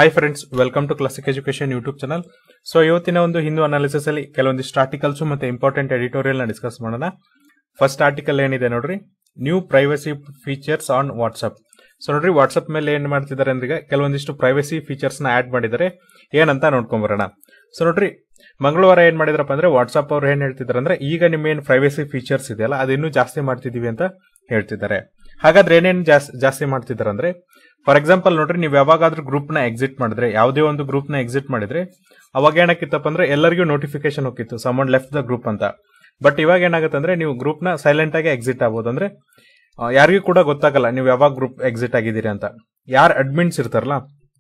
hi friends welcome to classic education YouTube channel so ಇವತ್ತಿನ ಒಂದು Hindu analysis ಅಲ್ಲಿ ಕೆಲವೊಂದಿಷ್ಟು ಆರ್ಟಿಕಲ್ಸ್ ಮತ್ತೆ ಇಂಪಾರ್ಟೆಂಟ್ ಎಡಿಟೋರಿಯಲ್ ನ ಡಿಸ್ಕಸ್ ಮಾಡೋಣ ಫಸ್ಟ್ ಆರ್ಟಿಕಲ್ ಏನಿದೆ ನೋಡ್ರಿ new privacy features on WhatsApp so ನೋಡ್ರಿ ವಾಟ್ಸ್ಆಪ್ ಮೇಲೆ ಏನ್ ಮಾಡ್ತಿದ್ದಾರೆ ಅಂದ್ರೆ ಈಗ ಕೆಲವೊಂದಿಷ್ಟು ಪ್ರೈವಸಿ ಫೀಚರ್ಸ್ ನ ಆಡ್ ಮಾಡಿದ್ದಾರೆ ಏನಂತ ನೋಡ್ಕೊಂಬರೋಣ ಸೊ ನೋಡ್ರಿ ಮಂಗಳವಾರ ಏನ್ ಮಾಡಿದ್ರಪ್ಪ ಅಂದ್ರೆ ವಾಟ್ಸ್ಆಪ್ ಅವ್ರು ಏನ್ ಹೇಳ್ತಿದ್ದಾರೆ ಅಂದ್ರೆ ಈಗ ನಿಮ್ಮ ಏನ್ ಪ್ರೈವಸಿ ಫೀಚರ್ಸ್ ಇದೆಯಲ್ಲ ಅದಿನ್ನೂ ಜಾಸ್ತಿ ಮಾಡ್ತಿದೀವಿ ಅಂತ ಹೇಳ್ತಿದ್ದಾರೆ ಹಾಗಾದ್ರೆ ಏನೇನ್ ಜಾಸ್- ಜಾಸ್ತಿ ಮಾಡ್ತಿದ್ದಾರೆ ಅಂದ್ರೆ ಫಾರ್ ಎಕ್ಸಾಂಪಲ್ ನೋಡ್ರಿ ನೀವು ಯಾವಾಗಾದ್ರೂ ಗ್ರೂಪ್ ನ ಎಕ್ಸಿಟ್ ಮಾಡಿದ್ರೆ ಯಾವುದೇ ಒಂದು ಗ್ರೂಪ್ ನ ಎಕ್ಸಿಟ್ ಮಾಡಿದ್ರೆ ಅವಾಗ ಏನಕ್ಕಿತ್ತಪ್ಪ ಅಂದ್ರೆ ಎಲ್ಲರಿಗೂ ನೋಟಿಫಿಕೇಶನ್ ಹೋಗಿತ್ತು ಸಮನ್ ಲೆಫ್ಟ್ ದ ಗ್ರೂಪ್ ಅಂತ ಬಟ್ ಇವಾಗ ಏನಾಗುತ್ತೆ ಅಂದ್ರೆ ನೀವು ಗ್ರೂಪ್ ನ ಸೈಲೆಂಟ್ ಆಗಿ ಎಕ್ಸಿಟ್ ಆಗ್ಬೋದು ಅಂದ್ರೆ ಆ, ಯಾರಿಗೂ ಕೂಡ ಗೊತ್ತಾಗಲ್ಲ ನೀವು ಯಾವಾಗ ಗ್ರೂಪ್ ಎಕ್ಸಿಟ್ ಆಗಿದ್ದೀರಿ ಅಂತ ಯಾರು ಅಡ್ಮಿನ್ಸ್ ಇರ್ತಾರಲ್ಲ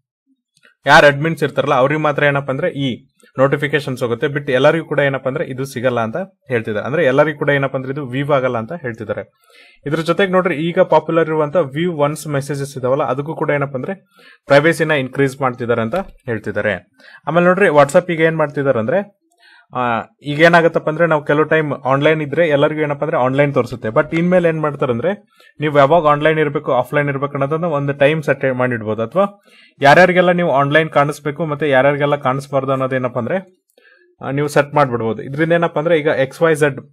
ಯಾರು ಅಡ್ಮಿನ್ಸ್ ಇರ್ತಾರಲ್ಲ ಅವ್ರಿಗೆ ಮಾತ್ರ ಏನಪ್ಪ ಅಂದ್ರೆ ಈ ನೋಟಿಫಿಕೇಶನ್ಸ್ ಹೋಗುತ್ತೆ ಬಿಟ್ಟು ಎಲ್ಲರಿಗೂ ಕೂಡ ಏನಪ್ಪ ಅಂದ್ರೆ ಇದು ಸಿಗಲ್ಲ ಅಂತ ಹೇಳ್ತಿದ್ದಾರೆ ಅಂದ್ರೆ ಎಲ್ಲರಿಗೂ ಕೂಡ ಏನಪ್ಪ ಅಂದ್ರೆ ಇದು ವೀವ್ ಆಗಲ್ಲ ಅಂತ ಹೇಳ್ತಿದ್ದಾರೆ ಇದ್ರ ಜೊತೆಗೆ ನೋಡ್ರಿ ಈಗ ಪಾಪ್ಯುಲರ್ ಇರುವಂತ ವ್ಯೂ ಒನ್ಸ್ ಮೆಸೇಜಸ್ ಇದಾವಲ್ಲ ಅದಕ್ಕೂ ಕೂಡ ಏನಪ್ಪ ಅಂದ್ರೆ ಪ್ರೈವೇಸಿನ ಇನ್ಕ್ರೀಸ್ ಮಾಡ್ತಿದ್ದಾರೆ ಅಂತ ಹೇಳ್ತಿದ್ದಾರೆ ಆಮೇಲೆ ನೋಡ್ರಿ ವಾಟ್ಸಪ್ ಈಗ ಏನ್ ಮಾಡ್ತಿದ್ದಾರೆ ಅಂದ್ರೆ ಆ, ಈಗ ಏನಾಗತ್ತಪ್ಪ ಅಂದ್ರೆ ನಾವು ಕೆಲವು ಟೈಮ್ ಆನ್ಲೈನ್ ಇದ್ರೆ ಎಲ್ಲರಿಗೂ ಏನಪ್ಪ ಅಂದ್ರೆ ಆನ್ಲೈನ್ ತೋರಿಸುತ್ತೆ ಬಟ್ ಇನ್ಮೇಲೆ ಏನ್ ಮಾಡ್ತಾರೆ ಅಂದ್ರೆ ನೀವು ಯಾವಾಗ ಆನ್ಲೈನ್ ಇರಬೇಕು ಆಫ್ಲೈನ್ ಇರಬೇಕು ಅನ್ನೋದನ್ನ ಒಂದು ಟೈಮ್ ಸೆಟ್ ಮಾಡಿಡ್ಬೋದು ಅಥವಾ ಯಾರ್ಯಾರಿಗೆಲ್ಲ ನೀವು ಆನ್ಲೈನ್ ಕಾಣಿಸ್ಬೇಕು ಮತ್ತೆ ಯಾರ್ಯಾರಿಗೆಲ್ಲ ಕಾಣಿಸ್ಬಾರ್ದು ಅನ್ನೋದೇನಪ್ಪ ಅಂದ್ರೆ ಆ, ನೀವು ಸೆಟ್ ಮಾಡ್ಬಿಡ್ಬೋದು ಇದರಿಂದ ಏನಪ್ಪ ಅಂದ್ರೆ ಈಗ ಎಕ್ಸ್ ವೈ ಝೆಡ್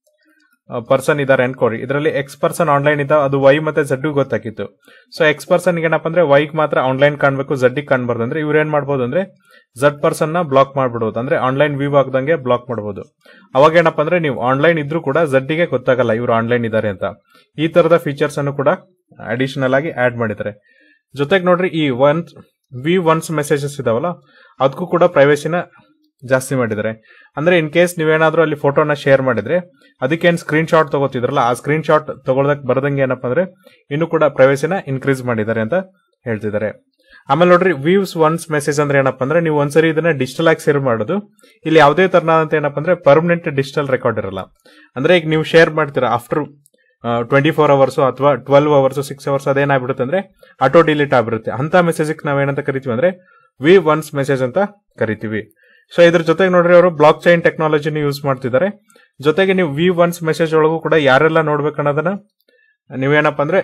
ಪರ್ಸನ್ ಇದಾರೆ ಅನ್ಕೋರಿ ಇದರಲ್ಲಿ ಎಕ್ಸ್ ಪರ್ಸನ್ ಆನ್ಲೈನ್ ಇದ್ದ ಅದು ವೈ ಮತ್ತೆ ಝಡ್ ಗೊತ್ತಾಗಿತ್ತು ಸೊ ಎಕ್ಸ್ ಪರ್ಸನ್ ಏನಪ್ಪ ಅಂದ್ರೆ ವೈಗ್ ಮಾತ್ರ ಆನ್ಲೈನ್ ಕಾಣ್ಬೇಕು ಝಡ್ ಕಾಣ್ಬಾರ್ದು ಅಂದ್ರೆ ಇವ್ರು ಏನ್ ಮಾಡ್ಬೋದು ಅಂದ್ರೆ ಝಡ್ ಪರ್ಸನ್ ನ ಬ್ಲಾಕ್ ಮಾಡ್ಬಿಡೋದು ಅಂದ್ರೆ ಆನ್ಲೈನ್ ವ್ಯೂ ಆಗದಂಗೆ ಬ್ಲಾಕ್ ಮಾಡಬಹುದು ಅವಾಗ ಏನಪ್ಪ ಅಂದ್ರೆ ನೀವು ಆನ್ಲೈನ್ ಇದ್ರೂ ಕೂಡ ಝಡ್ ಗೆ ಗೊತ್ತಾಗಲ್ಲ ಇವ್ರು ಆನ್ಲೈನ್ ಇದ್ದಾರೆ ಅಂತ ಈ ತರದ ಫೀಚರ್ಸ್ ಅನ್ನು ಕೂಡ ಅಡಿಷನಲ್ ಆಗಿ ಆಡ್ ಮಾಡಿದ್ದಾರೆ ಜೊತೆಗೆ ನೋಡ್ರಿ ಈ ಒನ್ಸ್ ವಿ ಒನ್ಸ್ ಮೆಸೇಜಸ್ ಇದಾವಲ್ಲ ಅದಕ್ಕೂ ಕೂಡ ಪ್ರೈವೇಸಿನ ಜಾಸ್ತಿ ಮಾಡಿದ್ದಾರೆ ಅಂದ್ರೆ ಇನ್ ಕೇಸ್ ನೀವೇನಾದ್ರೂ ಅಲ್ಲಿ ಫೋಟೋನ ಶೇರ್ ಮಾಡಿದ್ರೆ ಅದಕ್ಕೇನು ಸ್ಕ್ರೀನ್ ಶಾಟ್ ತಗೋತಿದ್ರಲ್ಲ ಆ ಸ್ಕ್ರೀನ್ ಶಾಟ್ ತಗೊಳದಕ್ ಬರ್ದಂಗೆ ಏನಪ್ಪ ಅಂದ್ರೆ ಇನ್ನು ಕೂಡ ಪ್ರೈವೇಸಿನ ಇನ್ಕ್ರೀಸ್ ಮಾಡಿದ್ದಾರೆ ಅಂತ ಹೇಳ್ತಿದ್ದಾರೆ ಆಮೇಲೆ ನೋಡ್ರಿ ವ್ಯೂಸ್ ಒನ್ಸ್ ಮೆಸೇಜ್ ಅಂದ್ರೆ ಏನಪ್ಪ ಅಂದ್ರೆ ನೀವು ಒಂದ್ಸರಿ ಇದನ್ನ ಡಿಜಿಟಲ್ ಆಗಿ ಸೇವ್ ಮಾಡೋದು ಇಲ್ಲಿ ಯಾವುದೇ ತರನಾದಂತ ಏನಪ್ಪ ಅಂದ್ರೆ ಪರ್ಮನೆಂಟ್ ಡಿಜಿಟಲ್ ರೆಕಾರ್ಡ್ ಇರಲ್ಲ ಅಂದ್ರೆ ಈಗ ನೀವು ಶೇರ್ ಮಾಡ್ತೀರಾ ಆಫ್ಟರ್ ಟ್ವೆಂಟಿ ಫೋರ್ ಅವರ್ಸ್ ಅಥವಾ ಟ್ವೆಲ್ವ್ ಅವರ್ಸ್ ಸಿಕ್ಸ್ ಅವರ್ಸ್ ಅದೇನಾಗ್ಬಿಡುತ್ತೆ ಅಂದ್ರೆ ಆಟೋ ಡಿಲೀಟ್ ಆಗ್ಬಿಡುತ್ತೆ ಅಂತ ಮೆಸೇಜ್ ನಾವೇನಂತ ಕರಿತೀವಿ ಅಂದ್ರೆ ವಿ ಒನ್ಸ್ ಮೆಸೇಜ್ ಅಂತ ಕರಿತೀವಿ ಸೊ ಇದ್ರ ಜೊತೆಗೆ ನೋಡ್ರಿ ಅವರು ಬ್ಲಾಕ್ ಚೈನ್ ಟೆಕ್ನಾಲಜಿನ ಯೂಸ್ ಮಾಡ್ತಿದ್ದಾರೆ ಜೊತೆಗೆ ನೀವು ವಿ ಒನ್ಸ್ ಮೆಸೇಜ್ ಒಳಗೂ ಕೂಡ ಯಾರೆಲ್ಲ ನೋಡ್ಬೇಕು ಅನ್ನೋದನ್ನ ನೀವೇನಪ್ಪ ಅಂದ್ರೆ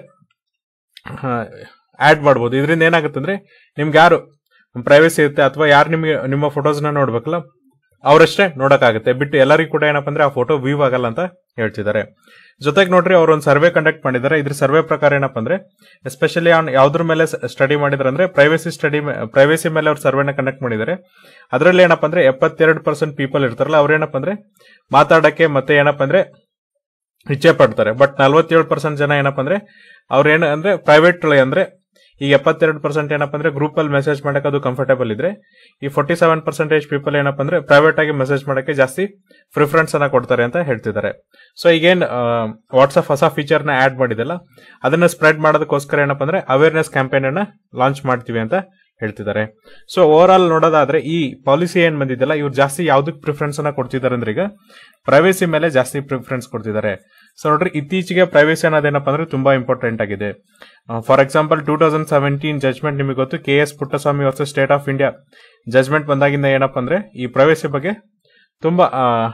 ಆಡ್ ಮಾಡ್ಬೋದು ಇದರಿಂದ ಏನಾಗುತ್ತೆ ಅಂದ್ರೆ ನಿಮ್ಗೆ ಯಾರು ಪ್ರೈವೇಸಿ ಇರುತ್ತೆ ಅಥವಾ ಯಾರು ನಿಮಗೆ ನಿಮ್ಮ ಫೋಟೋಸ್ನ ನೋಡ್ಬೇಕಲ್ಲ ಅವರಷ್ಟೇ ನೋಡಕ್ಕಾಗುತ್ತೆ ಬಿಟ್ಟು ಎಲ್ಲರಿಗೂ ಕೂಡ ಏನಪ್ಪ ಅಂದ್ರೆ ಆ ಫೋಟೋ ವ್ಯೂ ಆಗಲ್ಲ ಅಂತ ಹೇಳ್ತಿದ್ದಾರೆ ಜೊತೆಗೆ ನೋಡ್ರಿ ಅವ್ರು ಒಂದು ಸರ್ವೆ ಕಂಡಕ್ಟ್ ಮಾಡಿದ್ದಾರೆ ಇದ್ರ ಸರ್ವೆ ಪ್ರಕಾರ ಏನಪ್ಪ ಅಂದ್ರೆ ಎಸ್ಪೆಷಲಿ ಆನ್ ಯಾವ್ದ್ರ ಮೇಲೆ ಸ್ಟಡಿ ಮಾಡಿದ್ರೆ ಅಂದ್ರೆ ಪ್ರೈವೇಸಿ ಸ್ಟಡಿ ಪ್ರೈವೇಸಿ ಮೇಲೆ ಅವ್ರು ಸರ್ವೆನ ಕಂಡಕ್ಟ್ ಮಾಡಿದ್ದಾರೆ ಅದರಲ್ಲಿ ಏನಪ್ಪ ಅಂದ್ರೆ ಎಪ್ಪತ್ತೆರಡು ಪರ್ಸೆಂಟ್ ಪೀಪಲ್ ಇರ್ತಾರಲ್ಲ ಅವ್ರೇನಪ್ಪ ಅಂದ್ರೆ ಮಾತಾಡಕ್ಕೆ ಮತ್ತೆ ಏನಪ್ಪ ಅಂದ್ರೆ ಇಚ್ಛೆ ಪಡ್ತಾರೆ ಬಟ್ ನಲ್ವತ್ತೇಳು ಪರ್ಸೆಂಟ್ ಜನ ಏನಪ್ಪ ಅಂದ್ರೆ ಅವ್ರೇನು ಅಂದ್ರೆ ಪ್ರೈವೇಟ್ ಅಂದ್ರೆ ಈಗ ಎಪ್ಪತ್ತೆರಡು ಪರ್ಸೆಂಟ್ ಏನಪ್ಪ ಅಂದ್ರೆ ಗ್ರೂಪ್ ಅಲ್ಲಿ ಮೆಸೇಜ್ ಮಾಡಕ್ಕೆ ಅದು ಕಂಫರ್ಟೇಬಲ್ ಇದ್ರೆ ಈ ಫೋರ್ಟಿ ಸೆವೆನ್ ಪರ್ಸೆಂಟೇಜ್ ಪೀಪಲ್ ಏನಪ್ಪ ಅಂದ್ರೆ ಪ್ರೈವೇಟ್ ಆಗಿ ಮೆಸೇಜ್ ಮಾಡಕ್ಕೆ ಜಾಸ್ತಿ ಪ್ರಿಫರೆನ್ಸ್ ಅನ್ನ ಕೊಡ್ತಾರೆ ಅಂತ ಹೇಳ್ತಿದ್ದಾರೆ ಸೊ ಈಗೇನ್ ವಾಟ್ಸ್ಆಪ್ ಹೊಸ ಫೀಚರ್ ನ ಆಡ್ ಮಾಡಿದೆಲ್ಲ ಅದನ್ನ ಸ್ಪ್ರೆಡ್ ಮಾಡೋದಕ್ಕೋಸ್ಕರ ಏನಪ್ಪ ಅಂದ್ರೆ ಅವೇರ್ನೆಸ್ ಕ್ಯಾಂಪೇನ್ ಅನ್ನ ಲಾಂಚ್ ಮಾಡ್ತೀವಿ ಅಂತ ಹೇಳ್ತಿದ್ದಾರೆ ಸೊ ಓವರ್ ಆಲ್ ನೋಡೋದಾದ್ರೆ ಈ ಪಾಲಿಸಿ ಏನ್ ಬಂದಿದೆಯಲ್ಲ ಇವ್ರು ಜಾಸ್ತಿ ಯಾವ್ದಕ್ ಪ್ರಿಫರೆನ್ಸ್ ಅನ್ನ ಕೊಡ್ತಿದ್ದಾರೆ ಅಂದ್ರೆ ಈಗ ಪ್ರೈವೇಸಿ ಮೇಲೆ ಜಾಸ್ತಿ ಪ್ರಿಫರೆನ್ಸ್ ಕೊಡ್ತಿದ್ದಾರೆ ಸೊ ನೋಡ್ರಿ ಇತ್ತೀಚೆಗೆ ಪ್ರೈವೇಸಿ ಅನ್ನೋದೇನಪ್ಪ ಅಂದ್ರೆ ತುಂಬಾ ಇಂಪಾರ್ಟೆಂಟ್ ಆಗಿದೆ for example two thousand seventeen judgement ನಿಮಗೆ ಗೊತ್ತು K S Puttaswamy versus state of India judgement ಬಂದಾಗಿಂದ ಏನಪ್ಪ ಅಂದ್ರೆ ಈ ಪ್ರೈವೇಸಿ ಬಗ್ಗೆ ತುಂಬಾ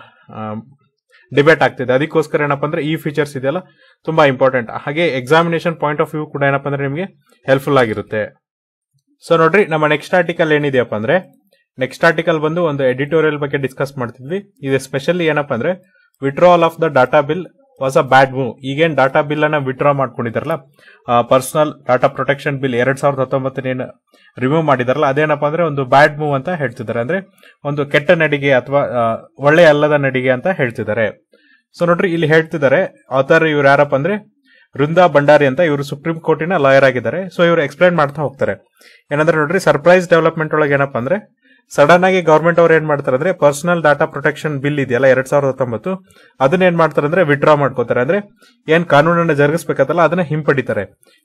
ಡಿಬೇಟ್ ಆಗ್ತಿದೆ ಅದಕ್ಕೋಸ್ಕರ ಏನಪ್ಪ ಅಂದ್ರೆ ಈ ಫೀಚರ್ಸ್ ಇದೆಯಲ್ಲ ತುಂಬಾ ಇಂಪಾರ್ಟೆಂಟ್ ಹಾಗೆ ಎಕ್ಸಾಮಿನೇಷನ್ ಪಾಯಿಂಟ್ ಆಫ್ ವ್ಯೂ ಕೂಡ ಏನಪ್ಪ ಅಂದ್ರೆ ನಿಮಗೆ ಹೆಲ್ಪ್ಫುಲ್ ಆಗಿರುತ್ತೆ ಸೊ ನೋಡ್ರಿ ನಮ್ಮ ನೆಕ್ಸ್ಟ್ ಆರ್ಟಿಕಲ್ ಏನಿದೆಯಪ್ಪ ಅಂದ್ರೆ ನೆಕ್ಸ್ಟ್ ಆರ್ಟಿಕಲ್ ಬಂದು ಒಂದು ಎಡಿಟೋರಿಯಲ್ ಬಗ್ಗೆ ಡಿಸ್ಕಸ್ ಮಾಡ್ತಿದ್ವಿ ಇದು ಸ್ಪೆಷಲಿ ಏನಪ್ಪ ಅಂದ್ರೆ withdrawal of the data bill was a bad move ಈಗೇನ್ ಡಾಟಾ ಬಿಲ್ ಅನ್ನ ವಿಡ್ರಾ ಮಾಡ್ಕೊಂಡಿದಾರಲ್ಲ ಪರ್ಸನಲ್ ಡಾಟಾ ಪ್ರೊಟೆಕ್ಷನ್ ಬಿಲ್ ಎರಡ್ ಸಾವಿರದ ಹತ್ತೊಂಬತ್ತನೇನು ರಿಮೂವ್ ಮಾಡಿದಾರಲ್ಲ ಅದೇನಪ್ಪ ಅಂದ್ರೆ ಒಂದು ಬ್ಯಾಡ್ ಮೂವ್ ಅಂತ ಹೇಳ್ತಿದ್ದಾರೆ ಅಂದ್ರೆ ಒಂದು ಕೆಟ್ಟ ನಡಿಗೆ ಅಥವಾ ಒಳ್ಳೆ ಅಲ್ಲದ ನಡಿಗೆ ಅಂತ ಹೇಳ್ತಿದ್ದಾರೆ ಸೊ ನೋಡ್ರಿ ಇಲ್ಲಿ ಹೇಳ್ತಿದ್ದಾರೆ ಆಥರ್ ಇವ್ರು ಯಾರಪ್ಪ ಅಂದ್ರೆ ವೃಂದಾ ಭಂಡಾರಿ ಅಂತ ಇವರು ಸುಪ್ರೀಂ ಕೋರ್ಟಿನ ಲಾಯರ್ ಆಗಿದ್ದಾರೆ ಸೊ ಇವರು ಎಕ್ಸ್ಪ್ಲೈನ್ ಮಾಡ್ತಾ ಹೋಗ್ತಾರೆ ಏನಂದ್ರೆ ನೋಡ್ರಿ ಸರ್ಪ್ರೈಸ್ ಡೆವಲಪ್ಮೆಂಟ್ ಒಳಗೆ ಏನಪ್ಪ ಅಂದ್ರೆ ಸಡನ್ ಆಗಿ ಗವರ್ಮೆಂಟ್ ಅವ್ರು ಏನ್ ಮಾಡ್ತಾರೆ ಅಂದ್ರೆ ಪರ್ಸನಲ್ ಡಾಟಾ ಪ್ರೊಟೆಕ್ಷನ್ ಬಿಲ್ ಇದೆಯಲ್ಲ ಎರಡ್ ಸಾವಿರದ ಹತ್ತೊಂಬತ್ತು ಅದನ್ನ ಏನ್ ಮಾಡ್ತಾರೆ ಅಂದ್ರೆ ವಿಡ್ರಾ ಮಾಡ್ಕೋತಾರೆ ಅಂದ್ರೆ ಏನ್ ಕಾನೂನನ್ನ ಜರುಗಿಸ್ಬೇಕತ್ತಲ್ಲ ಅದನ್ನ ಹಿಂಪಡಿತಾರೆ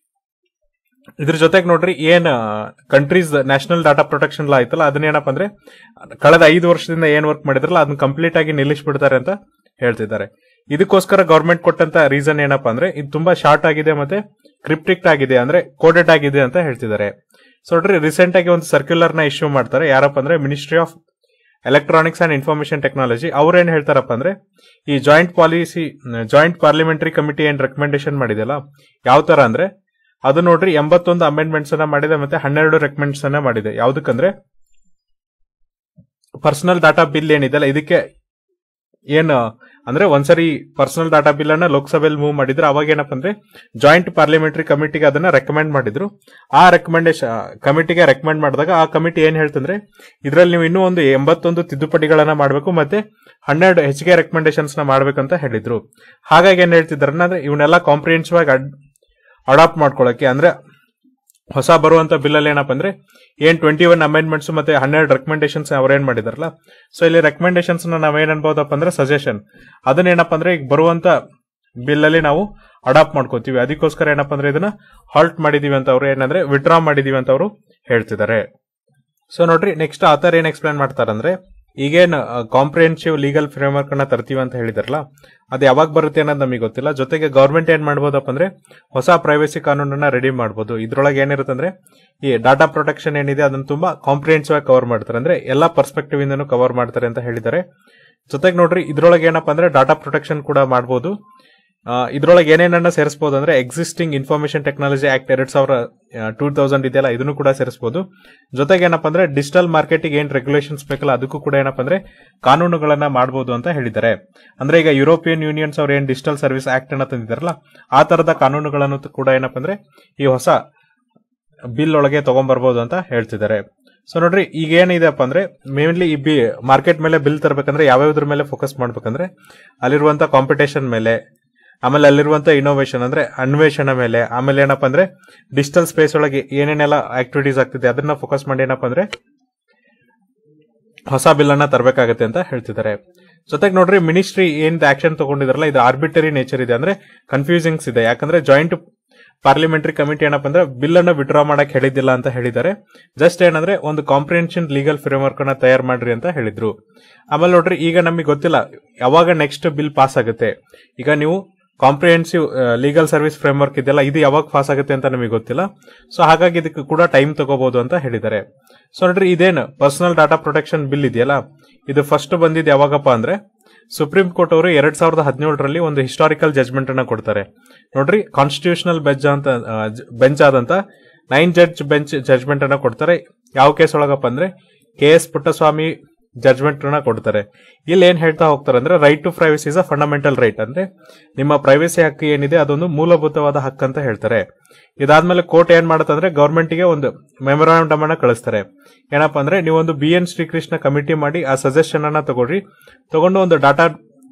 ಇದ್ರ ಜೊತೆಗೆ ನೋಡ್ರಿ ಏನ್ countries national data protection law ಐತಲ್ಲ ಅದನ್ನ ಏನಪ್ಪ ಅಂದ್ರೆ ಕಳೆದ ಐದು ವರ್ಷದಿಂದ ಏನ್ ವರ್ಕ್ ಮಾಡಿದ್ರಲ್ಲ ಅದನ್ನ ಕಂಪ್ಲೀಟ್ ಆಗಿ ನಿಲ್ಲಿಸ್ಬಿಡ್ತಾರೆ ಅಂತ ಹೇಳ್ತಿದ್ದಾರೆ ಇದಕ್ಕೋಸ್ಕರ ಗವರ್ಮೆಂಟ್ ಕೊಟ್ಟಂತ ರೀಸನ್ ಏನಪ್ಪಾ ಅಂದ್ರೆ ಇದು ತುಂಬಾ ಶಾರ್ಟ್ ಆಗಿದೆ ಮತ್ತೆ ಕ್ರಿಪ್ಟಿಕ್ಟ್ ಆಗಿದೆ ಅಂದ್ರೆ ಕೋಡೆಡ್ ಆಗಿದೆ ಅಂತ ಹೇಳ್ತಿದ್ದಾರೆ ಸೊ ನೋಡ್ರಿ ರೀಸೆಂಟ್ ಆಗಿ ಒಂದು ಸರ್ಕ್ಯುಲರ್ ನ ಇಶ್ಯೂ ಮಾಡ್ತಾರೆ ಯಾರಪ್ಪ ಅಂದ್ರೆ ministry of electronics and information technology ಅವ್ರು ಏನ್ ಹೇಳ್ತಾರಪ್ಪ ಅಂದ್ರೆ ಈ joint policy joint parliamentary committee ಏನ್ ರೆಕಮೆಂಡೇಶನ್ ಮಾಡಿದೆಯಲ್ಲ ಯಾವ ತರ ಅಂದ್ರೆ ಅದು ನೋಡ್ರಿ ಎಂಬತ್ತೊಂದು ಅಮೆಂಡ್ಮೆಂಟ್ಸ್ ಅನ್ನ ಮಾಡಿದೆ ಮತ್ತೆ ಹನ್ನೆರಡು ರೆಕಮೆಂಡ್ಸ್ ಅನ್ನ ಮಾಡಿದೆ ಯಾವ್ದಕ್ಕಂದ್ರೆ ಪರ್ಸನಲ್ ಡಾಟಾ ಬಿಲ್ ಏನಿದೆಲ್ಲ ಇದಕ್ಕೆ ಏನು ಅಂದ್ರೆ ಒಂದ್ಸರಿ ಪರ್ಸನಲ್ ಡಾಟಾ ಬಿಲ್ ಅನ್ನ ಲೋಕಸಭೆಯಲ್ಲಿ ಮೂವ್ ಮಾಡಿದ್ರೆ ಅವಾಗ ಏನಪ್ಪ ಅಂದ್ರೆ ಜಾಯಿಂಟ್ ಪಾರ್ಲಿಮೆಂಟರಿ ಕಮಿಟಿಗೆ ಅದನ್ನ ರೆಕಮೆಂಡ್ ಮಾಡಿದ್ರು ಆ ರೆಕಮೆಂಡೇಶನ್ ಕಮಿಟಿಗೆ ರೆಕಮೆಂಡ್ ಮಾಡಿದಾಗ ಆ ಕಮಿಟಿ ಏನ್ ಹೇಳ್ತಂದ್ರೆ ಇದರಲ್ಲಿ ನೀವು ಇನ್ನೂ ಒಂದು ಎಂಬತ್ತೊಂದು ತಿದ್ದುಪಡಿಗಳನ್ನ ಮಾಡಬೇಕು ಮತ್ತೆ ಹನ್ನೆರಡು ಹೆಚ್ಚಿಗೆ ರೆಕಮೆಂಡೇಶನ್ಸ್ ನ ಮಾಡ್ಬೇಕಂತ ಹೇಳಿದ್ರು ಹಾಗಾಗಿ ಏನ್ ಹೇಳ್ತಿದಾರೆ ಅಂದ್ರೆ ಇವನ್ನೆಲ್ಲ ಕಾಂಪ್ರಿಹೆನ್ಸಿವ್ ಆಗಿ ಅಡಾಪ್ಟ್ ಮಾಡ್ಕೊಳಕ್ಕೆ ಅಂದ್ರೆ ಹೊಸ ಬರುವಂತ ಬಿಲ್ ಅಲ್ಲಿ ಏನಪ್ಪ ಅಂದ್ರೆ ಏನ್ ಟ್ವೆಂಟಿ ಒನ್ ಅಮೆಂಡ್ಮೆಂಟ್ಸ್ ಮತ್ತೆ ಹನ್ನೆರಡು ರೆಕಮೆಂಡೇಶನ್ಸ್ ಅವ್ರು ಏನ್ ಮಾಡಿದಾರಲ್ಲ ಸೊ ಇಲ್ಲಿ ರೆಕಮೆಂಡೇಶನ್ಸ್ ನಾವೇನ್ ಅನ್ಬೋದಪ್ಪ ಅಂದ್ರೆ ಸಜೆಷನ್ ಅದನ್ನೇನಪ್ಪ ಅಂದ್ರೆ ಈಗ ಬರುವಂತ ಬಿಲ್ ಅಲ್ಲಿ ನಾವು ಅಡಾಪ್ಟ್ ಮಾಡ್ಕೋತೀವಿ ಅದಕ್ಕೋಸ್ಕರ ಏನಪ್ಪ ಅಂದ್ರೆ ಇದನ್ನ ಹಾಲ್ಟ್ ಮಾಡಿದೀವಿ ಅಂತ ಅವ್ರು ಏನಂದ್ರೆ ವಿಡ್ರಾ ಮಾಡಿದೀವಿ ಅಂತ ಅವರು ಹೇಳ್ತಿದ್ದಾರೆ ಸೊ ನೋಡ್ರಿ ನೆಕ್ಸ್ಟ್ ಆತರ ಏನ್ ಎಕ್ಸ್ಪ್ಲೇನ್ ಮಾಡ್ತಾರಂದ್ರೆ ಈಗೇನ್ ಕಾಂಪ್ರಿಹೆನ್ಸಿವ್ ಲೀಗಲ್ ಫ್ರೇಮ್ವರ್ಕ್ ಅನ್ನ ತರ್ತೀವಿ ಅಂತ ಹೇಳಿದಾರಲ್ಲ ಅದು ಯಾವಾಗ ಬರುತ್ತೆ ಅನ್ನೋದು ನಮಗೆ ಗೊತ್ತಿಲ್ಲ ಜೊತೆಗೆ ಗೌರ್ಮೆಂಟ್ ಏನ್ ಮಾಡ್ಬೋದಪ್ಪ ಅಂದ್ರೆ ಹೊಸ ಪ್ರೈವಸಿ ಕಾನೂನನ್ನ ರೆಡಿ ಮಾಡ್ಬೋದು ಇದ್ರೊಳಗೆ ಏನಿರುತ್ತೆ ಅಂದ್ರೆ ಈ ಡಾಟಾ ಪ್ರೊಟೆಕ್ಷನ್ ಏನಿದೆ ಅದನ್ನ ತುಂಬಾ ಕಾಂಪ್ರಿಹೆನ್ಸಿವ್ ಆಗಿ ಕವರ್ ಮಾಡ್ತಾರೆ ಅಂದ್ರೆ ಎಲ್ಲಾ ಪರ್ಸ್ಪೆಕ್ಟಿವ್ ಇಂದನೂ ಕವರ್ ಮಾಡ್ತಾರೆ ಅಂತ ಹೇಳಿದ್ದಾರೆ ಜೊತೆಗೆ ನೋಡ್ರಿ ಇದ್ರೊಳಗೆ ಏನಪ್ಪಾ ಅಂದ್ರೆ ಡಾಟಾ ಪ್ರೊಟೆಕ್ಷನ್ ಕೂಡ ಮಾಡಬಹುದು ಇದ್ರೊಳಗೆ ಏನೇನನ್ನ ಸೇರಿಸಬಹುದು ಅಂದ್ರೆ ಎಕ್ಸಿಸ್ಟಿಂಗ್ ಇನ್ಫಾರ್ಮೇಶನ್ ಟೆಕ್ನಾಲಜಿ ಆಕ್ಟ್ ಎರಡ್ ಸಾವಿರ ಟೂ ತೌಸಂಡ್ ಇದೆಯಲ್ಲ ಇದನ್ನು ಕೂಡ ಸೇರಿಸಬಹುದು ಜೊತೆಗೆ ಏನಪ್ಪಾ ಅಂದ್ರೆ ಡಿಜಿಟಲ್ ಮಾರ್ಕೆಟಿಂಗ್ ಏನ್ ರೆಗ್ಯುಲೇಷನ್ಸ್ ಬೇಕಲ್ಲ ಅದಕ್ಕೂ ಕೂಡ ಏನಪ್ಪಾ ಅಂದ್ರೆ ಕಾನೂನುಗಳನ್ನ ಮಾಡಬಹುದು ಅಂತ ಹೇಳಿದ್ದಾರೆ ಅಂದ್ರೆ ಈಗ ಯುರೋಪಿಯನ್ ಯೂನಿಯನ್ಸ್ ಅವ್ರು ಏನ್ ಡಿಜಿಟಲ್ ಸರ್ವಿಸ್ ಆಕ್ಟ್ ಅನ್ನ ತಂದಿದ್ದಾರಲ್ಲ ಆ ತರದ ಕಾನೂನುಗಳನ್ನು ಕೂಡ ಏನಪ್ಪಾ ಅಂದ್ರೆ ಈ ಹೊಸ ಬಿಲ್ ಒಳಗೆ ತಗೊಂಡ್ಬರ್ಬೋದು ಅಂತ ಹೇಳ್ತಿದ್ದಾರೆ ಸೊ ನೋಡ್ರಿ ಈಗ ಏನಿದೆಪ್ಪ ಅಂದ್ರೆ ಮೇನ್ಲಿ ಈ ಬಿ ಮಾರ್ಕೆಟ್ ಮೇಲೆ ಬಿಲ್ ತರಬೇಕಂದ್ರೆ ಯಾವ್ಯಾವ್ದ್ರ ಮೇಲೆ ಫೋಕಸ್ ಮಾಡ್ಬೇಕಂದ್ರೆ ಅಲ್ಲಿರುವಂತ ಕಾಂಪಿಟೇಷನ್ ಮೇಲೆ ಆಮೇಲೆ ಅಲ್ಲಿರುವಂತ ಇನೋವೇಷನ್ ಅಂದ್ರೆ ಅನ್ವೇಷಣೆ ಮೇಲೆ ಆಮೇಲೆ ಏನಪ್ಪಾ ಅಂದ್ರೆ ಡಿಜಿಟಲ್ ಸ್ಪೇಸ್ ಒಳಗೆ ಏನೇನೆಲ್ಲ ಆಕ್ಟಿವಿಟೀಸ್ ಆಗ್ತಿದೆ ಅದನ್ನ ಫೋಕಸ್ ಮಾಡಿ ಏನಪ್ಪಾ ಅಂದ್ರೆ ಹೊಸ ಬಿಲ್ ಅನ್ನ ತರಬೇಕಾಗತ್ತೆ ಅಂತ ಹೇಳ್ತಿದ್ದಾರೆ ಜೊತೆಗೆ ನೋಡ್ರಿ ಮಿನಿಸ್ಟ್ರಿ ಏನ್ ಆಕ್ಷನ್ ತಗೊಂಡಿದಾರಲ್ಲ ಇದು ಆರ್ಬಿಟರಿ ನೇಚರ್ ಇದೆ ಅಂದ್ರೆ ಕನ್ಫ್ಯೂಸಿಂಗ್ಸ್ ಇದೆ ಯಾಕಂದ್ರೆ ಜಾಯಿಂಟ್ ಪಾರ್ಲಿಮೆಂಟರಿ ಕಮಿಟಿ ಏನಪ್ಪ ಅಂದ್ರೆ ಬಿಲ್ ಅನ್ನ ವಿಡ್ರಾ ಮಾಡಕ್ ಹೇಳಿದ್ದಿಲ್ಲ ಅಂತ ಹೇಳಿದ್ದಾರೆ ಜಸ್ಟ್ ಏನಂದ್ರೆ ಒಂದು ಕಾಂಪ್ರಿಹೆನ್ಷನ್ ಲೀಗಲ್ ಫ್ರೇಮ್ವರ್ಕ್ ಅನ್ನ ತಯಾರು ಮಾಡ್ರಿ ಅಂತ ಹೇಳಿದ್ರು ಆಮೇಲೆ ನೋಡ್ರಿ ಈಗ ನಮಗೆ ಗೊತ್ತಿಲ್ಲ ಯಾವಾಗ ನೆಕ್ಸ್ಟ್ ಬಿಲ್ ಪಾಸ್ ಆಗುತ್ತೆ ಈಗ ನೀವು ಕಾಂಪ್ರಿಹೆನ್ಸಿವ್ ಲೀಗಲ್ ಸರ್ವಿಸ್ ಫ್ರೇಮ್ವರ್ಕ್ ಇದೆಯಲ್ಲ ಇದು ಯಾವಾಗ ಪಾಸ್ ಆಗುತ್ತೆ ಅಂತ ನಮಗೆ ಗೊತ್ತಿಲ್ಲ ಸೊ ಹಾಗಾಗಿ ಇದಕ್ಕೆ ಕೂಡ ಟೈಮ್ ತಗೋಬಹುದು ಅಂತ ಹೇಳಿದ್ದಾರೆ ಸೊ ನೋಡ್ರಿ ಇದೇನು ಪರ್ಸನಲ್ ಡಾಟಾ ಪ್ರೊಟೆಕ್ಷನ್ ಬಿಲ್ ಇದೆಯಲ್ಲ ಇದು ಫಸ್ಟ್ ಬಂದಿದ್ದು ಯಾವಾಗಪ್ಪ ಅಂದ್ರೆ ಸುಪ್ರೀಂ ಕೋರ್ಟ್ ಅವರು ಎರಡ್ ಸಾವಿರದ ಹದಿನೇಳರಲ್ಲಿ ಒಂದು ಹಿಸ್ಟಾರಿಕಲ್ ಜಜ್ಮೆಂಟ್ ಅನ್ನ ಕೊಡ್ತಾರೆ ನೋಡ್ರಿ ಕಾನ್ಸ್ಟಿಟ್ಯೂಷನಲ್ ಬೆಂಚ್ ಅಂತ ಬೆಂಚ್ ಆದಂತ ನೈನ್ ಜಡ್ಜ್ ಬೆಂಚ್ ಜಜ್ಮೆಂಟ್ ಅನ್ನ ಕೊಡ್ತಾರೆ ಯಾವ ಕೇಸ್ ಒಳಗಪ್ಪ ಅಂದ್ರೆ ಕೆ ಎಸ್ ಪುಟ್ಟಸ್ವಾಮಿ ಜಜ್ಮೆಂಟ್ ಅನ್ನ ಕೊಡ್ತಾರೆ ಇಲ್ಲಿ ಏನ್ ಹೇಳ್ತಾ ಹೋಗ್ತಾರೆ ಅಂದ್ರೆ right to privacy is a fundamental right ಅಂದ್ರೆ ನಿಮ್ಮ ಪ್ರೈವಸಿ ಹಕ್ಕು ಏನಿದೆ ಅದೊಂದು ಮೂಲಭೂತವಾದ ಹಕ್ಕು ಅಂತ ಹೇಳ್ತಾರೆ ಇದಾದ್ಮೇಲೆ ಕೋರ್ಟ್ ಏನ್ ಮಾಡುತ್ತೆ ಅಂದ್ರೆ ಗೌರ್ಮೆಂಟ್ ಗೆ ಒಂದು ಮೆಮೊರಾಂಡಮ್ ಅನ್ನ ಕಳಿಸ್ತಾರೆ ಏನಪ್ಪಾ ಅಂದ್ರೆ ನೀವೊಂದು ಬಿ ಎನ್ ಶ್ರೀಕೃಷ್ಣ ಕಮಿಟಿ ಮಾಡಿ ಆ ಸಜೆಷನ್ ಅನ್ನ ತಗೊಳ್ರಿ ತಗೊಂಡು ಒಂದು ಡಾಟಾ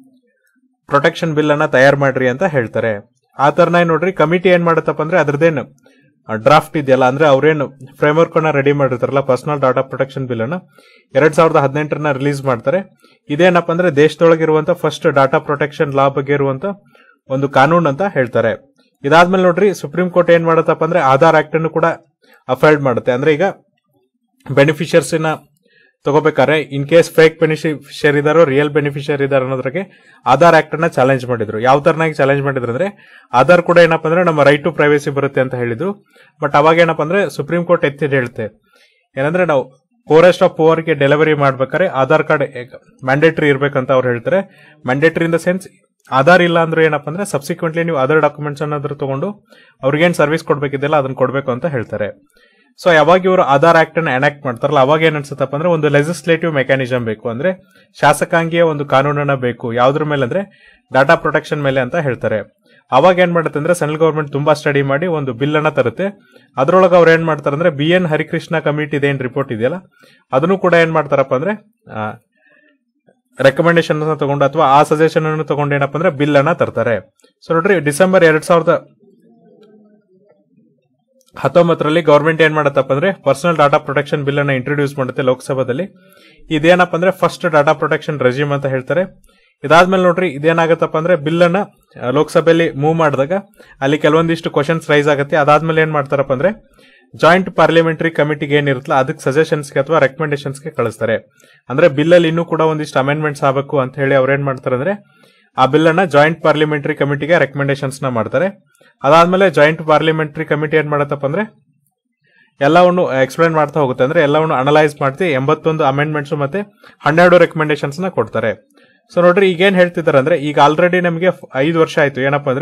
ಪ್ರೊಟೆಕ್ಷನ್ ಬಿಲ್ ಅನ್ನ ತಯಾರು ಮಾಡ್ರಿ ಅಂತ ಹೇಳ್ತಾರೆ ಆ ತರನ ನೋಡ್ರಿ ಕಮಿಟಿ ಏನ್ ಮಾಡುತ್ತಪ್ಪ ಅಂದ್ರೆ ಅದ್ರದ್ದೇನು ಡ್ರಾಫ್ಟ್ ಇದೆಯಲ್ಲ ಅಂದ್ರೆ ಅವ್ರೇನು ಫ್ರೇಮ್ವರ್ಕ್ ಅನ್ನ ರೆಡಿ ಮಾಡಿರ್ತಾರಲ್ಲ ಪರ್ಸನಲ್ ಡಾಟಾ ಪ್ರೊಟೆಕ್ಷನ್ ಬಿಲ್ ಅನ್ನ ಎರಡ್ ಸಾವಿರದ ಹದಿನೆಂಟರನ್ನ ರಿಲೀಸ್ ಮಾಡ್ತಾರೆ ಇದೇನಪ್ಪ ಅಂದ್ರೆ ದೇಶದೊಳಗಿರುವಂತ ಫಸ್ಟ್ ಡಾಟಾ ಪ್ರೊಟೆಕ್ಷನ್ ಲಾ ಬಗ್ಗೆ ಇರುವಂತ ಒಂದು ಕಾನೂನು ಅಂತ ಹೇಳ್ತಾರೆ ಇದಾದ್ಮೇಲೆ ನೋಡ್ರಿ ಸುಪ್ರೀಂ ಕೋರ್ಟ್ ಏನ್ ಮಾಡುತ್ತಪ್ಪ ಅಂದ್ರೆ ಆಧಾರ್ ಆಕ್ಟ್ ಅನ್ನು ಕೂಡ ಅಫೈಲ್ಡ್ ಮಾಡುತ್ತೆ ಅಂದ್ರೆ ಈಗ ಬೆನಿಫಿಷಿಯರ್ಸ್ ನ ತಗೋಬೇಕಾದ್ರೆ ಇನ್ ಕೇಸ್ ಫೇಕ್ ಬೆನಿಫಿಷಿಯರ್ ಇದಾರೋ ರಿಯಲ್ ಬೆನಿಫಿಷಿಯರ್ ಇದಾರೆ ಅನ್ನೋದ್ರಿಗೆ ಆಧಾರ್ ಆಕ್ಟ್ ಅನ್ನ ಚಾಲೆಂಜ್ ಮಾಡಿದ್ರು ಯಾವ ತರನಾಗಿ ಚಾಲೆಂಜ್ ಮಾಡಿದ್ರು ಅಂದ್ರೆ ಆಧಾರ್ ಕೂಡ ಏನಪ್ಪಾ ಅಂದ್ರೆ ನಮ್ಮ ರೈಟ್ ಟು ಪ್ರೈವಸಿ ಬರುತ್ತೆ ಅಂತ ಹೇಳಿದ್ರು ಬಟ್ ಅವಾಗ ಏನಪ್ಪಾ ಅಂದ್ರೆ ಸುಪ್ರೀಂ ಕೋರ್ಟ್ ಎತ್ತಿ ಹೇಳುತ್ತೆ ಏನಂದ್ರೆ ನಾವು ಪೋರೆಸ್ಟ್ ಆಫ್ ಪೋವರ್ ಗೆ ಡೆಲಿವರಿ ಮಾಡ್ಬೇಕಾದ್ರೆ ಆಧಾರ್ ಕಾರ್ಡ್ ಮ್ಯಾಂಡೇಟರಿ ಇರ್ಬೇಕಂತ ಅವ್ರು ಹೇಳ್ತಾರೆ mandatory in the sense Aadhaar ಇಲ್ಲ ಅಂದ್ರೆ ಏನಪ್ಪಾ ಅಂದ್ರೆ ಸಬ್ಸಿಕ್ವೆಂಟ್ಲಿ ನೀವು ಅದರ್ ಡಾಕ್ಯುಮೆಂಟ್ಸ್ ಅನ್ನಾದ್ರೂ ತಗೊಂಡು ಅವ್ರಿಗೇನ್ ಸರ್ವಿಸ್ ಕೊಡ್ಬೇಕಿದೆಯಲ್ಲ ಅದನ್ನ ಕೊಡ್ಬೇಕು ಅಂತ ಹೇಳ್ತಾರೆ ಸೊ ಯಾವಾಗ ಇವರು ಆಧಾರ್ ಆಕ್ಟ್ ಅನ್ನ ಎನಾಕ್ಟ್ ಮಾಡ್ತಾರಲ್ಲ ಅವಾಗ ಏನ್ ಅನ್ಸುತ್ತಪ್ಪ ಅಂದ್ರೆ ಒಂದು ಲೆಜಿಸ್ಲೇಟಿವ್ ಮೆಕ್ಯಾನಿಸಮ್ ಬೇಕು ಅಂದ್ರೆ ಶಾಸಕಾಂಗೀಯ ಒಂದು ಕಾನೂನನ್ನ ಬೇಕು ಯಾವ್ದ್ರ ಮೇಲೆ ಅಂದ್ರೆ ಡಾಟಾ ಪ್ರೊಟೆಕ್ಷನ್ ಮೇಲೆ ಅಂತ ಹೇಳ್ತಾರೆ ಅವಾಗ ಏನ್ ಮಾಡುತ್ತೆ ಅಂದ್ರೆ ಸೆಂಟ್ರಲ್ ಗೌರ್ಮೆಂಟ್ ತುಂಬಾ ಸ್ಟಡಿ ಮಾಡಿ ಒಂದು ಬಿಲ್ ಅನ್ನ ತರುತ್ತೆ ಅದ್ರೊಳಗೆ ಅವ್ರು ಏನ್ ಮಾಡ್ತಾರೆ ಅಂದ್ರೆ ಬಿ ಎನ್ ಹರಿಕೃಷ್ಣ ಕಮಿಟಿ ಏನ್ ರಿಪೋರ್ಟ್ ಇದೆಯಲ್ಲ ಅದನ್ನು ಕೂಡ ಏನ್ ಮಾಡ್ತಾರಪ್ಪ ಅಂದ್ರೆ ರೆಕಮೆಂಡೇಶನ್ ತಗೊಂಡು ಅಥವಾ ಆ ಸಜೆಷನ್ ಅನ್ನು ತಗೊಂಡು ಏನಪ್ಪ ಅಂದ್ರೆ ಬಿಲ್ ಅನ್ನ ತರ್ತಾರೆ ಸೊ ನೋಡ್ರಿ ಡಿಸೆಂಬರ್ ಎರಡ್ ಸಾವಿರದ ಹತ್ತೊಂಬತ್ತರಲ್ಲಿ ಗೌರ್ಮೆಂಟ್ ಏನ್ ಮಾಡತ್ತಪ್ಪ ಅಂದ್ರೆ ಪರ್ಸನಲ್ ಡಾಟಾ ಪ್ರೊಟೆಕ್ಷನ್ ಬಿಲ್ ಅನ್ನ ಇಂಟ್ರೊಡ್ಯೂಸ್ ಮಾಡುತ್ತೆ ಲೋಕಸಭಾದಲ್ಲಿ ಇದೇನಪ್ಪ ಅಂದ್ರೆ ಫಸ್ಟ್ ಡಾಟಾ ಪ್ರೊಟೆಕ್ಷನ್ ರೆಸ್ಯೂಮ್ ಅಂತ ಹೇಳ್ತಾರೆ ಇದಾದ್ಮೇಲೆ ನೋಡ್ರಿ ಇದೇನಾಗತ್ತಪ್ಪ ಅಂದ್ರೆ ಬಿಲ್ ಅನ್ನ ಆ, ಲೋಕಸಭೆಯಲ್ಲಿ ಮೂವ್ ಮಾಡಿದಾಗ ಅಲ್ಲಿ ಕೆಲವೊಂದಿಷ್ಟು ಕ್ವಶನ್ಸ್ ರೈಸ್ ಆಗುತ್ತೆ ಅದಾದ್ಮೇಲೆ ಏನ್ ಮಾಡ್ತಾರಪ್ಪ ಅಂದ್ರೆ ಜಾಯಿಂಟ್ ಪಾರ್ಲಿಮೆಂಟರಿ ಕಮಿಟಿಗೆ ಏನಿರುತ್ತಲ್ಲ ಅದಕ್ಕೆ ಸಜೆಷನ್ಸ್ಗೆ ಅಥವಾ ರೆಕಮೆಂಡೇಶನ್ಸ್ಗೆ ಕಳಿಸ್ತಾರೆ ಅಂದ್ರೆ ಬಿಲ್ ಅಲ್ಲಿ ಇನ್ನೂ ಕೂಡ ಒಂದಿಷ್ಟು ಅಮೆಂಡ್ಮೆಂಟ್ಸ್ ಆಗಬೇಕು ಅಂತ ಹೇಳಿ ಅವ್ರು ಏನ್ ಮಾಡ್ತಾರೆ ಅಂದ್ರೆ ಆ ಬಿಲ್ ಅನ್ನ ಜಾಯಿಂಟ್ ಪಾರ್ಲಿಮೆಂಟರಿ ಕಮಿಟಿಗೆ ರೆಕಮೆಂಡೇಶನ್ಸ್ ನ ಮಾಡ್ತಾರೆ ಅದಾದ್ಮೇಲೆ ಜಾಯಿಂಟ್ ಪಾರ್ಲಿಮೆಂಟರಿ ಕಮಿಟಿ ಏನ್ ಮಾಡತ್ತಪ್ಪ ಅಂದ್ರೆ ಎಲ್ಲವನ್ನು ಎಕ್ಸ್ಪ್ಲೈನ್ ಮಾಡ್ತಾ ಹೋಗುತ್ತೆ ಅಂದ್ರೆ ಎಲ್ಲವನ್ನು ಅನಲೈಸ್ ಮಾಡ್ತಿ ಎಂಬತ್ತೊಂದು ಅಮೆಂಡ್ಮೆಂಟ್ಸ್ ಮತ್ತೆ ಹನ್ನೆರಡು ರೆಕಮೆಂಡೇಶನ್ಸ್ ನ ಕೊಡ್ತಾರೆ ಸೊ ನೋಡ್ರಿ ಈಗ ಏನ್ ಹೇಳ್ತಿದ್ದಾರೆ ಅಂದ್ರೆ ಈಗ ಆಲ್ರೆಡಿ ನಮಗೆ ಐದು ವರ್ಷ ಆಯ್ತು ಏನಪ್ಪಾ ಅಂದ್ರೆ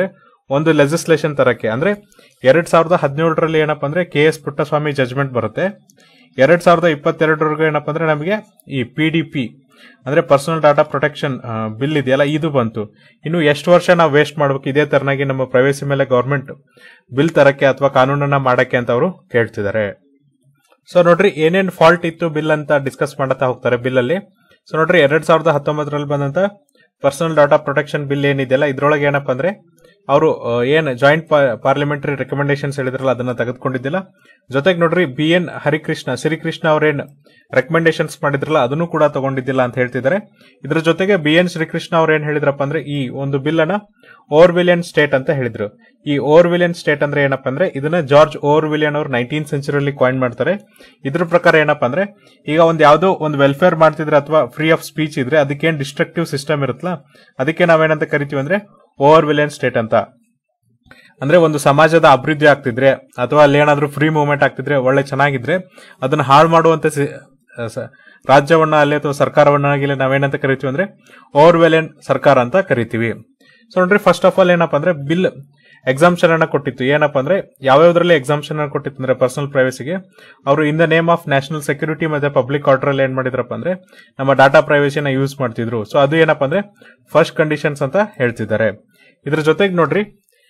ಒಂದು ಲೆಜಿಸ್ಲೇಷನ್ ತರಕ್ಕೆ ಅಂದ್ರೆ ಎರಡ್ ಸಾವಿರದ ಹದಿನೇಳರಲ್ಲಿ ಏನಪ್ಪಾ ಅಂದ್ರೆ ಕೆ ಎಸ್ ಪುಟ್ಟಸ್ವಾಮಿ ಜಜ್ಮೆಂಟ್ ಬರುತ್ತೆ ಎರಡ್ ಸಾವಿರದ ಇಪ್ಪತ್ತೆರಡರವರೆಗೂ ಏನಪ್ಪಾ ಅಂದ್ರೆ ನಮಗೆ ಈ ಪಿ ಡಿ ಪಿ ಅಂದ್ರೆ ಪರ್ಸನಲ್ ಡಾಟಾ ಪ್ರೊಟೆಕ್ಷನ್ ಬಿಲ್ ಇದೆಯಲ್ಲ ಇದು ಬಂತು ಇನ್ನು ಎಷ್ಟು ವರ್ಷ ನಾವು ವೇಸ್ಟ್ ಮಾಡ್ಬೇಕು ಇದೇ ತರನಾಗಿ ನಮ್ಮ ಪ್ರೈವೇಸಿ ಮೇಲೆ ಗೌರ್ಮೆಂಟ್ ಬಿಲ್ ತರಕ್ಕೆ ಅಥವಾ ಕಾನೂನನ್ನ ಮಾಡಕ್ಕೆ ಅಂತ ಅವರು ಕೇಳ್ತಿದ್ದಾರೆ ಸೊ ನೋಡ್ರಿ ಏನೇನ್ ಫಾಲ್ಟ್ ಇತ್ತು ಬಿಲ್ ಅಂತ ಡಿಸ್ಕಸ್ ಮಾಡತಾ ಹೋಗ್ತಾರೆ ಬಿಲ್ ಅಲ್ಲಿ ಸೊ ನೋಡ್ರಿ ಎರಡ್ ಸಾವಿರದ ಹತ್ತೊಂಬತ್ತರಲ್ಲಿ ಬಂದಂತ ಪರ್ಸನಲ್ ಡಾಟಾ ಪ್ರೊಟೆಕ್ಷನ್ ಬಿಲ್ ಏನಿದೆಯಲ್ಲ ಇದ್ರೊಳಗೆ ಏನಪ್ಪಾ ಅಂದ್ರೆ ಅವರು ಏನ್ ಜಾಯಿಂಟ್ ಪಾರ್ಲಿಮೆಂಟರಿ ರೆಕಮೆಂಡೇಶನ್ಸ್ ಹೇಳಿದ್ರಲ್ಲ ಅದನ್ನ ತೆಗೆದುಕೊಂಡಿದ್ದಿಲ್ಲ ಜೊತೆಗೆ ನೋಡ್ರಿ ಬಿ ಎನ್ ಹರಿಕೃಷ್ಣ ಶ್ರೀಕೃಷ್ಣ ಅವ್ರೇನ್ ರೆಕಮೆಂಡೇಶನ್ಸ್ ಮಾಡಿದ್ರಲ್ಲ ಅದನ್ನು ಕೂಡ ತಗೊಂಡಿದ್ದಿಲ್ಲ ಅಂತ ಹೇಳ್ತಿದ್ದಾರೆ ಇದ್ರ ಜೊತೆಗೆ ಬಿ ಎನ್ ಶ್ರೀಕೃಷ್ಣ ಅವ್ರು ಏನ್ ಹೇಳಿದ್ರಪ್ಪ ಅಂದ್ರೆ ಈ ಒಂದು ಬಿಲ್ ಅನ್ನ ಓವರ್ವಿಲಿಯನ್ ಸ್ಟೇಟ್ ಅಂತ ಹೇಳಿದ್ರು ಈ ಓವರ್ವಿಲಿಯನ್ ಸ್ಟೇಟ್ ಅಂದ್ರೆ ಏನಪ್ಪಾ ಅಂದ್ರೆ ಇದನ್ನ ಜಾರ್ಜ್ ಓವರ್ವಿಲಿಯನ್ ಅವರು ನೈನ್ಟೀನ್ ಸೆಂಚುರಿಯಲ್ಲಿ ಕಾಯಿನ್ ಮಾಡ್ತಾರೆ ಇದ್ರ ಪ್ರಕಾರ ಏನಪ್ಪಾ ಅಂದ್ರೆ ಈಗ ಒಂದ್ ಯಾವ್ದೋ ಒಂದು ವೆಲ್ಫೇರ್ ಮಾಡ್ತಿದ್ರೆ ಅಥವಾ ಫ್ರೀ ಆಫ್ ಸ್ಪೀಚ್ ಇದ್ರೆ ಅದಕ್ಕೇನ್ ಡಿಸ್ಟ್ರಕ್ಟಿವ್ ಸಿಸ್ಟಮ್ ಇರುತ್ತಲ್ಲ ಅದಕ್ಕೆ ನಾವೇನಂತ ಕರಿತೀವಿ ಅಂದ್ರೆ ಓವರ್ವಿಲಿಯನ್ ಸ್ಟೇಟ್ ಅಂತ ಅಂದ್ರೆ ಒಂದು ಸಮಾಜದ ಅಭಿವೃದ್ಧಿ ಆಗ್ತಿದ್ರೆ ಅಥವಾ ಅಲ್ಲಿ ಏನಾದ್ರೂ ಫ್ರೀ ಮೂವ್ಮೆಂಟ್ ಆಗ್ತಿದ್ರೆ ಒಳ್ಳೆ ಚೆನ್ನಾಗಿದ್ರೆ ಅದನ್ನ ಹಾಳು ಮಾಡುವಂತ ಸಿ- ಸ- ರಾಜ್ಯವನ್ನ ಅಲ್ಲಿ ಅಥವಾ ಸರ್ಕಾರವನ್ನಾಗಲಿ ನಾವೇನಂತ ಕರಿತೀವಿ ಅಂದ್ರೆ ಓವರ್ವೆಲಿಯನ್ ಸರ್ಕಾರ ಅಂತ ಕರಿತೀವಿ ಸೊ ನೋಡ್ರಿ ಫಸ್ಟ್ ಆಫ್ ಆಲ್ ಏನಪ್ಪಾ ಅಂದ್ರೆ ಬಿಲ್ ಎಕ್ಸಾಮ್ಷನ್ ಅನ್ನ ಕೊಟ್ಟಿತ್ತು ಏನಪ್ಪಾ ಅಂದ್ರೆ ಯಾವ್ಯಾವ್ದ್ರಲ್ಲಿ ಎಕ್ಸಾಮ್ಷನ್ ಅನ್ನ ಕೊಟ್ಟಿತ್ತು ಅಂದ್ರೆ ಪರ್ಸನಲ್ ಪ್ರೈವಸಿಗೆ ಅವರು in the name of national security ಮತ್ತೆ ಪಬ್ಲಿಕ್ ಆರ್ಡರ್ ಅಲ್ಲಿ ಏನ್ ಮಾಡಿದ್ರಪ್ಪ ಅಂದ್ರೆ ನಮ್ಮ ಡಾಟಾ ಪ್ರೈವಸಿನ ಯೂಸ್ ಮಾಡ್ತಿದ್ರು ಸೊ ಅದು ಏನಪ್ಪಾ ಅಂದ್ರೆ ಫಸ್ಟ್ ಕಂಡೀಷನ್ಸ್ ಅಂತ ಹೇಳ್ತಿದ್ದಾರೆ ಇದ್ರ ಜೊತೆಗೆ ನೋಡ್ರಿ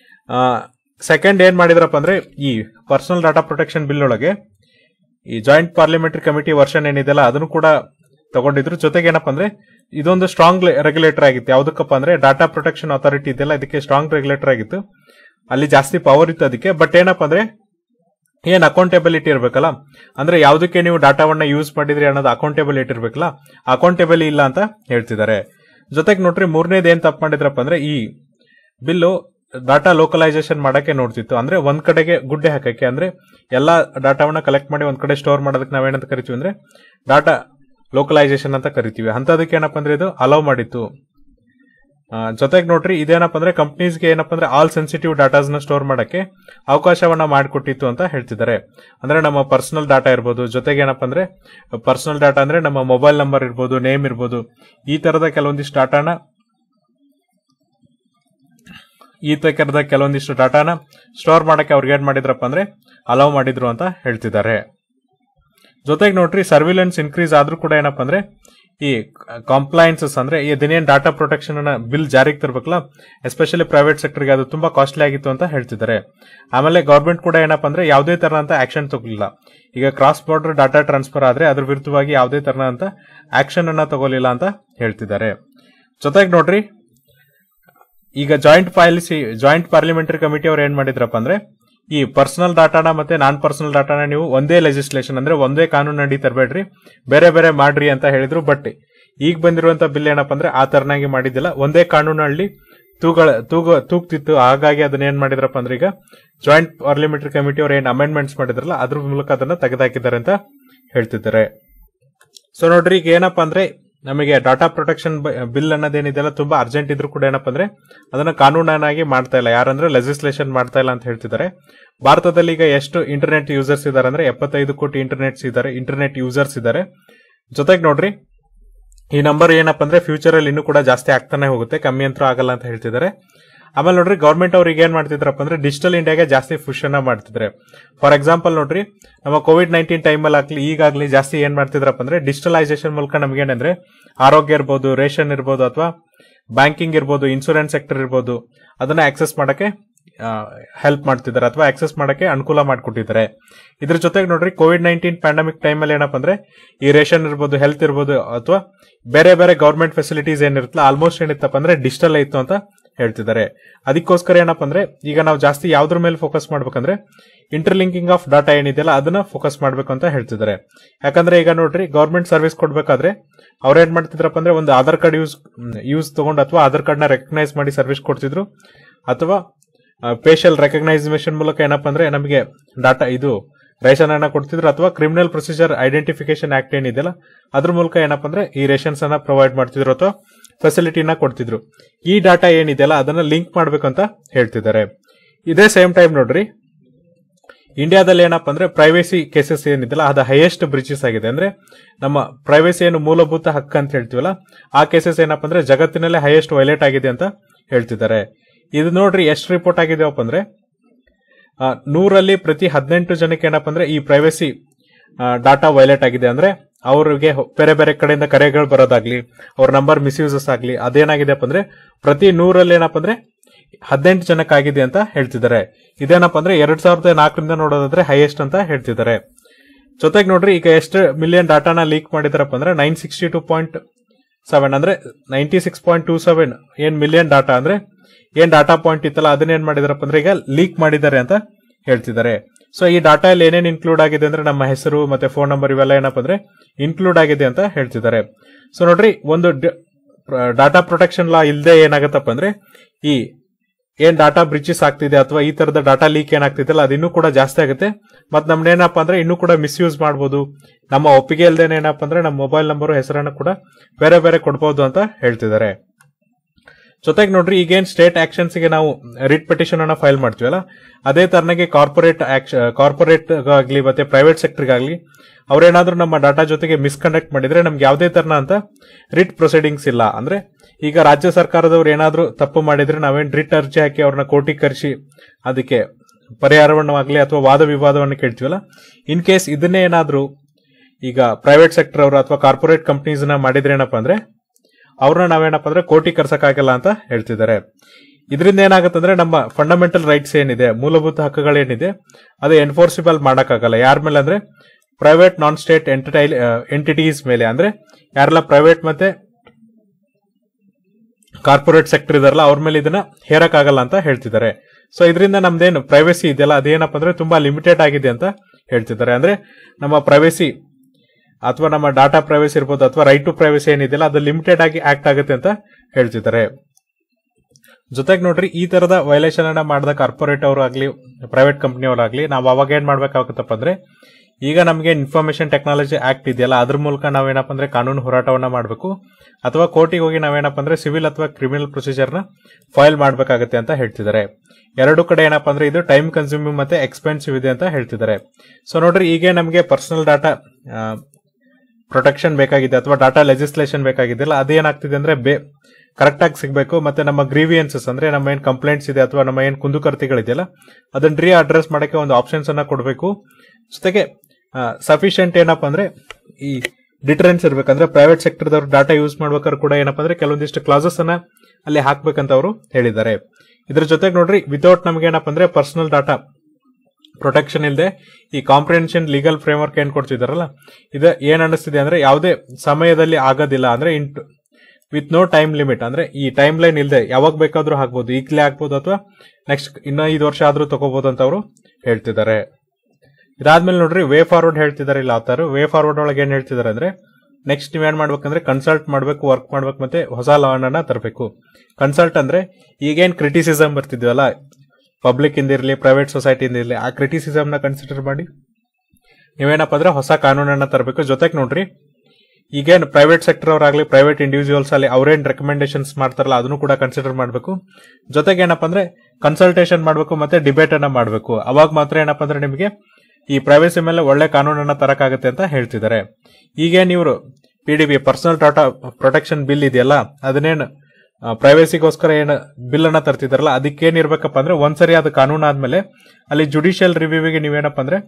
ಸೆಕೆಂಡ್ ಏನ್ ಮಾಡಿದ್ರಪ್ಪ ಅಂದ್ರೆ ಈ ಪರ್ಸನಲ್ ಡಾಟಾ ಪ್ರೊಟೆಕ್ಷನ್ ಬಿಲ್ ಒಳಗೆ ಈ ಜಾಯಿಂಟ್ ಪಾರ್ಲಿಮೆಂಟರಿ ಕಮಿಟಿ ವರ್ಷನ್ ಏನಿದೆಯಲ್ಲ ಅದನ್ನು ಕೂಡ ತಗೊಂಡಿದ್ರು ಜೊತೆಗೆ ಏನಪ್ಪಾ ಅಂದ್ರೆ ಇದೊಂದು ಸ್ಟ್ರಾಂಗ್ ರೆಗ್ಯುಲೇಟರ್ ಆಗಿತ್ತು ಯಾವ್ದಕ್ಕಪ್ಪ ಅಂದ್ರೆ ಡಾಟಾ ಪ್ರೊಟೆಕ್ಷನ್ ಅಥಾರಿಟಿ ಇದೆಯಲ್ಲ ಇದಕ್ಕೆ ಸ್ಟ್ರಾಂಗ್ ರೆಗ್ಯುಲೇಟರ್ ಆಗಿತ್ತು ಅಲ್ಲಿ ಜಾಸ್ತಿ ಪವರ್ ಇತ್ತು ಅದಕ್ಕೆ ಬಟ್ ಏನಪ್ಪಾ ಅಂದ್ರೆ ಏನ್ ಅಕೌಂಟೆಬಿಲಿಟಿ ಇರ್ಬೇಕಲ್ಲ ಅಂದ್ರೆ ಯಾವ್ದಕ್ಕೆ ನೀವು ಡಾಟಾವನ್ನ ಯೂಸ್ ಮಾಡಿದ್ರಿ ಅನ್ನೋದು ಅಕೌಂಟೆಬಿಲಿಟಿ ಇರ್ಬೇಕಲ್ಲ ಅಕೌಂಟೆಬಲ್ ಇಲ್ಲ ಅಂತ ಹೇಳ್ತಿದ್ದಾರೆ ಜೊತೆಗೆ ನೋಡ್ರಿ ಮೂರನೇದು ಏನ್ ತಪ್ಪು ಮಾಡಿದ್ರಪ್ಪ ಅಂದ್ರೆ ಈ ಬಿಲ್ಲು ಡಾಟಾ ಲೋಕಲೈಸೇಷನ್ ಮಾಡಕ್ಕೆ ನೋಡ್ತಿತ್ತು ಅಂದ್ರೆ ಒಂದ್ ಕಡೆಗೆ ಗುಡ್ಡೆ ಹಾಕಕ್ಕೆ ಅಂದ್ರೆ ಎಲ್ಲಾ ಡಾಟಾವನ್ನ ಕಲೆಕ್ಟ್ ಮಾಡಿ ಒಂದ್ ಕಡೆ ಸ್ಟೋರ್ ಮಾಡೋದಕ್ಕೆ ನಾವೇನಂತ ಕರಿತೀವಿ ಅಂದ್ರೆ ಡಾಟಾ ಲೋಕಲೈಸೇಷನ್ ಅಂತ ಕರಿತೀವಿ ಅಂತದಕ್ಕೆ ಏನಪ್ಪ ಅಂದ್ರೆ ಇದು ಅಲೌ ಮಾಡಿತ್ತು ಜೊತೆಗೆ ನೋಡ್ರಿ ಇದೇನಪ್ಪ ಅಂದ್ರೆ ಕಂಪ್ನೀಸ್ಗೆ ಏನಪ್ಪ ಅಂದ್ರೆ ಆಲ್ ಸೆನ್ಸಿಟಿವ್ ಡಾಟಾಸ್ ನ ಸ್ಟೋರ್ ಮಾಡಕ್ಕೆ ಅವಕಾಶವನ್ನ ಮಾಡಿಕೊಟ್ಟಿತ್ತು ಅಂತ ಹೇಳ್ತಿದ್ದಾರೆ ಅಂದ್ರೆ ನಮ್ಮ ಪರ್ಸನಲ್ ಡಾಟಾ ಇರ್ಬೋದು ಜೊತೆಗೆ ಏನಪ್ಪ ಅಂದ್ರೆ ಪರ್ಸನಲ್ ಡಾಟಾ ಅಂದ್ರೆ ನಮ್ಮ ಮೊಬೈಲ್ ನಂಬರ್ ಇರ್ಬೋದು ನೇಮ್ ಇರ್ಬೋದು ಈ ತರದ ಕೆಲವೊಂದಿಷ್ಟು ಡಾಟಾನ ಈ ತರದ ಕೆಲವೊಂದಿಷ್ಟು ಡಾಟಾನ ಸ್ಟೋರ್ ಮಾಡಕ್ಕೆ ಅವ್ರಿಗೆ ಏನ್ ಮಾಡಿದ್ರಪ್ಪ ಅಂದ್ರೆ ಅಲೌ ಮಾಡಿದ್ರು ಅಂತ ಹೇಳ್ತಿದ್ದಾರೆ ಜೊತೆಗೆ ನೋಡ್ರಿ ಸರ್ವಿಲೆನ್ಸ್ ಇನ್ಕ್ರೀಸ್ ಆದ್ರೂ ಕೂಡ ಏನಪ್ಪ ಅಂದ್ರೆ ಈ ಕಾಂಪ್ಲೈನ್ಸಸ್ ಅಂದ್ರೆ ಇದನ್ನೇನ್ ಡಾಟಾ ಪ್ರೊಟೆಕ್ಷನ್ ಅನ್ನ ಬಿಲ್ ಜಾರಿಗೆ ತರಬೇಕಲ್ಲ ಎಸ್ಪೆಷಲಿ ಪ್ರೈವೇಟ್ ಸೆಕ್ಟರ್ಗೆ ಅದು ತುಂಬಾ ಕಾಸ್ಟ್ಲಿ ಆಗಿತ್ತು ಅಂತ ಹೇಳ್ತಿದ್ದಾರೆ ಆಮೇಲೆ ಗೌರ್ಮೆಂಟ್ ಕೂಡ ಏನಪ್ಪ ಅಂದ್ರೆ ಯಾವುದೇ ತರನಂತ ಆಕ್ಷನ್ ತಗೊಳ್ಳಿಲ್ಲ ಈಗ ಕ್ರಾಸ್ ಬಾರ್ಡರ್ ಡಾಟಾ ಟ್ರಾನ್ಸ್ಫರ್ ಆದ್ರೆ ಅದ್ರ ವಿರುದ್ಧವಾಗಿ ಯಾವುದೇ ತರನಂತ ಆಕ್ಷನ್ ಅನ್ನ ತಗೊಳ್ಳಿಲ್ಲ ಅಂತ ಹೇಳ್ತಿದ್ದಾರೆ ಜೊತೆಗೆ ನೋಡ್ರಿ ಈಗ joint policy joint parliamentary committee ಅವ್ರು ಏನ್ ಮಾಡಿದ್ರಪ್ಪ ಅಂದ್ರೆ ಈ ಪರ್ಸನಲ್ ಡಾಟಾನ ಮತ್ತೆ ನಾನ್ ಪರ್ಸನಲ್ ಡಾಟಾನ ನೀವು ಒಂದೇ ಲೆಜಿಸ್ಲೇಷನ್ ಅಂದ್ರೆ ಒಂದೇ ಕಾನೂನು ಅಡಿ ತರಬೇಡ್ರಿ ಬೇರೆ ಬೇರೆ ಮಾಡ್ರಿ ಅಂತ ಹೇಳಿದ್ರು ಬಟ್ ಈಗ ಬಂದಿರುವಂತ ಬಿಲ್ ಏನಪ್ಪ ಅಂದ್ರೆ ಆ ತರನಾಗಿ ಮಾಡಿದ್ದಿಲ್ಲ ಒಂದೇ ಕಾನೂನಲ್ಲಿ ತೂಗಳ ತೂಗ ತೂಗ್ತಿತ್ತು ಹಾಗಾಗಿ ಅದನ್ನ ಏನ್ ಮಾಡಿದ್ರಪ್ಪ ಅಂದ್ರೆ ಈಗ ಜಾಯಿಂಟ್ ಪಾರ್ಲಿಮೆಂಟರಿ ಕಮಿಟಿ ಅವ್ರು ಏನ್ ಅಮೆಂಡ್ಮೆಂಟ್ಸ್ ಮಾಡಿದ್ರಲ್ಲ ಅದ್ರ ಮೂಲಕ ಅದನ್ನ ತೆಗೆದಾಕಿದ್ದಾರೆ ಅಂತ ಹೇಳ್ತಿದ್ದಾರೆ ಸೊ ನೋಡ್ರಿ ಈಗ ಏನಪ್ಪಾ ಅಂದ್ರೆ ನಮಗೆ ಡಾಟಾ ಪ್ರೊಟೆಕ್ಷನ್ ಬಿಲ್ ಅನ್ನೋದೇನಿದೆಯಲ್ಲ ತುಂಬಾ ಅರ್ಜೆಂಟ್ ಇದ್ರೂ ಕೂಡ ಏನಪ್ಪಾ ಅಂದ್ರೆ ಅದನ್ನ ಕಾನೂನಾಗಿ ಮಾಡ್ತಾ ಇಲ್ಲ ಯಾರಂದ್ರೆ ಲೆಜಿಸ್ಲೇಷನ್ ಮಾಡ್ತಾ ಇಲ್ಲ ಅಂತ ಹೇಳ್ತಿದ್ದಾರೆ ಭಾರತದಲ್ಲಿ ಈಗ ಎಷ್ಟು ಇಂಟರ್ನೆಟ್ ಯೂಸರ್ಸ್ ಇದಾರೆ ಅಂದ್ರೆ ಎಪ್ಪತ್ತೈದು ಕೋಟಿ ಇಂಟರ್ನೆಟ್ಸ್ ಇದಾರೆ ಇಂಟರ್ನೆಟ್ ಯೂಸರ್ಸ್ ಇದಾರೆ ಜೊತೆಗೆ ನೋಡ್ರಿ ಈ ನಂಬರ್ ಏನಪ್ಪಾ ಅಂದ್ರೆ ಫ್ಯೂಚರ್ ಅಲ್ಲಿ ಇನ್ನೂ ಕೂಡ ಜಾಸ್ತಿ ಆಗ್ತಾನೆ ಹೋಗುತ್ತೆ ಕಮ್ಮಿ ಅಂತೂ ಆಗಲ್ಲ ಅಂತ ಹೇಳ್ತಿದ್ದಾರೆ ಆಮೇಲೆ ನೋಡ್ರಿ ಗೌರ್ಮೆಂಟ್ ಅವ್ರಿಗೆ ಏನ್ ಮಾಡ್ತಿದ್ರಪ್ಪ ಅಂದ್ರೆ ಡಿಜಿಟಲ್ ಇಂಡಿಯಾಗೆ ಜಾಸ್ತಿ ಪುಷ್ ಅನ್ನ ಮಾಡ್ತಿದ್ರೆ ಫಾರ್ ಎಕ್ಸಾಂಪಲ್ ನೋಡ್ರಿ ನಮ್ಮ ಕೋವಿಡ್ ನೈನ್ಟೀನ್ ಟೈಮ್ ಅಲ್ಲಿ ಆಗ್ಲಿ ಈಗಾಗ್ಲಿ ಜಾಸ್ತಿ ಏನ್ ಮಾಡ್ತಿದ್ರಪ್ಪ ಅಂದ್ರೆ ಡಿಜಿಟಲೈಸೇಷನ್ ಮೂಲಕ ನಮ್ಗೆ ಏನಂದ್ರೆ ಆರೋಗ್ಯ ಇರ್ಬೋದು ರೇಷನ್ ಇರ್ಬೋದು ಅಥವಾ ಬ್ಯಾಂಕಿಂಗ್ ಇರ್ಬೋದು ಇನ್ಶೂರೆನ್ಸ್ ಸೆಕ್ಟರ್ ಇರ್ಬೋದು ಅದನ್ನ ಆಕ್ಸೆಸ್ ಮಾಡಕ್ಕೆ ಹೆಲ್ಪ್ ಮಾಡ್ತಿದ್ದಾರೆ ಅಥವಾ ಆಕ್ಸೆಸ್ ಮಾಡಕ್ಕೆ ಅನುಕೂಲ ಮಾಡಿಕೊಟ್ಟಿದ್ದಾರೆ ಇದ್ರ ಜೊತೆಗೆ ನೋಡ್ರಿ ಕೋವಿಡ್ ನೈನ್ಟೀನ್ ಪ್ಯಾಂಡಮಿಕ್ ಟೈಮ್ ಅಲ್ಲಿ ಏನಪ್ಪ ಅಂದ್ರೆ ಈ ರೇಷನ್ ಇರ್ಬೋದು ಹೆಲ್ತ್ ಇರ್ಬೋದು ಅಥವಾ ಬೇರೆ ಬೇರೆ ಗೌರ್ಮೆಂಟ್ ಫೆಸಿಲಿಟೀಸ್ ಏನಿರುತ್ತಲ್ಲ ಆಲ್ಮೋಸ್ಟ್ ಏನಿತ್ತಪ್ಪ ಅಂದ್ರೆ ಡಿಜಿಟಲ್ ಇತ್ತು ಅಂತ ಹೇಳ್ತಿದ್ದಾರೆ ಅದಕ್ಕೋಸ್ಕರ ಏನಪ್ಪ ಅಂದ್ರೆ ಈಗ ನಾವು ಜಾಸ್ತಿ ಯಾವ್ದ್ರ ಮೇಲೆ ಫೋಕಸ್ ಮಾಡ್ಬೇಕಂದ್ರೆ ಇಂಟರ್ಲಿಂಕಿಂಗ್ ಆಫ್ ಡಾಟಾ ಏನಿದೆಯಲ್ಲ ಅದನ್ನ ಫೋಕಸ್ ಮಾಡ್ಬೇಕು ಅಂತ ಹೇಳ್ತಿದ್ದಾರೆ ಯಾಕಂದ್ರೆ ಈಗ ನೋಡ್ರಿ ಗೌರ್ಮೆಂಟ್ ಸರ್ವಿಸ್ ಕೊಡ್ಬೇಕಾದ್ರೆ ಅವ್ರ ಏನ್ ಮಾಡ್ತಿದ್ರಪ್ಪ ಅಂದ್ರೆ ಒಂದು ಆಧಾರ್ ಕಾರ್ಡ್ ಯೂಸ್ ಯೂಸ್ ತಗೊಂಡು ಅಥವಾ ಆಧಾರ್ ಕಾರ್ಡ್ ನ ರೆಕಗ್ನೈಸ್ ಮಾಡಿ ಸರ್ವಿಸ್ ಕೊಡ್ತಿದ್ರು ಅಥವಾ ಫೇಶಿಯಲ್ ರೆಕಗ್ನೈಸೇಷನ್ ಮೂಲಕ ಏನಪ್ಪ ಅಂದ್ರೆ ನಮಗೆ ಡಾಟಾ ಇದು ರೇಷನ್ ಅನ್ನ ಕೊಡ್ತಿದ್ರು ಅಥವಾ ಕ್ರಿಮಿನಲ್ ಪ್ರೊಸೀಜರ್ ಐಡೆಂಟಿಫಿಕೇಶನ್ ಆಕ್ಟ್ ಏನಿದೆಯಲ್ಲ ಅದ್ರ ಮೂಲಕ ಏನಪ್ಪ ಅಂದ್ರೆ ಈ ರೇಷನ್ಸ್ ಅನ್ನ ಪ್ರೊವೈಡ್ ಮಾಡ್ತಿದ್ರು ಅಥವಾ ಫೆಸಿಲಿಟಿನ ಕೊಡ್ತಿದ್ರು ಈ ಡಾಟಾ ಏನಿದೆಯಲ್ಲ ಅದನ್ನ ಲಿಂಕ್ ಮಾಡ್ಬೇಕಂತ ಹೇಳ್ತಿದ್ದಾರೆ ಇದೇ ಸೇಮ್ ಟೈಮ್ ನೋಡ್ರಿ ಇಂಡಿಯಾದಲ್ಲಿ ಏನಪ್ಪ ಅಂದ್ರೆ ಪ್ರೈವೇಸಿ ಕೇಸಸ್ ಏನಿದೆಯಲ್ಲ ಅದು ಹೈಯೆಸ್ಟ್ ಬ್ರಿಚಸ್ ಆಗಿದೆ ಅಂದ್ರೆ ನಮ್ಮ ಪ್ರೈವೇಸಿ ಏನು ಮೂಲಭೂತ ಹಕ್ಕು ಅಂತ ಹೇಳ್ತೀವಲ್ಲ ಆ ಕೇಸಸ್ ಏನಪ್ಪ ಅಂದ್ರೆ ಜಗತ್ತಿನಲ್ಲೇ ಹೈಯೆಸ್ಟ್ ವೈಲೇಟ್ ಆಗಿದೆ ಅಂತ ಹೇಳ್ತಿದ್ದಾರೆ ಇದು ನೋಡ್ರಿ ಎಷ್ಟು ರಿಪೋರ್ಟ್ ಆಗಿದೆಯಪ್ಪ ಅಂದ್ರೆ ಆ, ನೂರಲ್ಲಿ ಪ್ರತಿ ಹದಿನೆಂಟು ಜನಕ್ಕೆ ಏನಪ್ಪ ಅಂದ್ರೆ ಈ ಪ್ರೈವಸಿ ಡಾಟಾ ವೈಲೇಟ್ ಆಗಿದೆ ಅಂದ್ರೆ ಅವ್ರಿಗೆ ಹೊ- ಬೇರೆ ಬೇರೆ ಕಡೆಯಿಂದ ಕರೆಗಳು ಬರೋದಾಗ್ಲಿ ಅವ್ರ ನಂಬರ್ ಮಿಸ್ಯೂಸಸ್ ಆಗ್ಲಿ ಅದೇನಾಗಿದೆಪ್ಪ ಅಂದ್ರೆ ಪ್ರತಿ ನೂರಲ್ಲಿ ಏನಪ್ಪ ಅಂದ್ರೆ ಹದಿನೆಂಟು ಜನಕ್ಕಾಗಿದೆ ಅಂತ ಹೇಳ್ತಿದ್ದಾರೆ ಇದೇನಪ್ಪ ಅಂದ್ರೆ ಎರಡ್ ಸಾವಿರದ ನಾಲ್ಕರಿಂದ ನೋಡೋದಾದ್ರೆ ಹೈಯೆಸ್ಟ್ ಅಂತ ಹೇಳ್ತಿದ್ದಾರೆ ಜೊತೆಗೆ ನೋಡ್ರಿ ಈಗ ಎಷ್ಟು ಮಿಲಿಯನ್ ಡಾಟಾನ ಲೀಕ್ ಮಾಡಿದಾರಪ್ಪ ಅಂದ್ರೆ nine sixty two point seven ಅಂದ್ರೆ ninety six point two seven ಏನ್ ಮಿಲಿಯನ್ ಡಾಟಾ ಅಂದ್ರೆ ಏನ್ ಡಾಟಾ ಪಾಯಿಂಟ್ ಇತ್ತಲ್ಲ ಅದನ್ನ ಏನ್ ಮಾಡಿದಾರಪ್ಪ ಅಂದ್ರೆ ಈಗ ಲೀಕ್ ಮಾಡಿದ್ದಾರೆ ಅಂತ ಹೇಳ್ತಿದ್ದಾರೆ ಸೊ ಈ ಡಾಟಾ ಅಲ್ಲಿ ಏನೇನ್ ಇನ್ಕ್ಲೂಡ್ ಆಗಿದೆ ಅಂದ್ರೆ ನಮ್ಮ ಹೆಸರು ಮತ್ತೆ ಫೋನ್ ನಂಬರ್ ಇವೆಲ್ಲ ಏನಪ್ಪ ಅಂದ್ರೆ ಇನ್ಕ್ಲೂಡ್ ಆಗಿದೆ ಅಂತ ಹೇಳ್ತಿದ್ದಾರೆ ಸೊ ನೋಡ್ರಿ ಒಂದು ಡಾಟಾ ಪ್ರೊಟೆಕ್ಷನ್ ಲಾ ಇಲ್ಲದೆ ಏನಾಗತ್ತಪ್ಪ ಅಂದ್ರೆ ಈ ಏನ್ ಡಾಟಾ ಬ್ರಿಚಸ್ ಆಗ್ತಿದೆ ಅಥವಾ ಈ ತರದ ಡಾಟಾ ಲೀಕ್ ಏನಾಗ್ತಿದೆಯಲ್ಲ ಅದು ಇನ್ನೂ ಕೂಡ ಜಾಸ್ತಿ ಆಗುತ್ತೆ ಮತ್ ನಮ್ನೇನಪ್ಪ ಅಂದ್ರೆ ಇನ್ನೂ ಕೂಡ ಮಿಸ್ಯೂಸ್ ಮಾಡ್ಬೋದು ನಮ್ಮ ಒಪ್ಪಿಗೆ ಇಲ್ದೇನೆ ಏನಪ್ಪ ಅಂದ್ರೆ ನಮ್ಮ ಮೊಬೈಲ್ ನಂಬರ್ ಹೆಸರನ್ನು ಕೂಡ ಬೇರೆ ಬೇರೆ ಕೊಡ್ಬೋದು ಅಂತ ಹೇಳ್ತಿದ್ದಾರೆ ಜೊತೆಗೆ ನೋಡ್ರಿ ಈಗೇನ್ ಸ್ಟೇಟ್ ಆಕ್ಷನ್ಸ್ ಗೆ ನಾವು ರಿಟ್ ಪಿಟಿಷನ್ ಅನ್ನ ಫೈಲ್ ಮಾಡ್ತೀವಲ್ಲ ಅದೇ ತರನಾಗಿ ಕಾರ್ಪೊರೇಟ್ ಕಾರ್ಪೊರೇಟ್ ಆಗ್ಲಿ ಮತ್ತೆ ಪ್ರೈವೇಟ್ ಸೆಕ್ಟರ್ ಆಗ್ಲಿ ಅವ್ರೇನಾದ್ರೂ ನಮ್ಮ ಡಾಟಾ ಜೊತೆಗೆ ಮಿಸ್ಕಂಡಕ್ಟ್ ಮಾಡಿದ್ರೆ ನಮ್ಗೆ ಯಾವುದೇ ತರನ ಅಂತ ರಿಟ್ ಪ್ರೊಸೀಡಿಂಗ್ಸ್ ಇಲ್ಲ ಅಂದ್ರೆ ಈಗ ರಾಜ್ಯ ಸರ್ಕಾರದವ್ರು ಏನಾದ್ರೂ ತಪ್ಪು ಮಾಡಿದ್ರೆ ನಾವೇನ್ ರಿಟ್ ಅರ್ಜಿ ಹಾಕಿ ಅವ್ರನ್ನ ಕೋರ್ಟಿಗೆ ಕರೆಸಿ ಅದಕ್ಕೆ ಪರಿಹಾರವನ್ನಾಗ್ಲಿ ಅಥವಾ ವಾದ ವಿವಾದವನ್ನು ಕೇಳ್ತೀವಲ್ಲ ಇನ್ ಕೇಸ್ ಇದನ್ನೇ ಏನಾದ್ರೂ ಈಗ ಪ್ರೈವೇಟ್ ಸೆಕ್ಟರ್ ಅವರು ಅಥವಾ ಕಾರ್ಪೊರೇಟ್ ಕಂಪನೀಸ್ ನ ಮಾಡಿದ್ರೆ ಏನಪ್ಪಾ ಅಂದ್ರೆ ಅವ್ರನ್ನ ನಾವೇನಪ್ಪ ಅಂದ್ರೆ ಕೋಟಿ ಕರ್ಸಕ್ಕಾಗಲ್ಲ ಅಂತ ಹೇಳ್ತಿದ್ದಾರೆ ಇದರಿಂದ ಏನಾಗುತ್ತಂದ್ರೆ ನಮ್ಮ ಫಂಡಮೆಂಟಲ್ ರೈಟ್ಸ್ ಏನಿದೆ ಮೂಲಭೂತ ಹಕ್ಕುಗಳೇನಿದೆ ಅದು ಎನ್ಫೋರ್ಸಿಬಲ್ ಮಾಡಕ್ಕಾಗಲ್ಲ ಯಾರ ಮೇಲೆ ಅಂದ್ರೆ private non state entail entities ಮೇಲೆ ಅಂದ್ರೆ ಯಾರೆಲ್ಲ ಪ್ರೈವೇಟ್ ಮತ್ತೆ ಕಾರ್ಪೊರೇಟ್ ಸೆಕ್ಟರ್ ಇದಾರಲ್ಲ ಅವ್ರ ಮೇಲೆ ಇದನ್ನ ಹೇರಕ್ಕಾಗಲ್ಲ ಅಂತ ಹೇಳ್ತಿದ್ದಾರೆ ಸೊ ಇದರಿಂದ ನಮ್ದೇನು ಪ್ರೈವೇಸಿ ಇದೆಯಲ್ಲ ಅದೇನಪ್ಪ ಅಂದ್ರೆ ತುಂಬಾ ಲಿಮಿಟೆಡ್ ಆಗಿದೆ ಅಂತ ಹೇಳ್ತಿದ್ದಾರೆ ಅಂದ್ರೆ ನಮ್ಮ ಪ್ರೈವೇಸಿ ಅಥವಾ ನಮ್ಮ ಡಾಟಾ ಪ್ರೈವೇಸಿ ಇರ್ಬೋದು ಅಥವಾ ರೈಟ್ ಟು ಪ್ರೈವೇಸಿ ಏನಿದೆಯಲ್ಲ ಅದು ಲಿಮಿಟೆಡ್ ಆಗಿ ಆಕ್ಟ್ ಆಗುತ್ತೆ ಅಂತ ಹೇಳ್ತಿದ್ದಾರೆ ಜೊತೆಗೆ ನೋಡ್ರಿ ಈ ತರದ ವೈಲೇಷನ್ ಅನ್ನ ಮಾಡಿದ ಕಾರ್ಪೊರೇಟ್ ಅವರು ಆಗ್ಲಿ ಪ್ರೈವೇಟ್ ಕಂಪನಿ ಅವರಾಗ್ಲಿ ನಾವು ಅವಾಗ ಏನ್ ಮಾಡ್ಬೇಕಾಗುತ್ತಪ್ಪ ಅಂದ್ರೆ ಈಗ ನಮಗೆ ಇನ್ಫಾರ್ಮೇಶನ್ ಟೆಕ್ನಾಲಜಿ ಆಕ್ಟ್ ಇದೆಯಲ್ಲ ಅದ್ರ ಮೂಲಕ ನಾವೇನಪ್ಪ ಅಂದ್ರೆ ಕಾನೂನು ಹೋರಾಟವನ್ನ ಮಾಡಬೇಕು ಅಥವಾ ಕೋರ್ಟಿಗೆ ಹೋಗಿ ನಾವೇನಪ್ಪ ಅಂದ್ರೆ ಸಿವಿಲ್ ಅಥವಾ ಕ್ರಿಮಿನಲ್ ಪ್ರೊಸೀಜರ್ ನ ಫೈಲ್ ಮಾಡಬೇಕಾಗತ್ತೆ ಅಂತ ಹೇಳ್ತಿದ್ದಾರೆ ಎರಡು ಕಡೆ ಏನಪ್ಪ ಅಂದ್ರೆ ಇದು ಟೈಮ್ ಕನ್ಸ್ಯೂಮಿಂಗ್ ಮತ್ತೆ ಎಕ್ಸ್ಪೆನ್ಸಿವ್ ಇದೆ ಅಂತ ಹೇಳ್ತಿದ್ದಾರೆ ಸೊ ನೋಡ್ರಿ ಈಗ ನಮಗೆ ಪರ್ಸನಲ್ ಡಾಟಾ ಪ್ರೊಟೆಕ್ಷನ್ ಬೇಕಾಗಿದೆ ಅಥವಾ ಡಾಟಾ ಲೆಜಿಸ್ಲೇಷನ್ ಬೇಕಾಗಿದೆಯಲ್ಲ ಅದೇನಾಗ್ತಿದೆ ಅಂದ್ರೆ ಬೇ ಕರೆಕ್ಟ್ ಆಗಿ ಸಿಗಬೇಕು ಮತ್ತೆ ನಮ್ಮ ಗ್ರೀವಿಯನ್ಸಸ್ ಅಂದ್ರೆ ನಮ್ಮ ಏನ್ ಕಂಪ್ಲೇಂಟ್ಸ್ ಇದೆ ಅಥವಾ ನಮ್ಮ ಏನ್ ಕುಂದುಕೊರತೆಗಳಿದೆಯಲ್ಲ ಅದನ್ನ ರೀ ಅಡ್ರೆಸ್ ಮಾಡಕ್ಕೆ ಒಂದು ಆಪ್ಷನ್ಸ್ ಅನ್ನ ಕೊಡಬೇಕು ಜೊತೆಗೆ ಸಫಿಶಿಯಂಟ್ ಏನಪ್ಪಾ ಅಂದ್ರೆ ಈ ಡಿಟರೆನ್ಸ್ ಇರ್ಬೇಕಂದ್ರೆ ಪ್ರೈವೇಟ್ ಸೆಕ್ಟರ್ದವ್ರು ಡಾಟಾ ಯೂಸ್ ಮಾಡ್ಬೇಕಾದ್ರೆ ಕೂಡ ಏನಪ್ಪಾ ಅಂದ್ರೆ ಕೆಲವೊಂದಿಷ್ಟು ಕ್ಲಾಸಸ್ ಅನ್ನ ಅಲ್ಲಿ ಹಾಕ್ಬೇಕಂತ ಅವರು ಹೇಳಿದ್ದಾರೆ ಇದ್ರ ಜೊತೆಗೆ ನೋಡ್ರಿ ವಿತೌಟ್ ನಮ್ಗೆ ಏನಪ್ಪಾ ಅಂದ್ರೆ ಪರ್ಸನಲ್ ಡಾಟಾ ಪ್ರೊಟೆಕ್ಷನ್ ಇಲ್ಲದೆ ಈ ಕಾಂಪ್ರಿಹೆನ್ಷನ್ ಲೀಗಲ್ ಫ್ರೇಮ್ವರ್ಕ್ ಏನ್ ಕೊಡ್ತಿದಾರಲ್ಲ ಇದು ಏನ್ ಅನಿಸ್ತಿದೆ ಅಂದ್ರೆ ಯಾವುದೇ ಸಮಯದಲ್ಲಿ ಆಗೋದಿಲ್ಲ ಅಂದ್ರೆ into with no time limit ಅಂದ್ರೆ ಈ ಟೈಮ್ ಲೈನ್ ಇಲ್ಲದೆ ಯಾವಾಗ ಬೇಕಾದ್ರೂ ಹಾಕ್ಬೋದು ಈಗಲೇ ಹಾಕ್ಬೋದು ಅಥವಾ ನೆಕ್ಸ್ಟ್ ಇನ್ನ ಐದು ವರ್ಷ ಆದ್ರೂ ತಗೋಬಹುದು ಅಂತ ಅವರು ಹೇಳ್ತಿದ್ದಾರೆ ಇದಾದ್ಮೇಲೆ ನೋಡ್ರಿ ವೇ ಫಾರ್ವರ್ಡ್ ಹೇಳ್ತಿದ್ದಾರೆ ಇಲ್ಲ ಆತರ ವೇ ಫಾರ್ವರ್ಡ್ ಒಳಗೆ ಏನ್ ಹೇಳ್ತಿದ್ದಾರೆ ಅಂದ್ರೆ ನೆಕ್ಸ್ಟ್ ನೀವೇನ್ ಮಾಡ್ಬೇಕಂದ್ರೆ ಕನ್ಸಲ್ಟ್ ಮಾಡ್ಬೇಕು ವರ್ಕ್ ಮಾಡ್ಬೇಕು ಮತ್ತೆ ಹೊಸ ಲಾನ್ ಅನ್ನ ತರಬೇಕು ಕನ್ಸಲ್ಟ್ ಅಂದ್ರೆ ಈಗೇನ್ ಕ್ರಿಟಿಸಿಸಮ್ ಬರ್ತಿದ್ವಲ್ಲ ಪಬ್ಲಿಕ್ ಇಂದಿರ್ಲಿ ಪ್ರೈವೇಟ್ ಸೊಸೈಟಿಯಿಂದ ಇರಲಿ ಆ ಕ್ರಿಟಿಸಿಸಮ್ ನ ಕನ್ಸಿಡರ್ ಮಾಡಿ ನೀವೇನಪ್ಪ ಅಂದ್ರೆ ಹೊಸ ಕಾನೂನನ್ನ ತರಬೇಕು ಜೊತೆಗೆ ನೋಡ್ರಿ ಈಗೇನು ಪ್ರೈವೇಟ್ ಸೆಕ್ಟರ್ ಅವರಾಗ್ಲಿ ಪ್ರೈವೇಟ್ ಇಂಡಿವಿಜುವಲ್ಸ್ ಅಲ್ಲಿ ಅವ್ರೇನ್ ರೆಕಮೆಂಡೇಶನ್ಸ್ ಮಾಡ್ತಾರಲ್ಲ ಅದನ್ನು ಕೂಡ ಕನ್ಸಿಡರ್ ಮಾಡಬೇಕು ಜೊತೆಗೆ ಏನಪ್ಪ ಅಂದ್ರೆ ಕನ್ಸಲ್ಟೇಷನ್ ಮಾಡಬೇಕು ಮತ್ತೆ ಡಿಬೇಟ್ ಅನ್ನ ಮಾಡಬೇಕು ಅವಾಗ ಮಾತ್ರ ಏನಪ್ಪ ಅಂದ್ರೆ ನಿಮಗೆ ಈ ಪ್ರೈವೇಸಿ ಮೇಲೆ ಒಳ್ಳೆ ಕಾನೂನನ್ನ ತರಕಾಗುತ್ತೆ ಅಂತ ಹೇಳ್ತಿದ್ದಾರೆ ಈಗೇನ್ ಇವರು P D B personal data protection bill ಇದೆಯಲ್ಲ ಅದನ್ನೇನು ಪ್ರೈವೇಸಿಗೋಸ್ಕರ ಏನು ಬಿಲ್ ಅನ್ನ ತರ್ತಿದಾರಲ್ಲ ಅದಕ್ಕೇನ್ ಇರ್ಬೇಕಪ್ಪ ಅಂದ್ರೆ ಒಂದ್ಸರಿ ಅದು ಕಾನೂನು ಆದ್ಮೇಲೆ ಅಲ್ಲಿ ಜುಡಿಷಿಯಲ್ ರಿವ್ಯೂವಿಗೆ ನೀವೇನಪ್ಪ ಅಂದ್ರೆ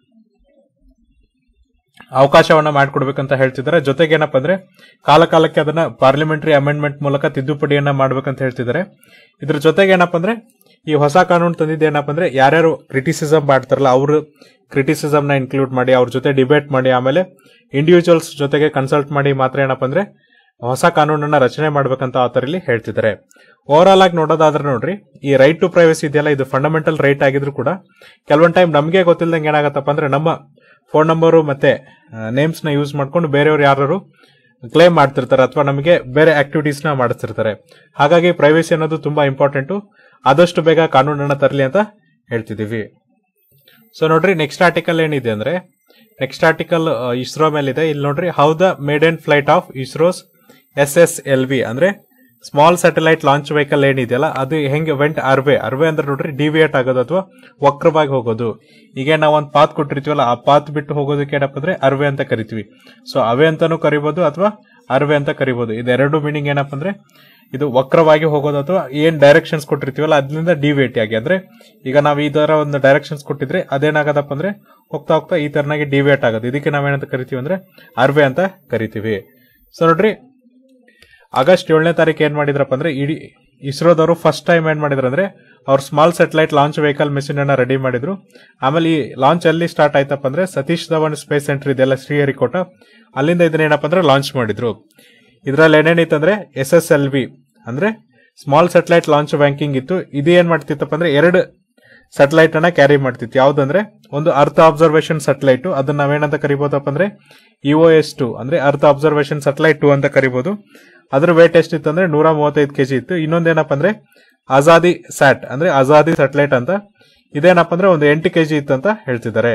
ಅವಕಾಶವನ್ನ ಮಾಡಿಕೊಡ್ಬೇಕಂತ ಹೇಳ್ತಿದ್ದಾರೆ ಜೊತೆಗೆ ಏನಪ್ಪ ಅಂದ್ರೆ ಕಾಲ ಕಾಲಕ್ಕೆ ಅದನ್ನ ಪಾರ್ಲಿಮೆಂಟರಿ ಅಮೆಂಡ್ಮೆಂಟ್ ಮೂಲಕ ತಿದ್ದುಪಡಿಯನ್ನ ಮಾಡ್ಬೇಕಂತ ಹೇಳ್ತಿದ್ದಾರೆ ಇದ್ರ ಜೊತೆಗೆ ಏನಪ್ಪ ಅಂದ್ರೆ ಈ ಹೊಸ ಕಾನೂನು ತಂದಿದ್ದು ಏನಪ್ಪ ಅಂದ್ರೆ ಯಾರ್ಯಾರು ಕ್ರಿಟಿಸಿಸಮ್ ಮಾಡ್ತಾರಲ್ಲ ಅವರು ಕ್ರಿಟಿಸಿಸಮ್ ನ ಇನ್ಕ್ಲೂಡ್ ಮಾಡಿ ಅವ್ರ ಜೊತೆ ಡಿಬೇಟ್ ಮಾಡಿ ಆಮೇಲೆ ಇಂಡಿವಿಜುವಲ್ಸ್ ಜೊತೆಗೆ ಕನ್ಸಲ್ಟ್ ಮಾಡಿ ಮಾತ್ರ ಏನಪ್ಪ ಅಂದ್ರೆ ಹೊಸ ಕಾನೂನನ್ನ ರಚನೆ ಮಾಡ್ಬೇಕಂತ ಆತರ ಇಲ್ಲಿ ಹೇಳ್ತಿದ್ದಾರೆ ಓವರ್ ಆಲ್ ಆಗಿ ನೋಡೋದಾದ್ರೆ ನೋಡ್ರಿ ಈ ರೈಟ್ ಟು ಪ್ರೈವಸಿ ಇದೆಯಲ್ಲ ಇದು ಫಂಡಮೆಂಟಲ್ ರೈಟ್ ಆಗಿದ್ರು ಕೂಡ ಕೆಲವೊಂದ್ ಟೈಮ್ ನಮಗೆ ಗೊತ್ತಿಲ್ಲದಂಗೆ ಏನಾಗತ್ತಪ್ಪ ಅಂದ್ರೆ ನಮ್ಮ ಫೋನ್ ನಂಬರು ಮತ್ತೆ ನೇಮ್ಸ್ ನ ಯೂಸ್ ಮಾಡ್ಕೊಂಡು ಬೇರೆಯವ್ರು ಯಾರು ಕ್ಲೇಮ್ ಮಾಡ್ತಿರ್ತಾರೆ ಅಥವಾ ನಮಗೆ ಬೇರೆ ಆಕ್ಟಿವಿಟೀಸ್ ನ ಮಾಡಿಸ್ತಿರ್ತಾರೆ ಹಾಗಾಗಿ ಪ್ರೈವಸಿ ಅನ್ನೋದು ತುಂಬಾ ಇಂಪಾರ್ಟೆಂಟ್ ಆದಷ್ಟು ಬೇಗ ಕಾನೂನನ್ನ ತರಲಿ ಅಂತ ಹೇಳ್ತಿದೀವಿ ಸೊ ನೋಡ್ರಿ ನೆಕ್ಸ್ಟ್ ಆರ್ಟಿಕಲ್ ಏನಿದೆ ಅಂದ್ರೆ ನೆಕ್ಸ್ಟ್ ಆರ್ಟಿಕಲ್ ಇಸ್ರೋ ಮೇಲಿದೆ ಇಲ್ಲಿ ನೋಡ್ರಿ how the maiden flight of ISRO's S S L V ಅಂದ್ರೆ ಸ್ಮಾಲ್ ಸ್ಯಾಟಲೈಟ್ ಲಾಂಚ್ ವೆಹಿಕಲ್ ಏನಿದೆಯಲ್ಲ ಅದು ಹೆಂಗೆ ವೆಂಟ್ ಅರ್ವೆ ಅರ್ವೆ ಅಂದ್ರೆ ನೋಡ್ರಿ ಡಿವಿಯೇಟ್ ಆಗೋದು ಅಥವಾ ವಕ್ರವಾಗಿ ಹೋಗೋದು ಈಗ ನಾವು ಒಂದು ಪಾತ್ ಕೊಟ್ಟಿರ್ತೀವಲ್ಲ ಆ ಪಾತ್ ಬಿಟ್ಟು ಹೋಗೋದಕ್ಕೆ ಏನಪ್ಪ ಅಂದ್ರೆ ಅರ್ವೆ ಅಂತ ಕರಿತೀವಿ ಸೊ ಅವೆ ಅಂತಾನು ಕರಿಬಹುದು ಅಥವಾ ಅರ್ವೆ ಅಂತ ಕರಿಬಹುದು ಇದೆರಡು ಮೀನಿಂಗ್ ಏನಪ್ಪ ಅಂದ್ರೆ ಇದು ವಕ್ರವಾಗಿ ಹೋಗೋದು ಅಥವಾ ಏನ್ ಡೈರೆಕ್ಷನ್ಸ್ ಕೊಟ್ಟಿರ್ತೀವಲ್ಲ ಅದರಿಂದ ಡಿವೇಟ್ ಆಗಿ ಅಂದ್ರೆ ಈಗ ನಾವು ಈ ತರ ಒಂದು ಡೈರೆಕ್ಷನ್ಸ್ ಕೊಟ್ಟಿದ್ರೆ ಅದೇನಾಗದಪ್ಪ ಅಂದ್ರೆ ಹೋಗ್ತಾ ಹೋಗ್ತಾ ಈ ತರನಾಗಿ ಡಿವೇಟ್ ಆಗೋದು ಇದಕ್ಕೆ ನಾವೇನಂತ ಕರಿತೀವಿ ಅಂದ್ರೆ ಅರ್ವೆ ಅಂತ ಕರಿತೀವಿ ಸೊ ನೋಡ್ರಿ ಆಗಸ್ಟ್ ಏಳನೇ ತಾರೀಕು ಏನ್ ಮಾಡಿದ್ರಪ್ಪ ಅಂದ್ರೆ ಇಡೀ ಇಸ್ರೋದವರು ಫಸ್ಟ್ ಟೈಮ್ ಏನ್ ಮಾಡಿದ್ರು ಅಂದ್ರೆ ಅವ್ರ small satellite launch vehicle mission ಅನ್ನ ರೆಡಿ ಮಾಡಿದ್ರು ಆಮೇಲೆ ಈ ಲಾಂಚ್ ಎಲ್ಲಿ ಸ್ಟಾರ್ಟ್ ಆಯ್ತಪ್ಪ ಅಂದ್ರೆ ಸತೀಶ್ ಧವನ್ ಸ್ಪೇಸ್ ಸೆಂಟರ್ ಇದೆಲ್ಲ ಶ್ರೀಹರಿಕೋಟ ಅಲ್ಲಿಂದ ಇದನ್ನ ಏನಪ್ಪ ಅಂದ್ರೆ ಲಾಂಚ್ ಮಾಡಿದ್ರು ಇದ್ರಲ್ಲಿ ಏನೇನಿತ್ತಂದ್ರೆ ಎಸ್ ಎಸ್ ಎಲ್ ವಿ ಅಂದ್ರೆ ಸ್ಮಾಲ್ ಸೆಟಲೈಟ್ ಲಾಂಚ್ ಬ್ಯಾಂಕಿಂಗ್ ಇತ್ತು ಇದು ಏನ್ ಮಾಡ್ತಿತ್ತಪ್ಪ ಅಂದ್ರೆ ಎರಡು ಸೆಟಲೈಟ್ ಅನ್ನ ಕ್ಯಾರಿ ಮಾಡ್ತಿತ್ತು ಯಾವ್ದಂದ್ರೆ ಒಂದು ಅರ್ತ್ ಅಬ್ಸರ್ವೇಷನ್ ಸೆಟಲೈಟ್ ಅದನ್ನ ನಾವೇನಂತ ಕರಿಬಹುದಪ್ಪ ಅಂದ್ರೆ ಇಒ ಎಸ್ ಟು ಅಂದ್ರೆ ಅರ್ತ್ ಅಬ್ಸರ್ವೇಷನ್ ಸೆಟಲೈಟ್ ಟು ಅಂತ ಕರಿಬಹುದು ಅದ್ರ ವೇಟ್ ಎಷ್ಟಿತ್ತು ಅಂದ್ರೆ ನೂರ ಮೂವತ್ತೈದು ಕೆಜಿ ಇತ್ತು ಇನ್ನೊಂದೇನಪ್ಪ ಅಂದ್ರೆ ಆಜಾದಿ ಸ್ಯಾಟ್ ಅಂದ್ರೆ ಆಜಾದಿ ಸೆಟಲೈಟ್ ಅಂತ ಇದೇನಪ್ಪ ಅಂದ್ರೆ ಒಂದು ಎಂಟು ಕೆಜಿ ಇತ್ತು ಅಂತ ಹೇಳ್ತಿದ್ದಾರೆ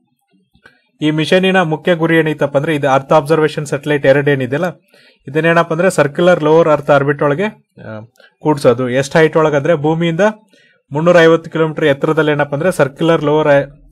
ಈ ಮಿಷನಿನ ಮುಖ್ಯ ಗುರಿ ಏನಿತ್ತಪ್ಪ ಅಂದ್ರೆ ಇದು ಅರ್ಥ ಅಬ್ಸರ್ವೇಷನ್ ಸೆಟಲೈಟ್ ಎರಡು ಏನಿದೆಯಲ್ಲ ಇದನ್ನೇನಪ್ಪ ಅಂದ್ರೆ ಸರ್ಕ್ಯುಲರ್ ಲೋವರ್ ಅರ್ಥ ಆರ್ಬಿಟ್ ಒಳಗೆ ಆ, ಕೂಡ್ಸೋದು ಎಷ್ಟು ಹೈಟ್ ಒಳಗಂದ್ರೆ ಭೂಮಿಯಿಂದ ಮುನ್ನೂರ ಐವತ್ತು ಕಿಲೋಮೀಟರ್ ಎತ್ತರದಲ್ಲಿ ಏನಪ್ಪ ಅಂದ್ರೆ circular lower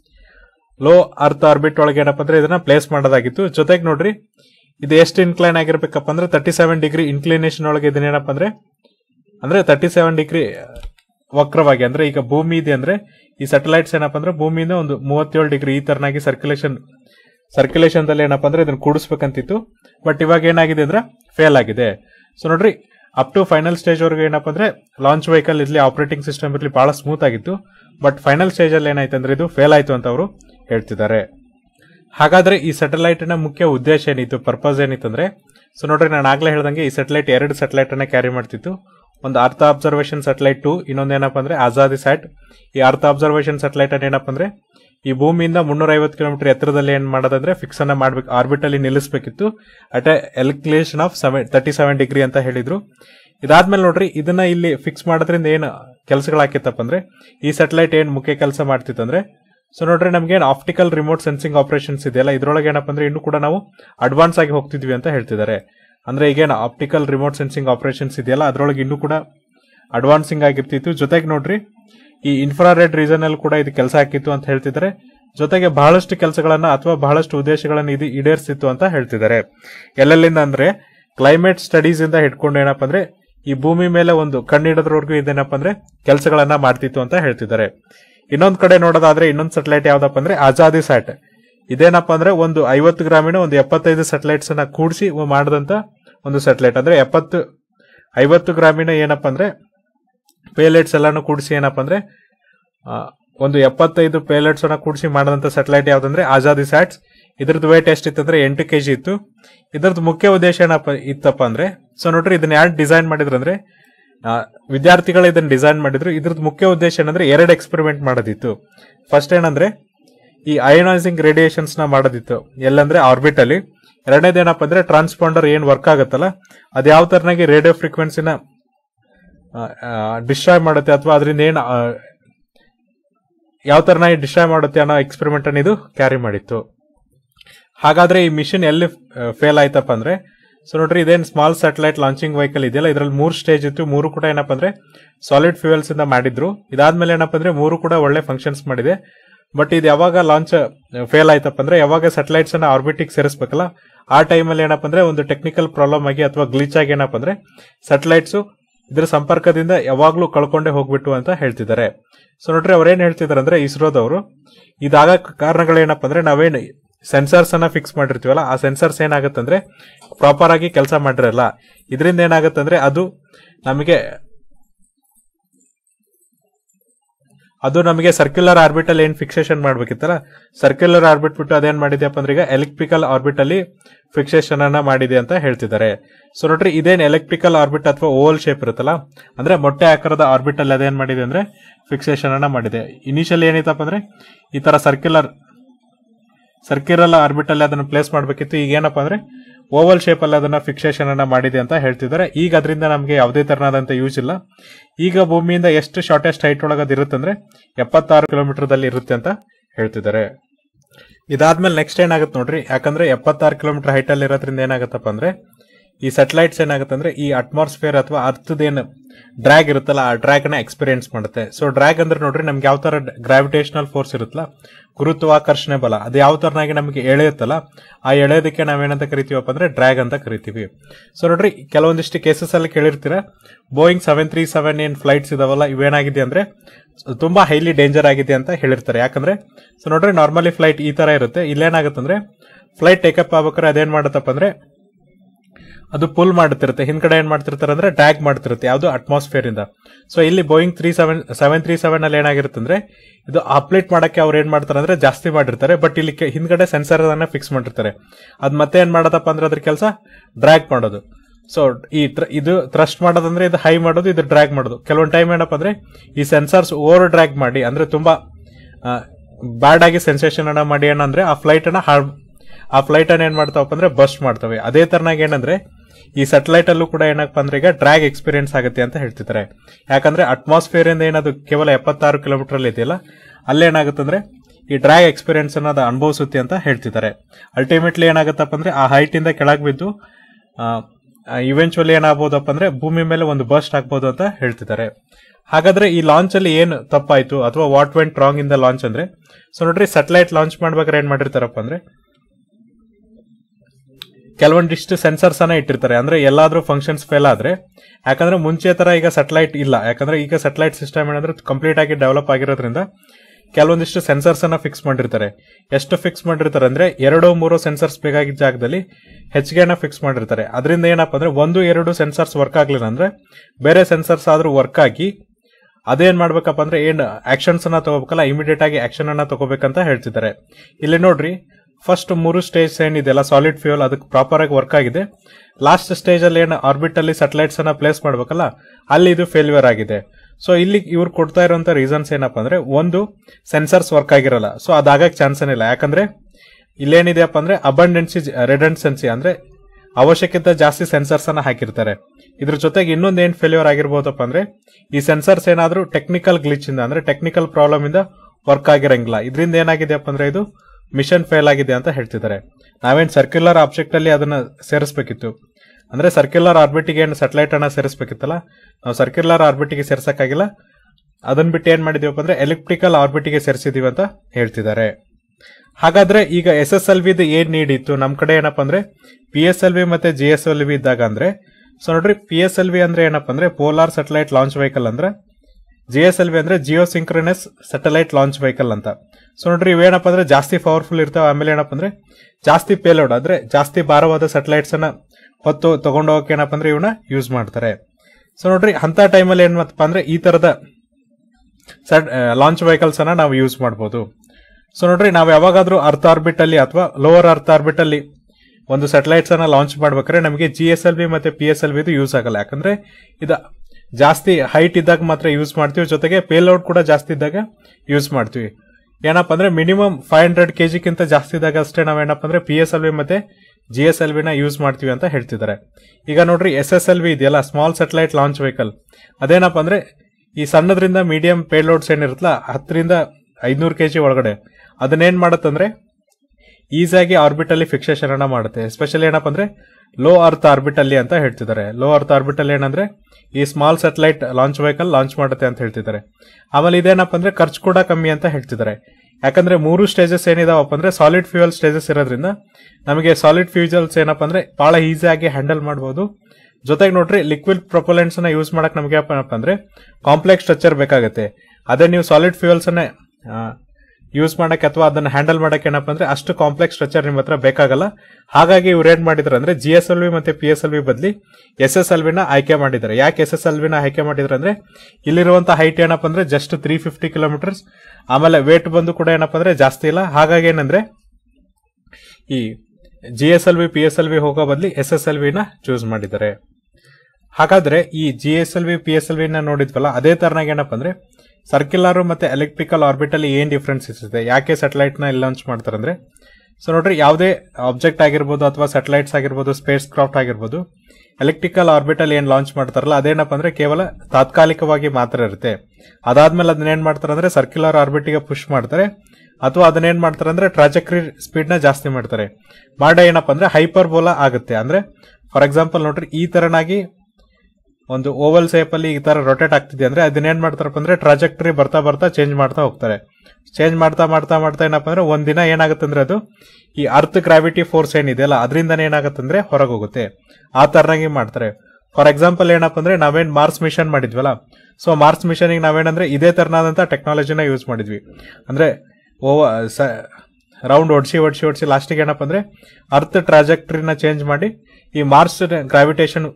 low earth orbit ಒಳಗೆ ಏನಪ್ಪ ಅಂದ್ರೆ ಇದನ್ನ ಪ್ಲೇಸ್ ಮಾಡೋದಾಗಿತ್ತು ಜೊತೆಗೆ ನೋಡ್ರಿ ಇದು ಎಷ್ಟು ಇನ್ಕ್ಲೈನ್ ಆಗಿರ್ಬೇಕಪ್ಪ ಅಂದ್ರೆ ತರ್ಟಿ ಸೆವೆನ್ ಡಿಗ್ರಿ ಇನ್ಕ್ಲಿನೇಷನ್ ಒಳಗೆ ಇದನ್ನೇನಪ್ಪ ಅಂದ್ರೆ ಅಂದ್ರೆ ತರ್ಟಿ ಸೆವೆನ್ ಡಿಗ್ರಿ ವಕ್ರವಾಗಿ ಅಂದ್ರೆ ಈಗ ಭೂಮಿ ಇದೆ ಅಂದ್ರೆ ಈ ಸ್ಯಾಟಲೈಟ್ಸ್ ಏನಪ್ಪ ಅಂದ್ರೆ ಭೂಮಿಯಿಂದ ಒಂದು ಮೂವತ್ತೇಳು ಡಿಗ್ರಿ ಈ ತರನಾಗಿ ಸರ್ಕ್ಯುಲೇಷನ್ ಸರ್ಕ್ಯುಲೇಷನ್ ದಲ್ಲಿ ಏನಪ್ಪ ಅಂದ್ರೆ ಇದನ್ನ ಕೂಡಿಸ್ಬೇಕಂತಿತ್ತು ಬಟ್ ಇವಾಗ ಏನಾಗಿದೆ ಅಂದ್ರೆ ಫೇಲ್ ಆಗಿದೆ ಸೊ ನೋಡ್ರಿ ಅಪ್ ಟು ಫೈನಲ್ ಸ್ಟೇಜ್ ವರೆಗೂ ಏನಪ್ಪ ಅಂದ್ರೆ ಲಾಂಚ್ ವೆಹಿಕಲ್ ಇರ್ಲಿ ಆಪರೇಟಿಂಗ್ ಸಿಸ್ಟಮ್ ಇರ್ಲಿ ಬಹಳ ಸ್ಮೂತ್ ಆಗಿತ್ತು ಬಟ್ ಫೈನಲ್ ಸ್ಟೇಜ್ ಅಲ್ಲಿ ಏನಾಯ್ತು ಅಂದ್ರೆ ಇದು ಫೇಲ್ ಆಯ್ತು ಅಂತ ಅವರು ಹೇಳ್ತಿದ್ದಾರೆ ಹಾಗಾದ್ರೆ ಈ ಸ್ಯಾಟಲೈಟ್ ನ ಮುಖ್ಯ ಉದ್ದೇಶ ಏನಿತ್ತು ಪರ್ಪಸ್ ಏನಿತ್ತಂದ್ರೆ ಸೊ ನೋಡ್ರಿ ನಾನು ಆಗ್ಲೇ ಹೇಳ್ದಂಗೆ ಈ ಸ್ಯಾಟಲೈಟ್ ಎರಡು ಸ್ಯಾಟಲೈಟ್ ಅನ್ನ ಕ್ಯಾರಿ ಮಾಡ್ತಿತ್ತು ಒಂದು ಅರ್ಥ ಅಬ್ಸರ್ವೇಷನ್ ಸ್ಯಾಟಲೈಟ್ ಟು ಇನ್ನೊಂದೇನಪ್ಪ ಅಂದ್ರೆ ಆಜಾದಿ ಸ್ಯಾಟ್ ಈ ಅರ್ಥ ಅಬ್ಸರ್ವೇಷನ್ ಸ್ಯಾಟಲೈಟ್ ಅನ್ನ ಏನಪ್ಪ ಅಂದ್ರೆ ಈ ಭೂಮಿಯಿಂದ ಮುನ್ನೂರ ಐವತ್ತು ಕಿಲೋಮೀಟರ್ ಎತ್ತರದಲ್ಲಿ ಏನ್ ಮಾಡೋದಂದ್ರೆ ಫಿಕ್ಸ್ ಅನ್ನ ಮಾಡ್ಬೇಕು ಆರ್ಬಿಟ್ ಅಲ್ಲಿ ನಿಲ್ಲಿಸಬೇಕಿತ್ತು at inclination of seven thirty seven degree ಅಂತ ಹೇಳಿದ್ರು ಇದಾದ್ಮೇಲೆ ನೋಡ್ರಿ ಇದನ್ನ ಇಲ್ಲಿ ಫಿಕ್ಸ್ ಮಾಡೋದ್ರಿಂದ ಏನು ಕೆಲಸಗಳಾಕಿತ್ತಪ್ಪ ಅಂದ್ರೆ ಈ ಸ್ಯಾಟಲೈಟ್ ಏನ್ ಮುಖ್ಯ ಕೆಲಸ ಮಾಡ್ತಿತ್ತಂದ್ರೆ ಸೊ ನೋಡ್ರಿ ನಮ್ಗೆ ಏನು ಆಪ್ಟಿಕಲ್ ರಿಮೋಟ್ ಸೆನ್ಸಿಂಗ್ ಆಪರೇಷನ್ಸ್ ಇದೆಯಲ್ಲ ಇದ್ರೊಳಗೆ ಏನಪ್ಪ ಅಂದ್ರೆ ಇನ್ನೂ ಕೂಡ ನಾವು ಅಡ್ವಾನ್ಸ್ ಆಗಿ ಹೋಗ್ತಿದ್ವಿ ಅಂತ ಹೇಳ್ತಿದ್ದಾರೆ ಅಂದ್ರೆ ಈಗೇನು ಆಪ್ಟಿಕಲ್ ರಿಮೋಟ್ ಸೆನ್ಸಿಂಗ್ ಆಪರೇಷನ್ಸ್ ಇದೆಯಲ್ಲ ಅದ್ರೊಳಗೆ ಇನ್ನೂ ಕೂಡ ಅಡ್ವಾನ್ಸಿಂಗ್ ಆಗಿರ್ತಿತ್ತು ಜೊತೆಗೆ ನೋಡ್ರಿ ಈ ಇನ್ಫ್ರಾರೆಡ್ ರೀಸನ್ ಅಲ್ಲಿ ಕೂಡ ಇದು ಕೆಲಸ ಹಾಕಿತ್ತು ಅಂತ ಹೇಳ್ತಿದ್ದಾರೆ ಜೊತೆಗೆ ಬಹಳಷ್ಟು ಕೆಲಸಗಳನ್ನ ಅಥವಾ ಬಹಳಷ್ಟು ಉದ್ದೇಶಗಳನ್ನ ಇದು ಈಡೇರಿಸಿತ್ತು ಅಂತ ಹೇಳ್ತಿದ್ದಾರೆ ಎಲ್ಲೆಲ್ಲಿಂದ ಅಂದ್ರೆ ಕ್ಲೈಮೇಟ್ ಸ್ಟಡೀಸ್ ಇಂದ ಹಿಡ್ಕೊಂಡು ಏನಪ್ಪ ಅಂದ್ರೆ ಈ ಭೂಮಿ ಮೇಲೆ ಒಂದು ಕಣ್ಣಿಡದ್ರವರೆಗೂ ಇದೇನಪ್ಪ ಅಂದ್ರೆ ಕೆಲಸಗಳನ್ನ ಮಾಡ್ತಿತ್ತು ಅಂತ ಹೇಳ್ತಿದ್ದಾರೆ ಇನ್ನೊಂದ್ ಕಡೆ ನೋಡೋದಾದ್ರೆ ಇನ್ನೊಂದು ಸೆಟಲೈಟ್ ಯಾವ್ದಪ್ಪ ಅಂದ್ರೆ ಆಜಾದಿ ಸ್ಯಾಟ್ ಇದೇನಪ್ಪ ಅಂದ್ರೆ ಒಂದು ಐವತ್ತು ಗ್ರಾಮಿನ ಒಂದು ಎಪ್ಪತ್ತೈದು ಸೆಟಲೈಟ್ಸ್ ಅನ್ನ ಕೂಡಿಸಿ ಮಾಡಿದಂತ ಒಂದು ಸೆಟಲೈಟ್ ಅಂದ್ರೆ ಎಪ್ಪತ್ತು ಐವತ್ತು ಗ್ರಾಮಿನ ಏನಪ್ಪ ಅಂದ್ರೆ ಪೇಲೆಟ್ಸ್ ಎಲ್ಲಾನು ಕೂಡಿಸಿ ಏನಪ್ಪ ಅಂದ್ರೆ ಆ, ಒಂದು ಎಪ್ಪತ್ತೈದು ಪೇಲೆಟ್ಸ್ ಅನ್ನ ಕೂಡಿಸಿ ಮಾಡಿದಂತ ಸೆಟಲೈಟ್ ಯಾವ್ದಂದ್ರೆ ಆಜಾದಿ ಸ್ಯಾಟ್ಸ್ ಇದ್ರದ್ದು ವೇಟ್ ಎಷ್ಟಿತ್ತಂದ್ರೆ ಎಂಟು ಕೆಜಿ ಇತ್ತು ಇದ್ರದ್ದು ಮುಖ್ಯ ಉದ್ದೇಶ ಏನಪ್ಪ ಇತ್ತಪ್ಪ ಅಂದ್ರೆ ಸೊ ನೋಡ್ರಿ ಇದನ್ನ ಯಾರು ಡಿಸೈನ್ ಮಾಡಿದ್ರಂದ್ರೆ ಆ, ವಿದ್ಯಾರ್ಥಿಗಳು ಇದನ್ನ ಡಿಸೈನ್ ಮಾಡಿದ್ರು ಇದ್ರದ್ದು ಮುಖ್ಯ ಉದ್ದೇಶ ಏನಂದ್ರೆ ಎರಡು ಎಕ್ಸ್ಪೆರಿಮೆಂಟ್ ಮಾಡೋದಿತ್ತು ಫಸ್ಟ್ ಏನಂದ್ರೆ ಈ ಅಯೋನೈಸಿಂಗ್ ರೇಡಿಯೇಷನ್ಸ್ ನ ಮಾಡೋದಿತ್ತು ಎಲ್ಲಂದ್ರೆ ಆರ್ಬಿಟ್ ಅಲ್ಲಿ ಎರಡನೇದು ಏನಪ್ಪ ಅಂದ್ರೆ ಟ್ರಾನ್ಸ್ಪಾಂಡರ್ ಏನ್ ವರ್ಕ್ ಆಗುತ್ತಲ್ಲ ಅದ್ ಯಾವ ತರನಾಗಿ ರೇಡಿಯೋ ಫ್ರೀಕ್ವೆನ್ಸಿನ ಡಿಸ್ಟ್ರಾಯ್ ಮಾಡುತ್ತೆ ಅಥವಾ ಅದರಿಂದ ಏನ್ ಆ, ಯಾವ ತರನಾಗಿ ಡಿಸ್ಟ್ರಾಯ್ ಮಾಡುತ್ತೆ ಅನ್ನೋ ಎಕ್ಸ್ಪೆರಿಮೆಂಟ್ ಅನ್ನು ಇದು ಕ್ಯಾರಿ ಮಾಡಿತ್ತು ಹಾಗಾದ್ರೆ ಈ ಮಿಷನ್ ಎಲ್ಲಿ ಫೇಲ್ ಆಯ್ತಪ್ಪ ಅಂದ್ರೆ ಸೊ ನೋಡ್ರಿ ಇದೇನ್ ಸ್ಮಾಲ್ ಸ್ಯಾಟಲೈಟ್ ಲಾಂಚಿಂಗ್ ವೆಹಿಕಲ್ ಇದೆಯಲ್ಲ ಇದ್ರಲ್ಲಿ ಮೂರು ಸ್ಟೇಜ್ ಇತ್ತು ಮೂರು ಕೂಡ ಏನಪ್ಪ ಅಂದ್ರೆ ಸಾಲಿಡ್ ಫ್ಯೂಯಲ್ಸ್ ಇಂದ ಮಾಡಿದ್ರು ಇದಾದ್ಮೇಲೆ ಏನಪ್ಪ ಅಂದ್ರೆ ಮೂರು ಕೂಡ ಒಳ್ಳೆ ಫಂಕ್ಷನ್ಸ್ ಮಾಡಿದೆ ಬಟ್ ಇದು ಯಾವಾಗ ಲಾಂಚ್ ಫೇಲ್ ಆಯ್ತಪ್ಪ ಅಂದ್ರೆ ಯಾವಾಗ ಸೆಟಲೈಟ್ಸ್ ಅನ್ನ ಆರ್ಬಿಟಿಗೆ ಸೇರಿಸಬೇಕಲ್ಲ ಆ ಟೈಮಲ್ಲಿ ಏನಪ್ಪ ಅಂದ್ರೆ ಒಂದು ಟೆಕ್ನಿಕಲ್ ಪ್ರಾಬ್ಲಮ್ ಆಗಿ ಅಥವಾ ಗ್ಲಿಚ್ ಆಗಿ ಏನಪ್ಪ ಅಂದ್ರೆ ಸೆಟಲೈಟ್ಸ್ ಇದ್ರ ಸಂಪರ್ಕದಿಂದ ಯಾವಾಗ್ಲೂ ಕಳ್ಕೊಂಡೇ ಹೋಗ್ಬಿಟ್ಟು ಅಂತ ಹೇಳ್ತಿದ್ದಾರೆ ಸೊ ನೋಡ್ರಿ ಅವ್ರೇನ್ ಹೇಳ್ತಿದಾರೆ ಅಂದ್ರೆ ಇಸ್ರೋದವರು ಇದಾಗ ಕಾರಣಗಳೇನಪ್ಪ ಅಂದ್ರೆ ನಾವೇನ್ ಸೆನ್ಸರ್ಸ್ ಅನ್ನ ಫಿಕ್ಸ್ ಮಾಡಿರ್ತೀವಲ್ಲ ಆ ಸೆನ್ಸರ್ಸ್ ಏನಾಗುತ್ತಂದ್ರೆ ಪ್ರಾಪರ್ ಆಗಿ ಕೆಲಸ ಮಾಡಿರಲ್ಲ ಇದರಿಂದ ಏನಾಗುತ್ತಂದ್ರೆ ಅದು ನಮಗೆ ಅದು ನಮಗೆ ಸರ್ಕ್ಯುಲರ್ ಆರ್ಬಿಟಲ್ ಏನ್ ಫಿಕ್ಸೇಷನ್ ಮಾಡ್ಬೇಕಿತ್ತಲ್ಲ ಸರ್ಕ್ಯುಲರ್ ಆರ್ಬಿಟ್ ಬಿಟ್ಟು ಅದೇನ್ ಮಾಡಿದ್ಯಪ್ಪ ಅಂದ್ರೆ ಈಗ ಎಲೆಕ್ಟ್ರಿಕಲ್ ಆರ್ಬಿಟ್ ಅಲ್ಲಿ ಫಿಕ್ಸೇಷನ್ ಅನ್ನ ಮಾಡಿದೆ ಅಂತ ಹೇಳ್ತಿದ್ದಾರೆ ಸೊ ನೋಡ್ರಿ ಇದೇನ್ ಎಲೆಕ್ಟ್ರಿಕಲ್ ಆರ್ಬಿಟ್ ಅಥವಾ ಓವಲ್ ಶೇಪ್ ಇರುತ್ತಲ್ಲ ಅಂದ್ರೆ ಮೊಟ್ಟೆ ಆಕಾರದ ಆರ್ಬಿಟ್ ಅಲ್ಲಿ ಅದೇನ್ ಮಾಡಿದೆ ಅಂದ್ರೆ ಫಿಕ್ಸೇಷನ್ ಅನ್ನ ಮಾಡಿದೆ ಇನಿಷಿಯಲ್ ಏನಿತ್ತಪ್ಪ ಅಂದ್ರೆ ಈ ತರ ಸರ್ಕ್ಯುಲರ್ ಸರ್ಕ್ಯುಲರ್ ಆರ್ಬಿಟ್ ಅಲ್ಲಿ ಅದನ್ನ ಪ್ಲೇಸ್ ಮಾಡ್ಬೇಕಿತ್ತು ಈಗ ಏನಪ್ಪಾ ಅಂದ್ರೆ ಓವಲ್ ಶೇಪ್ ಅಲ್ಲಿ ಅದನ್ನ ಫಿಕ್ಸೇಷನ್ ಅನ್ನ ಮಾಡಿದೆ ಅಂತ ಹೇಳ್ತಿದ್ದಾರೆ ಈಗ ಅದರಿಂದ ನಮಗೆ ಯಾವುದೇ ತರನಾದಂತ ಯೂಸ್ ಇಲ್ಲ ಈಗ ಭೂಮಿಯಿಂದ ಎಷ್ಟು ಶಾರ್ಟೆಸ್ಟ್ ಹೈಟ್ ಒಳಗೆ ಅದು ಇರುತ್ತಂದ್ರೆ ಎಪ್ಪತ್ತಾರು ಕಿಲೋಮೀಟರ್ ದಲ್ಲಿ ಇರುತ್ತೆ ಅಂತ ಹೇಳ್ತಿದ್ದಾರೆ ಇದಾದ್ಮೇಲೆ ನೆಕ್ಸ್ಟ್ ಏನಾಗುತ್ತೆ ನೋಡ್ರಿ ಯಾಕಂದ್ರೆ ಎಪ್ಪತ್ತಾರು ಕಿಲೋಮೀಟರ್ ಹೈಟ್ ಅಲ್ಲಿ ಇರೋದ್ರಿಂದ ಏನಾಗತ್ತಪ್ಪ ಅಂದ್ರೆ ಈ ಸೆಟಲೈಟ್ಸ್ ಏನಾಗುತ್ತೆ ಅಂದ್ರೆ ಈ ಅಟ್ಮಾಸ್ಫಿಯರ್ ಅಥವಾ ಅರ್ಥದೇನು ಡ್ರ್ಯಾಗ್ ಇರುತ್ತಲ್ಲ ಆ ಡ್ರ್ಯಾಗ್ ನ ಎಕ್ಸ್ಪೀರಿಯನ್ಸ್ ಮಾಡುತ್ತೆ ಸೊ ಡ್ರ್ಯಾಗ್ ಅಂದ್ರೆ ನೋಡ್ರಿ ನಮ್ಗೆ ಯಾವ ತರ ಗ್ರಾವಿಟೇಷನಲ್ ಫೋರ್ಸ್ ಇರುತ್ತಲ್ಲ ಗುರುತ್ವಾಕರ್ಷಣೆ ಬಲ ಅದು ಯಾವ ತರನಾಗಿ ನಮಗೆ ಎಳೆಯುತ್ತಲ್ಲ ಆ ಎಳೆಯೋದಕ್ಕೆ ನಾವೇನಂತ ಕರಿತೀವಪ್ಪ ಅಂದ್ರೆ ಡ್ರ್ಯಾಗ್ ಅಂತ ಕರಿತೀವಿ ಸೊ ನೋಡ್ರಿ ಕೆಲವೊಂದಿಷ್ಟು ಕೇಸಸ್ ಅಲ್ಲಿ ಕೇಳಿರ್ತೀರ ಬೋಯಿಂಗ್ ಸೆವೆನ್ ತ್ರೀ ಸೆವೆನ್ ಏನ್ ಫ್ಲೈಟ್ಸ್ ಇದಾವಲ್ಲ ಇವೇನಾಗಿದೆ ಅಂದ್ರೆ ತುಂಬಾ ಹೈಲಿ ಡೇಂಜರ್ ಆಗಿದೆ ಅಂತ ಹೇಳಿರ್ತಾರೆ ಯಾಕಂದ್ರೆ ಸೊ ನೋಡ್ರಿ ನಾರ್ಮಲಿ ಫ್ಲೈಟ್ ಈ ತರ ಇರುತ್ತೆ ಇಲ್ಲೇನಾಗುತ್ತಂದ್ರೆ ಫ್ಲೈಟ್ ಟೇಕಪ್ ಆಗ್ಬೇಕಾದ್ರೆ ಅದೇನ್ ಮಾಡುತ್ತಪ್ಪ ಅಂದ್ರೆ ಅದು ಪುಲ್ ಮಾಡ್ತಿರುತ್ತೆ ಹಿಂದ್ಗಡೆ ಏನ್ ಮಾಡ್ತಿರ್ತಾರೆ ಅಂದ್ರೆ ಡ್ಯಾಗ್ ಮಾಡ್ತಿರುತ್ತೆ ಯಾವುದು ಅಟ್ಮಾಸ್ಫಿಯರ್ ಇಂದ ಸೊ ಇಲ್ಲಿ Boeing three seven seven three seven ಅಲ್ಲಿ ಏನಾಗಿರುತ್ತೆ ಅಂದ್ರೆ ಇದು ಅಪ್ಲೇಟ್ ಮಾಡಕ್ಕೆ ಅವ್ರು ಏನ್ ಮಾಡ್ತಾರೆ ಅಂದ್ರೆ ಜಾಸ್ತಿ ಮಾಡಿರ್ತಾರೆ ಬಟ್ ಇಲ್ಲಿ ಕೆ- ಹಿಂದ್ಗಡೆ ಸೆನ್ಸರ್ ಅನ್ನ ಫಿಕ್ಸ್ ಮಾಡಿರ್ತಾರೆ ಅದ್ ಮತ್ತೆ ಏನ್ ಮಾಡದಪ್ಪ ಅಂದ್ರೆ ಅದ್ರ ಕೆಲಸ ಡ್ರ್ಯಾಗ್ ಮಾಡೋದು ಸೊ ಈ thr- ಇದು ಥ್ರಸ್ಟ್ ಮಾಡೋದಂದ್ರೆ ಇದು ಹೈ ಮಾಡೋದು ಇದು ಡ್ರ್ಯಾಗ್ ಮಾಡೋದು ಕೆಲವೊಂದು ಟೈಮ್ ಏನಪ್ಪ ಅಂದ್ರೆ ಈ ಸೆನ್ಸರ್ಸ್ ಓವರ್ ಡ್ರ್ಯಾಗ್ ಮಾಡಿ ಅಂದ್ರೆ ತುಂಬಾ ಬ್ಯಾಡ್ ಆಗಿ ಸೆನ್ಸೇಷನ್ ಅನ್ನ ಮಾಡಿ ಏನಂದ್ರೆ ಆ ಫ್ಲೈಟ್ ಅನ್ನ ಹಾಳ್ ಆ ಫ್ಲೈಟ್ ಅನ್ನ ಏನ್ ಮಾಡ್ತಾವಪ್ಪ ಅಂದ್ರೆ ಬಸ್ಟ್ ಮಾಡ್ತವೆ ಅದೇ ತರನಾಗಿ ಏನಂದ್ರೆ ಈ ಸೆಟಲೈಟ್ ಅಲ್ಲೂ ಕೂಡ ಏನಪ್ಪ ಅಂದ್ರೆ ಈಗ ಡ್ರ್ಯಾಗ್ ಎಕ್ಸ್ಪೀರಿಯನ್ಸ್ ಆಗುತ್ತೆ ಅಂತ ಹೇಳ್ತಿದ್ದಾರೆ ಯಾಕಂದ್ರೆ ಅಟ್ಮಾಸ್ಫಿಯರ್ ಇಂದ ಏನದು ಕೇವಲ ಎಪ್ಪತ್ತಾರು ಕಿಲೋಮೀಟರ್ ಅಲ್ಲಿ ಇದೆಯಲ್ಲ ಅಲ್ಲೇನಾಗುತ್ತೆ ಅಂದ್ರೆ ಈ ಡ್ರ್ಯಾಗ್ ಎಕ್ಸ್ಪೀರಿಯನ್ಸ್ ಅನ್ನೋದು ಅನುಭವಿಸುತ್ತೆ ಅಂತ ಹೇಳ್ತಿದ್ದಾರೆ ಅಲ್ಟಿಮೇಟ್ಲಿ ಏನಾಗುತ್ತಪ್ಪ ಅಂದ್ರೆ ಆ ಹೈಟ್ ಇಂದ ಕೆಳಗೆ ಬಿದ್ದು ಇವೆಂಚುವಲಿ ಏನಾಗ್ಬೋದಪ್ಪ ಅಂದ್ರೆ ಭೂಮಿ ಮೇಲೆ ಒಂದು ಬರ್ಸ್ಟ್ ಆಗ್ಬೋದು ಅಂತ ಹೇಳ್ತಿದ್ದಾರೆ ಹಾಗಾದ್ರೆ ಈ ಲಾಂಚ್ ಅಲ್ಲಿ ಏನು ತಪ್ಪಾಯ್ತು ಅಥವಾ what went wrong in the launch ಅಂದ್ರೆ ಸೊ ನೋಡ್ರಿ ಸೆಟಲೈಟ್ ಲಾಂಚ್ ಮಾಡ್ಬೇಕಾದ್ರೆ ಏನ್ ಮಾಡಿರ್ತಾರಪ್ಪ ಅಂದ್ರೆ ಕೆಲವೊಂದಿಷ್ಟು ಸೆನ್ಸರ್ಸ್ ಅನ್ನ ಇಟ್ಟಿರ್ತಾರೆ ಅಂದ್ರೆ ಎಲ್ಲಾದ್ರೂ ಫಂಕ್ಷನ್ಸ್ ಫೇಲ್ ಆದ್ರೆ ಯಾಕಂದ್ರೆ ಮುಂಚೆ ತರ ಈಗ ಸೆಟಲೈಟ್ ಇಲ್ಲ ಯಾಕಂದ್ರೆ ಈಗ ಸೆಟಲೈಟ್ ಸಿಸ್ಟಮ್ ಏನಂದ್ರೆ ಕಂಪ್ಲೀಟ್ ಆಗಿ ಡೆವಲಪ್ ಆಗಿರೋದ್ರಿಂದ ಕೆಲವೊಂದಿಷ್ಟು ಸೆನ್ಸರ್ಸ್ ಅನ್ನ ಫಿಕ್ಸ್ ಮಾಡಿರ್ತಾರೆ ಎಷ್ಟು ಫಿಕ್ಸ್ ಮಾಡಿರ್ತಾರೆ ಅಂದ್ರೆ ಎರಡು ಮೂರು ಸೆನ್ಸರ್ಸ್ ಬೇಕಾಗಿದ್ದ ಜಾಗದಲ್ಲಿ ಹೆಚ್ಚಿಗೆನ ಫಿಕ್ಸ್ ಮಾಡಿರ್ತಾರೆ ಅದರಿಂದ ಏನಪ್ಪ ಅಂದ್ರೆ ಒಂದು ಎರಡು ಸೆನ್ಸರ್ಸ್ ವರ್ಕ್ ಆಗ್ಲಿಲ್ಲ ಅಂದ್ರೆ ಬೇರೆ ಸೆನ್ಸರ್ಸ್ ಆದ್ರೂ ವರ್ಕ್ ಆಗಿ ಅದೇನ್ ಮಾಡ್ಬೇಕಪ್ಪ ಅಂದ್ರೆ ಏನ್ ಆಕ್ಷನ್ಸ್ ಅನ್ನ ತಗೋಬೇಕಲ್ಲ ಇಮಿಡಿಯೇಟ್ ಆಗಿ ಆಕ್ಷನ್ ಅನ್ನ ತಗೋಬೇಕಂತ ಹೇಳ್ತಿದ್ದಾರೆ ಇಲ್ಲಿ ನೋಡ್ರಿ ಫಸ್ಟ್ ಮೂರು ಸ್ಟೇಜ್ ಏನಿದೆಯಲ್ಲ ಸಾಲಿಡ್ ಫ್ಯೂಯಲ್ ಅದಕ್ಕೆ ಪ್ರಾಪರ್ ಆಗಿ ವರ್ಕ್ ಆಗಿದೆ ಲಾಸ್ಟ್ ಸ್ಟೇಜ್ ಅಲ್ಲಿ ಏನು ಆರ್ಬಿಟ್ ಅಲ್ಲಿ ಸೆಟಲೈಟ್ಸ್ ಅನ್ನ ಪ್ಲೇಸ್ ಮಾಡ್ಬೇಕಲ್ಲ ಅಲ್ಲಿ ಇದು ಫೇಲ್ಯೂರ್ ಆಗಿದೆ ಸೊ ಇಲ್ಲಿ ಇವ್ರು ಕೊಡ್ತಾ ಇರುವಂತ ರೀಸನ್ಸ್ ಏನಪ್ಪಾ ಅಂದ್ರೆ ಒಂದು ಸೆನ್ಸರ್ಸ್ ವರ್ಕ್ ಆಗಿರಲ್ಲ ಸೊ ಅದಾಗಕ್ ಚಾನ್ಸ್ ಇಲ್ಲ ಯಾಕಂದ್ರೆ ಇಲ್ಲೇನಿದೆಯಪ್ಪ ಅಂದ್ರೆ ಅಬಂಡೆನ್ಸಿ ರೆಡೆನ್ಸೆನ್ಸಿ ಅಂದ್ರೆ ಅವಶ್ಯಕತೆ ಜಾಸ್ತಿ ಸೆನ್ಸರ್ಸ್ ಅನ್ನ ಹಾಕಿರ್ತಾರೆ ಇದ್ರ ಜೊತೆಗೆ ಇನ್ನೊಂದು ಏನ್ ಫೇಲ್ಯೂರ್ ಆಗಿರ್ಬೋದಪ್ಪ ಅಂದ್ರೆ ಈ ಸೆನ್ಸರ್ಸ್ ಏನಾದ್ರೂ ಟೆಕ್ನಿಕಲ್ ಗ್ಲಿಚ್ ಇಂದ ಅಂದ್ರೆ ಟೆಕ್ನಿಕಲ್ ಪ್ರಾಬ್ಲಮ್ ಇಂದ ವರ್ಕ್ ಆಗಿರಂಗಿಲ್ಲ ಇದರಿಂದ ಏನಾಗಿದೆಯಪ್ಪ ಅಂದ್ರೆ ಇದು ಮಿಷನ್ ಫೇಲ್ ಆಗಿದೆ ಅಂತ ಹೇಳ್ತಿದ್ದಾರೆ ನಾವೇನ್ ಸರ್ಕ್ಯುಲರ್ ಆಬ್ಜೆಕ್ಟ್ ಅಲ್ಲಿ ಅದನ್ನ ಸೇರಿಸಬೇಕಿತ್ತು ಅಂದ್ರೆ ಸರ್ಕ್ಯುಲರ್ ಆರ್ಬಿಟಿಗೆ ಏನು ಸೆಟಲೈಟ್ ಅನ್ನ ಸೇರಿಸಬೇಕಿತ್ತಲ್ಲ ನಾವು ಸರ್ಕ್ಯುಲರ್ ಆರ್ಬಿಟಿಗೆ ಸೇರ್ಸಕ್ಕಾಗಿಲ್ಲ ಅದನ್ನ ಬಿಟ್ಟು ಏನ್ ಮಾಡಿದೀವಪ್ಪ ಅಂದ್ರೆ ಎಲಿಪ್ಟಿಕಲ್ ಆರ್ಬಿಟಿಗೆ ಸೇರಿಸಿದೀವಿ ಅಂತ ಹೇಳ್ತಿದ್ದಾರೆ ಹಾಗಾದ್ರೆ ಈಗ ಎಸ್ ಎಸ್ ಎಲ್ ವಿದು ಏನ್ ನೀಡ್ ಇತ್ತು ನಮ್ ಕಡೆ ಏನಪ್ಪಾ ಅಂದ್ರೆ ಪಿ ಎಸ್ ಎಲ್ ವಿ ಮತ್ತೆ ಜಿ ಎಸ್ ಎಲ್ ವಿ ಇದ್ದಾಗ ಅಂದ್ರೆ ಸೊ ನೋಡ್ರಿ ಪಿ ಎಸ್ ಎಲ್ ವಿ ಅಂದ್ರೆ ಏನಪ್ಪಾ ಅಂದ್ರೆ ಪೋಲಾರ್ ಸೆಟಲೈಟ್ ಲಾಂಚ್ ವೆಹಿಕಲ್ ಅಂದ್ರೆ ಜಿ ಎಸ್ ಎಲ್ ವಿ ಅಂದ್ರೆ geo synchronous satellite launch vehicle ಅಂತ ಸೊ ನೋಡ್ರಿ ಇವೇನಪ್ಪ ಅಂದ್ರೆ ಜಾಸ್ತಿ ಪವರ್ಫುಲ್ ಇರ್ತಾವೆ ಆಮೇಲೆ ಏನಪ್ಪ ಅಂದ್ರೆ ಜಾಸ್ತಿ ಪೇಲೋಡ್ ಅಂದ್ರೆ ಜಾಸ್ತಿ ಭಾರವಾದ ಸೆಟಲೈಟ್ಸ್ ಅನ್ನ ಹೊತ್ತು ತಗೊಂಡೋಗಕ್ಕೆ ಏನಪ್ಪ ಅಂದ್ರೆ ಇವನ್ನ ಯೂಸ್ ಮಾಡ್ತಾರೆ ಸೊ ನೋಡ್ರಿ ಅಂತ ಟೈಮಲ್ಲಿ ಏನ್ ಮತ್ತಪ್ಪ ಅಂದ್ರೆ ಈ ತರದ ಲಾಂಚ್ ವೆಹಿಕಲ್ಸ್ ಅನ್ನ ನಾವು ಯೂಸ್ ಮಾಡ್ಬೋದು ಸೊ ನೋಡ್ರಿ ನಾವು ಯಾವಾಗಾದ್ರೂ ಅರ್ತ್ ಆರ್ಬಿಟ್ ಅಲ್ಲಿ ಅಥವಾ ಲೋವರ್ ಅರ್ತ್ ಆರ್ಬಿಟ್ ಅಲ್ಲಿ ಒಂದು ಸೆಟಲೈಟ್ಸ್ ಅನ್ನ ಲಾಂಚ್ ಮಾಡ್ಬೇಕಾದ್ರೆ ನಮಗೆ ಜಿ ಎಸ್ ಎಲ್ ವಿ ಮತ್ತೆ P S L V use ಆಗಲ್ಲ ಯಾಕಂದ್ರೆ ಇದು ಜಾಸ್ತಿ ಹೈಟ್ ಇದ್ದಾಗ ಮಾತ್ರ ಯೂಸ್ ಮಾಡ್ತೀವಿ ಜೊತೆಗೆ ಪೇಲೋಡ್ ಕೂಡ ಜಾಸ್ತಿ ಇದ್ದಾಗ ಯೂಸ್ ಮಾಡ್ತೀವಿ ಏನಪ್ಪ ಅಂದ್ರೆ ಮಿನಿಮಮ್ ಫೈವ್ ಹಂಡ್ರೆಡ್ ಕೆಜಿಗಿಂತ ಜಾಸ್ತಿ ಇದ್ದಾಗ ಅಷ್ಟೇ ನಾವೇನಪ್ಪ ಅಂದ್ರೆ ಪಿ ಎಸ್ ಎಲ್ ವಿ ಮತ್ತೆ ಜಿ ಎಸ್ ಎಲ್ ವಿನ ಯೂಸ್ ಮಾಡ್ತೀವಿ ಅಂತ ಹೇಳ್ತಿದ್ದಾರೆ ಈಗ ನೋಡ್ರಿ ಎಸ್ ಎಸ್ ಎಲ್ ವಿ ಇದೆಯಲ್ಲ ಸ್ಮಾಲ್ ಸೆಟಲೈಟ್ ಲಾಂಚ್ ವೆಹಿಕಲ್ ಅದೇನಪ್ಪ ಅಂದ್ರೆ ಈ ಸಣ್ಣದ್ರಿಂದ ಮೀಡಿಯಂ ಪೇಲೋಡ್ಸ್ ಏನಿರುತ್ತಲ್ಲ ಹತ್ತರಿಂದ ಐದ್ನೂರು ಕೆಜಿ ಒಳಗಡೆ ಅದನ್ನೇನ್ ಮಾಡತ್ತಂದ್ರೆ ಈಸಿಯಾಗಿ ಆರ್ಬಿಟ್ ಅಲ್ಲಿ ಫಿಕ್ಸೇಷನ್ ಅನ್ನ ಮಾಡುತ್ತೆ ಎಸ್ಪೆಷಲಿ ಏನಪ್ಪ ಅಂದ್ರೆ ಲೋ ಅರ್ತ್ ಆರ್ಬಿಟ್ ಅಲ್ಲಿ ಅಂತ ಹೇಳ್ತಿದ್ದಾರೆ ಲೋ ಅರ್ತ್ ಆರ್ಬಿಟ್ ಅಲ್ಲಿ ಏನಂದ್ರೆ ಈ small satellite launch vehicle launch ಮಾಡುತ್ತೆ ಅಂತ ಹೇಳ್ತಿದ್ದಾರೆ ಆಮೇಲೆ ಇದೇನಪ್ಪ ಅಂದ್ರೆ ಖರ್ಚು ಕೂಡ ಕಮ್ಮಿ ಅಂತ ಹೇಳ್ತಿದ್ದಾರೆ ಯಾಕಂದ್ರೆ ಮೂರು ಸ್ಟೇಜಸ್ ಏನಿದಾವಪ್ಪ ಅಂದ್ರೆ ಸಾಲಿಡ್ ಫ್ಯೂಯಲ್ ಸ್ಟೇಜಸ್ ಇರೋದ್ರಿಂದ ನಮಗೆ ಸಾಲಿಡ್ ಫ್ಯೂಯಲ್ಸ್ ಏನಪ್ಪ ಅಂದ್ರೆ ಬಹಳ ಈಸಿಯಾಗಿ ಹ್ಯಾಂಡಲ್ ಮಾಡಬಹುದು ಜೊತೆಗೆ ನೋಡ್ರಿ ಲಿಕ್ವಿಡ್ ಪ್ರೊಪಲೆಂಟ್ಸ್ ನ ಯೂಸ್ ಮಾಡಕ್ ನಮಗೆ ಏನಪ್ಪ ಅಂದ್ರೆ ಕಾಂಪ್ಲೆಕ್ಸ್ ಸ್ಟ್ರಕ್ಚರ್ ಬೇಕಾಗುತ್ತೆ ಅದೇ ನೀವು ಸಾಲಿಡ್ ಫ್ಯೂಯಲ್ಸ್ ಅನ್ನೇ ಯೂಸ್ ಮಾಡಕ್ಕೆ ಅಥವಾ ಅದನ್ನ ಹ್ಯಾಂಡಲ್ ಮಾಡಕ್ಕೆ ಏನಪ್ಪ ಅಂದ್ರೆ ಅಷ್ಟು ಕಾಂಪ್ಲೆಕ್ಸ್ ಸ್ಟ್ರಕ್ಚರ್ ನಿಮ್ಮ ಹತ್ರ ಬೇಕಾಗಲ್ಲ ಹಾಗಾಗಿ ಇವ್ರು ಏನ್ ಮಾಡಿದ್ರು ಅಂದ್ರೆ ಜಿ ಎಸ್ ಎಲ್ ವಿ ಮತ್ತೆ ಪಿ ಎಸ್ ಎಲ್ ವಿ ಬದಲಿ ಎಸ್ ಎಸ್ ಎಲ್ ವಿನ ಆಯ್ಕೆ ಮಾಡಿದ್ದಾರೆ ಯಾಕೆ ಎಸ್ ಎಸ್ ಎಲ್ ವಿನ ಆಯ್ಕೆ ಮಾಡಿದ್ರು ಅಂದ್ರೆ ಇಲ್ಲಿರುವಂತ ಹೈಟ್ ಏನಪ್ಪ ಅಂದ್ರೆ ಜಸ್ಟ್ ತ್ರೀ ಫಿಫ್ಟಿ ಕಿಲೋಮೀಟರ್ಸ್ ಆಮೇಲೆ ವೇಟ್ ಬಂದು ಕೂಡ ಏನಪ್ಪ ಅಂದ್ರೆ ಜಾಸ್ತಿ ಇಲ್ಲ ಹಾಗಾಗಿ ಏನಂದ್ರೆ ಈ G S L V P S L V ಹೋಗೋ ಬದಲಿ ಎಸ್ ಎಸ್ ಎಲ್ ವಿನ ಚೂಸ್ ಮಾಡಿದ್ದಾರೆ ಹಾಗಾದ್ರೆ ಈ G S L V P S L ವಿನ ನೋಡಿದ್ವಲ್ಲ ಅದೇ ತರನಾಗ ಏನಪ್ಪ ಅಂದ್ರೆ ಸರ್ಕ್ಯುಲರ್ ಮತ್ತೆ ಎಲೆಕ್ಟ್ರಿಕಲ್ ಆರ್ಬಿಟಲ್ ಏನ್ ಡಿಫ್ರೆನ್ಸಸ್ ಇದೆ ಯಾಕೆ ಸೆಟಲೈಟ್ ನ ಇಲ್ಲಿ ಲಾಂಚ್ ಮಾಡ್ತಾರೆ ಅಂದ್ರೆ ಸೊ ನೋಡ್ರಿ ಯಾವುದೇ ಆಬ್ಜೆಕ್ಟ್ ಆಗಿರ್ಬೋದು ಅಥವಾ ಸೆಟಲೈಟ್ಸ್ ಆಗಿರ್ಬೋದು ಸ್ಪೇಸ್ ಕ್ರಾಫ್ಟ್ ಆಗಿರ್ಬೋದು ಎಲೆಕ್ಟ್ರಿಕಲ್ ಆರ್ಬಿಟಲ್ ಏನ್ ಲಾಂಚ್ ಮಾಡ್ತಾರಲ್ಲ ಅದೇನಪ್ಪ ಅಂದ್ರೆ ಕೇವಲ ತಾತ್ಕಾಲಿಕವಾಗಿ ಮಾತ್ರ ಇರುತ್ತೆ ಅದಾದ್ಮೇಲೆ ಅದನ್ನೇನ್ ಮಾಡ್ತಾರೆ ಅಂದ್ರೆ ಸರ್ಕ್ಯುಲರ್ ಆರ್ಬಿಟಿಗೆ ಪುಷ್ ಮಾಡ್ತಾರೆ ಅಥವಾ ಅದನ್ನೇನ್ ಮಾಡ್ತಾರೆ ಅಂದ್ರೆ ಟ್ರಾಜೆಕ್ರಿ ಸ್ಪೀಡ್ ನ ಜಾಸ್ತಿ ಮಾಡ್ತಾರೆ ಮಾಡ ಏನಪ್ಪ ಅಂದ್ರೆ ಹೈಪರ್ ಬೋಲಾ ಆಗುತ್ತೆ ಅಂದ್ರೆ ಫಾರ್ ಎಕ್ಸಾಂಪಲ್ ನೋಡ್ರಿ ಈ ತರನಾಗಿ ಒಂದು ಓವಲ್ ಸೇಪ್ ಅಲ್ಲಿ ಈ ತರ ರೊಟೇಟ್ ಆಗ್ತಿದೆ ಅಂದ್ರೆ ಅದನ್ನ ಏನ್ ಮಾಡ್ತಾರಪ್ಪ ಅಂದ್ರೆ ಟ್ರಾಜೆಕ್ಟರಿ ಬರ್ತಾ ಬರ್ತಾ ಚೇಂಜ್ ಮಾಡ್ತಾ ಹೋಗ್ತಾರೆ ಚೇಂಜ್ ಮಾಡ್ತಾ ಮಾಡ್ತಾ ಮಾಡ್ತಾ ಏನಪ್ಪ ಅಂದ್ರೆ ಒಂದಿನ ಏನಾಗುತ್ತೆ ಅಂದ್ರೆ ಅದು ಈ ಅರ್ತ್ ಗ್ರಾವಿಟಿ ಫೋರ್ಸ್ ಏನಿದೆಯಲ್ಲ ಅದರಿಂದನೇ ಏನಾಗುತ್ತೆ ಅಂದ್ರೆ ಹೊರಗೆ ಹೋಗುತ್ತೆ ಆ ತರನಾಗಿ ಮಾಡ್ತಾರೆ ಫಾರ್ ಎಕ್ಸಾಂಪಲ್ ಏನಪ್ಪ ಅಂದ್ರೆ ನಾವೇನ್ ಮಾರ್ಸ್ ಮಿಷನ್ ಮಾಡಿದ್ವಲ್ಲ ಸೊ ಮಾರ್ಸ್ ಮಿಷನ್ ನಾವೇನಂದ್ರೆ ಇದೇ ತರನಾದಂತ ಟೆಕ್ನಾಲಜಿನ ಯೂಸ್ ಮಾಡಿದ್ವಿ ಅಂದ್ರೆ ಓವ ರೌಂಡ್ ಒಡ್ಸಿ ಒಡ್ಸಿ ಒಡ್ಸಿ ಲಾಸ್ಟಿಗೆ ಏನಪ್ಪ ಅಂದ್ರೆ ಅರ್ತ್ ಟ್ರಾಜೆಕ್ಟರಿನ ಚೇಂಜ್ ಮಾಡಿ ಈ ಮಾರ್ಸ್ ಗ್ರಾವಿಟೇಷನ್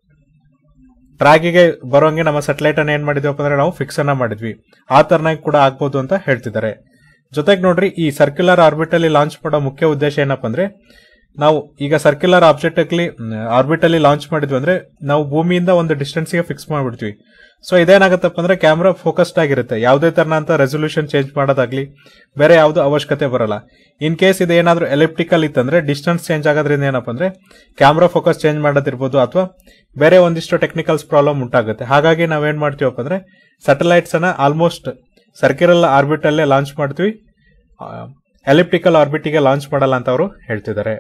ಟ್ರ್ಯಾಗಿಗೆ ಬರೋಂಗೆ ನಮ್ಮ ಸೆಟಲೈಟ್ ಅನ್ನ ಏನ್ ಮಾಡಿದ್ವಪ್ಪ ಅಂದ್ರೆ ನಾವು ಫಿಕ್ಸ್ ಅನ್ನ ಮಾಡಿದ್ವಿ ಆ ತರನಾಗಿ ಕೂಡ ಆಗ್ಬೋದು ಅಂತ ಹೇಳ್ತಿದ್ದಾರೆ ಜೊತೆಗೆ ನೋಡ್ರಿ ಈ ಸರ್ಕ್ಯುಲರ್ ಆರ್ಬಿಟಲ್ಲಿ ಲಾಂಚ್ ಮಾಡೋ ಮುಖ್ಯ ಉದ್ದೇಶ ಏನಪ್ಪ ಅಂದ್ರೆ ನಾವು ಈಗ ಸರ್ಕ್ಯುಲರ್ ಆಬ್ಜೆಕ್ಟ್ ಅಲ್ಲಿ ಆರ್ಬಿಟಲ್ಲಿ ಲಾಂಚ್ ಮಾಡಿದ್ವಿ ಅಂದ್ರೆ ನಾವು ಭೂಮಿಯಿಂದ ಒಂದು ಡಿಸ್ಟೆನ್ಸ್ ಗೆ ಫಿಕ್ಸ್ ಮಾಡ್ಬಿಡ್ತೀವಿ ಸೊ ಇದೇನಾಗತ್ತಪ್ಪ ಅಂದ್ರೆ ಕ್ಯಾಮ್ರಾ ಫೋಕಸ್ಡ್ ಆಗಿರುತ್ತೆ ಯಾವುದೇ ತರನಂತ ರೆಸೊಲ್ಯೂಷನ್ ಚೇಂಜ್ ಮಾಡೋದಾಗ್ಲಿ ಬೇರೆ ಯಾವ್ದು ಅವಶ್ಯಕತೆ ಬರಲ್ಲ ಇನ್ ಕೇಸ್ ಇದೇನಾದ್ರೂ ಎಲೆಪ್ಟಿಕಲ್ ಇತ್ತಂದ್ರೆ ಡಿಸ್ಟೆನ್ಸ್ ಚೇಂಜ್ ಆಗೋದ್ರಿಂದ ಏನಪ್ಪ ಅಂದ್ರೆ ಕ್ಯಾಮ್ರಾ ಫೋಕಸ್ ಚೇಂಜ್ ಮಾಡೋದಿರ್ಬೋದು ಅಥವಾ ಬೇರೆ ಒಂದಿಷ್ಟು ಟೆಕ್ನಿಕಲ್ಸ್ ಪ್ರಾಬ್ಲಮ್ ಉಂಟಾಗುತ್ತೆ ಹಾಗಾಗಿ ನಾವೇನ್ ಮಾಡ್ತೀವಪ್ಪ ಅಂದ್ರೆ ಸ್ಯಾಟಲೈಟ್ಸ್ ಅನ್ನ ಆಲ್ಮೋಸ್ಟ್ ಸರ್ಕ್ಯುಲರ್ ಆರ್ಬಿಟ್ ಅಲ್ಲೇ ಲಾಂಚ್ ಮಾಡ್ತೀವಿ ಎಲಿಪ್ಟಿಕಲ್ ಆರ್ಬಿಟಿಗೆ ಲಾಂಚ್ ಮಾಡಲ್ಲ ಅಂತ ಅವರು ಹೇಳ್ತಿದ್ದಾರೆ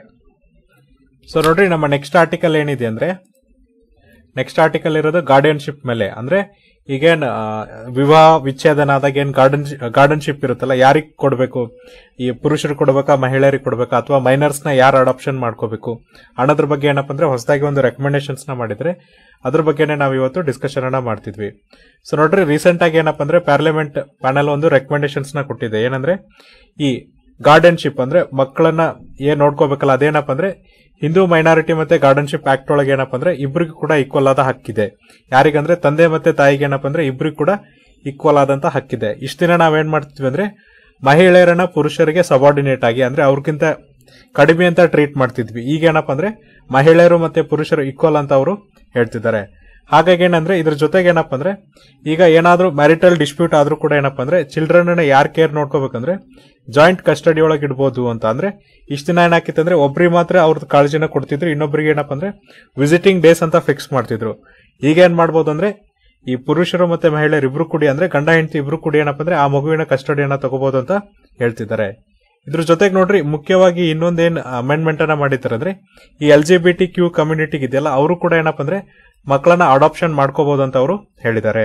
ಸೊ ನೋಡ್ರಿ ನಮ್ಮ ನೆಕ್ಸ್ಟ್ ಆರ್ಟಿಕಲ್ ಏನಿದೆ ಅಂದ್ರೆ ನೆಕ್ಸ್ಟ್ ಆರ್ಟಿಕಲ್ ಇರೋದು ಗಾರ್ಡಿಯನ್ಶಿಪ್ ಮೇಲೆ ಅಂದ್ರೆ ಈಗೇನ್ ಆ, ವಿವಾಹ ವಿಚ್ಛೇದನ ಆದಾಗ ಏನ್ ಗಾರ್ಡನ್ ಗಾರ್ಡನ್ಶಿಪ್ ಇರುತ್ತಲ್ಲ ಯಾರಿಗ್ ಕೊಡಬೇಕು ಈ ಪುರುಷರು ಕೊಡ್ಬೇಕಾ ಮಹಿಳೆಯರಿಗೆ ಕೊಡ್ಬೇಕಾ ಅಥವಾ ಮೈನರ್ಸ್ ನ ಯಾರು ಅಡಾಪ್ಷನ್ ಮಾಡ್ಕೋಬೇಕು ಅನ್ನೋದ್ರ ಬಗ್ಗೆ ಏನಪ್ಪ ಅಂದ್ರೆ ಹೊಸದಾಗಿ ಒಂದು ರೆಕಮೆಂಡೇಶನ್ಸ್ ನ ಮಾಡಿದ್ರೆ ಅದ್ರ ಬಗ್ಗೆನೇ ನಾವು ಇವತ್ತು ಡಿಸ್ಕಷನ್ ಅನ್ನ ಮಾಡ್ತಿದ್ವಿ ಸೊ ನೋಡ್ರಿ ರೀಸೆಂಟ್ ಆಗಿ ಏನಪ್ಪ ಅಂದ್ರೆ ಪಾರ್ಲಿಮೆಂಟ್ ಪ್ಯಾನಲ್ ಒಂದು ರೆಕಮೆಂಡೇಶನ್ಸ್ ನ ಕೊಟ್ಟಿದೆ ಏನಂದ್ರೆ ಈ ಗಾರ್ಡನ್ಶಿಪ್ ಅಂದ್ರೆ ಮಕ್ಕಳನ್ನ ಏನ್ ನೋಡ್ಕೋಬೇಕಲ್ಲ ಅದೇನಪ್ಪ ಅಂದ್ರೆ ಹಿಂದೂ ಮೈನಾರಿಟಿ ಮತ್ತೆ ಗಾರ್ಡನ್ಶಿಪ್ ಆಕ್ಟ್ ಒಳಗೆ ಏನಪ್ಪ ಅಂದ್ರೆ ಇಬ್ರಿಗೂ ಕೂಡ ಈಕ್ವಲ್ ಆದ ಹಕ್ಕಿದೆ ಯಾರಿಗಂದ್ರೆ ತಂದೆ ಮತ್ತೆ ತಾಯಿಗೆ ಏನಪ್ಪ ಅಂದ್ರೆ ಇಬ್ರಿಗೂ ಕೂಡ ಈಕ್ವಲ್ ಆದಂತ ಹಕ್ಕಿದೆ ಇಷ್ಟ ದಿನ ನಾವೇನ್ ಮಾಡ್ತಿದ್ವಿ ಅಂದ್ರೆ ಮಹಿಳೆಯರನ್ನ ಪುರುಷರಿಗೆ ಸಬಾರ್ಡಿನೇಟ್ ಆಗಿ ಅಂದ್ರೆ ಅವ್ರಿಗಿಂತ ಕಡಿಮೆ ಅಂತ ಟ್ರೀಟ್ ಮಾಡ್ತಿದ್ವಿ ಈಗ ಏನಪ್ಪ ಅಂದ್ರೆ ಮಹಿಳೆಯರು ಮತ್ತೆ ಪುರುಷರು ಈಕ್ವಲ್ ಅಂತ ಅವರು ಹೇಳ್ತಿದ್ದಾರೆ ಹಾಗಾಗಿ ಏನಂದ್ರೆ ಇದ್ರ ಜೊತೆಗೆ ಏನಪ್ಪ ಅಂದ್ರೆ ಈಗ ಏನಾದ್ರೂ ಮ್ಯಾರಿಟಲ್ ಡಿಸ್ಪ್ಯೂಟ್ ಆದ್ರೂ ಕೂಡ ಏನಪ್ಪ ಅಂದ್ರೆ ಚಿಲ್ಡ್ರನ್ ಅನ್ನ ಯಾರ್ ಕೇರ್ ನೋಡ್ಕೋಬೇಕಂದ್ರೆ ಜಾಯಿಂಟ್ ಕಸ್ಟಡಿ ಒಳಗೆ ಇಡ್ಬೋದು ಅಂತ ಅಂದ್ರೆ ಇಷ್ಟ ದಿನ ಏನಾಕಿತ್ತು ಅಂದ್ರೆ ಒಬ್ರಿಗೆ ಮಾತ್ರ ಅವ್ರದ್ದು ಕಾಳಜಿನ ಕೊಡ್ತಿದ್ರು ಇನ್ನೊಬ್ರಿಗೆ ಏನಪ್ಪ ಅಂದ್ರೆ ವಿಸಿಟಿಂಗ್ ಡೇಸ್ ಅಂತ ಫಿಕ್ಸ್ ಮಾಡ್ತಿದ್ರು ಈಗ ಏನ್ ಮಾಡ್ಬೋದು ಅಂದ್ರೆ ಈ ಪುರುಷರು ಮತ್ತೆ ಮಹಿಳೆಯರು ಇಬ್ರು ಕೂಡಿ ಅಂದ್ರೆ ಗಂಡ ಹೆಂಡತಿ ಇಬ್ರು ಕೂಡಿ ಏನಪ್ಪ ಅಂದ್ರೆ ಆ ಮಗುವಿನ ಕಸ್ಟಡಿಯನ್ನ ತಗೋಬಹುದು ಅಂತ ಹೇಳ್ತಿದ್ದಾರೆ ಇದ್ರ ಜೊತೆಗೆ ನೋಡ್ರಿ ಮುಖ್ಯವಾಗಿ ಇನ್ನೊಂದೇನ್ ಅಮೆಂಡ್ಮೆಂಟ್ ಅನ್ನ ಮಾಡಿದ್ದಾರೆ ಅಂದ್ರೆ ಈ L G B T Q ಕಮ್ಯುನಿಟಿಗೆ ಇದೆಯಲ್ಲ ಅವರು ಕೂಡ ಏನಪ್ಪ ಅಂದ್ರೆ ಮಕ್ಕಳನ್ನ ಅಡಾಪ್ಷನ್ ಮಾಡ್ಕೋಬಹುದು ಅಂತ ಅವರು ಹೇಳಿದ್ದಾರೆ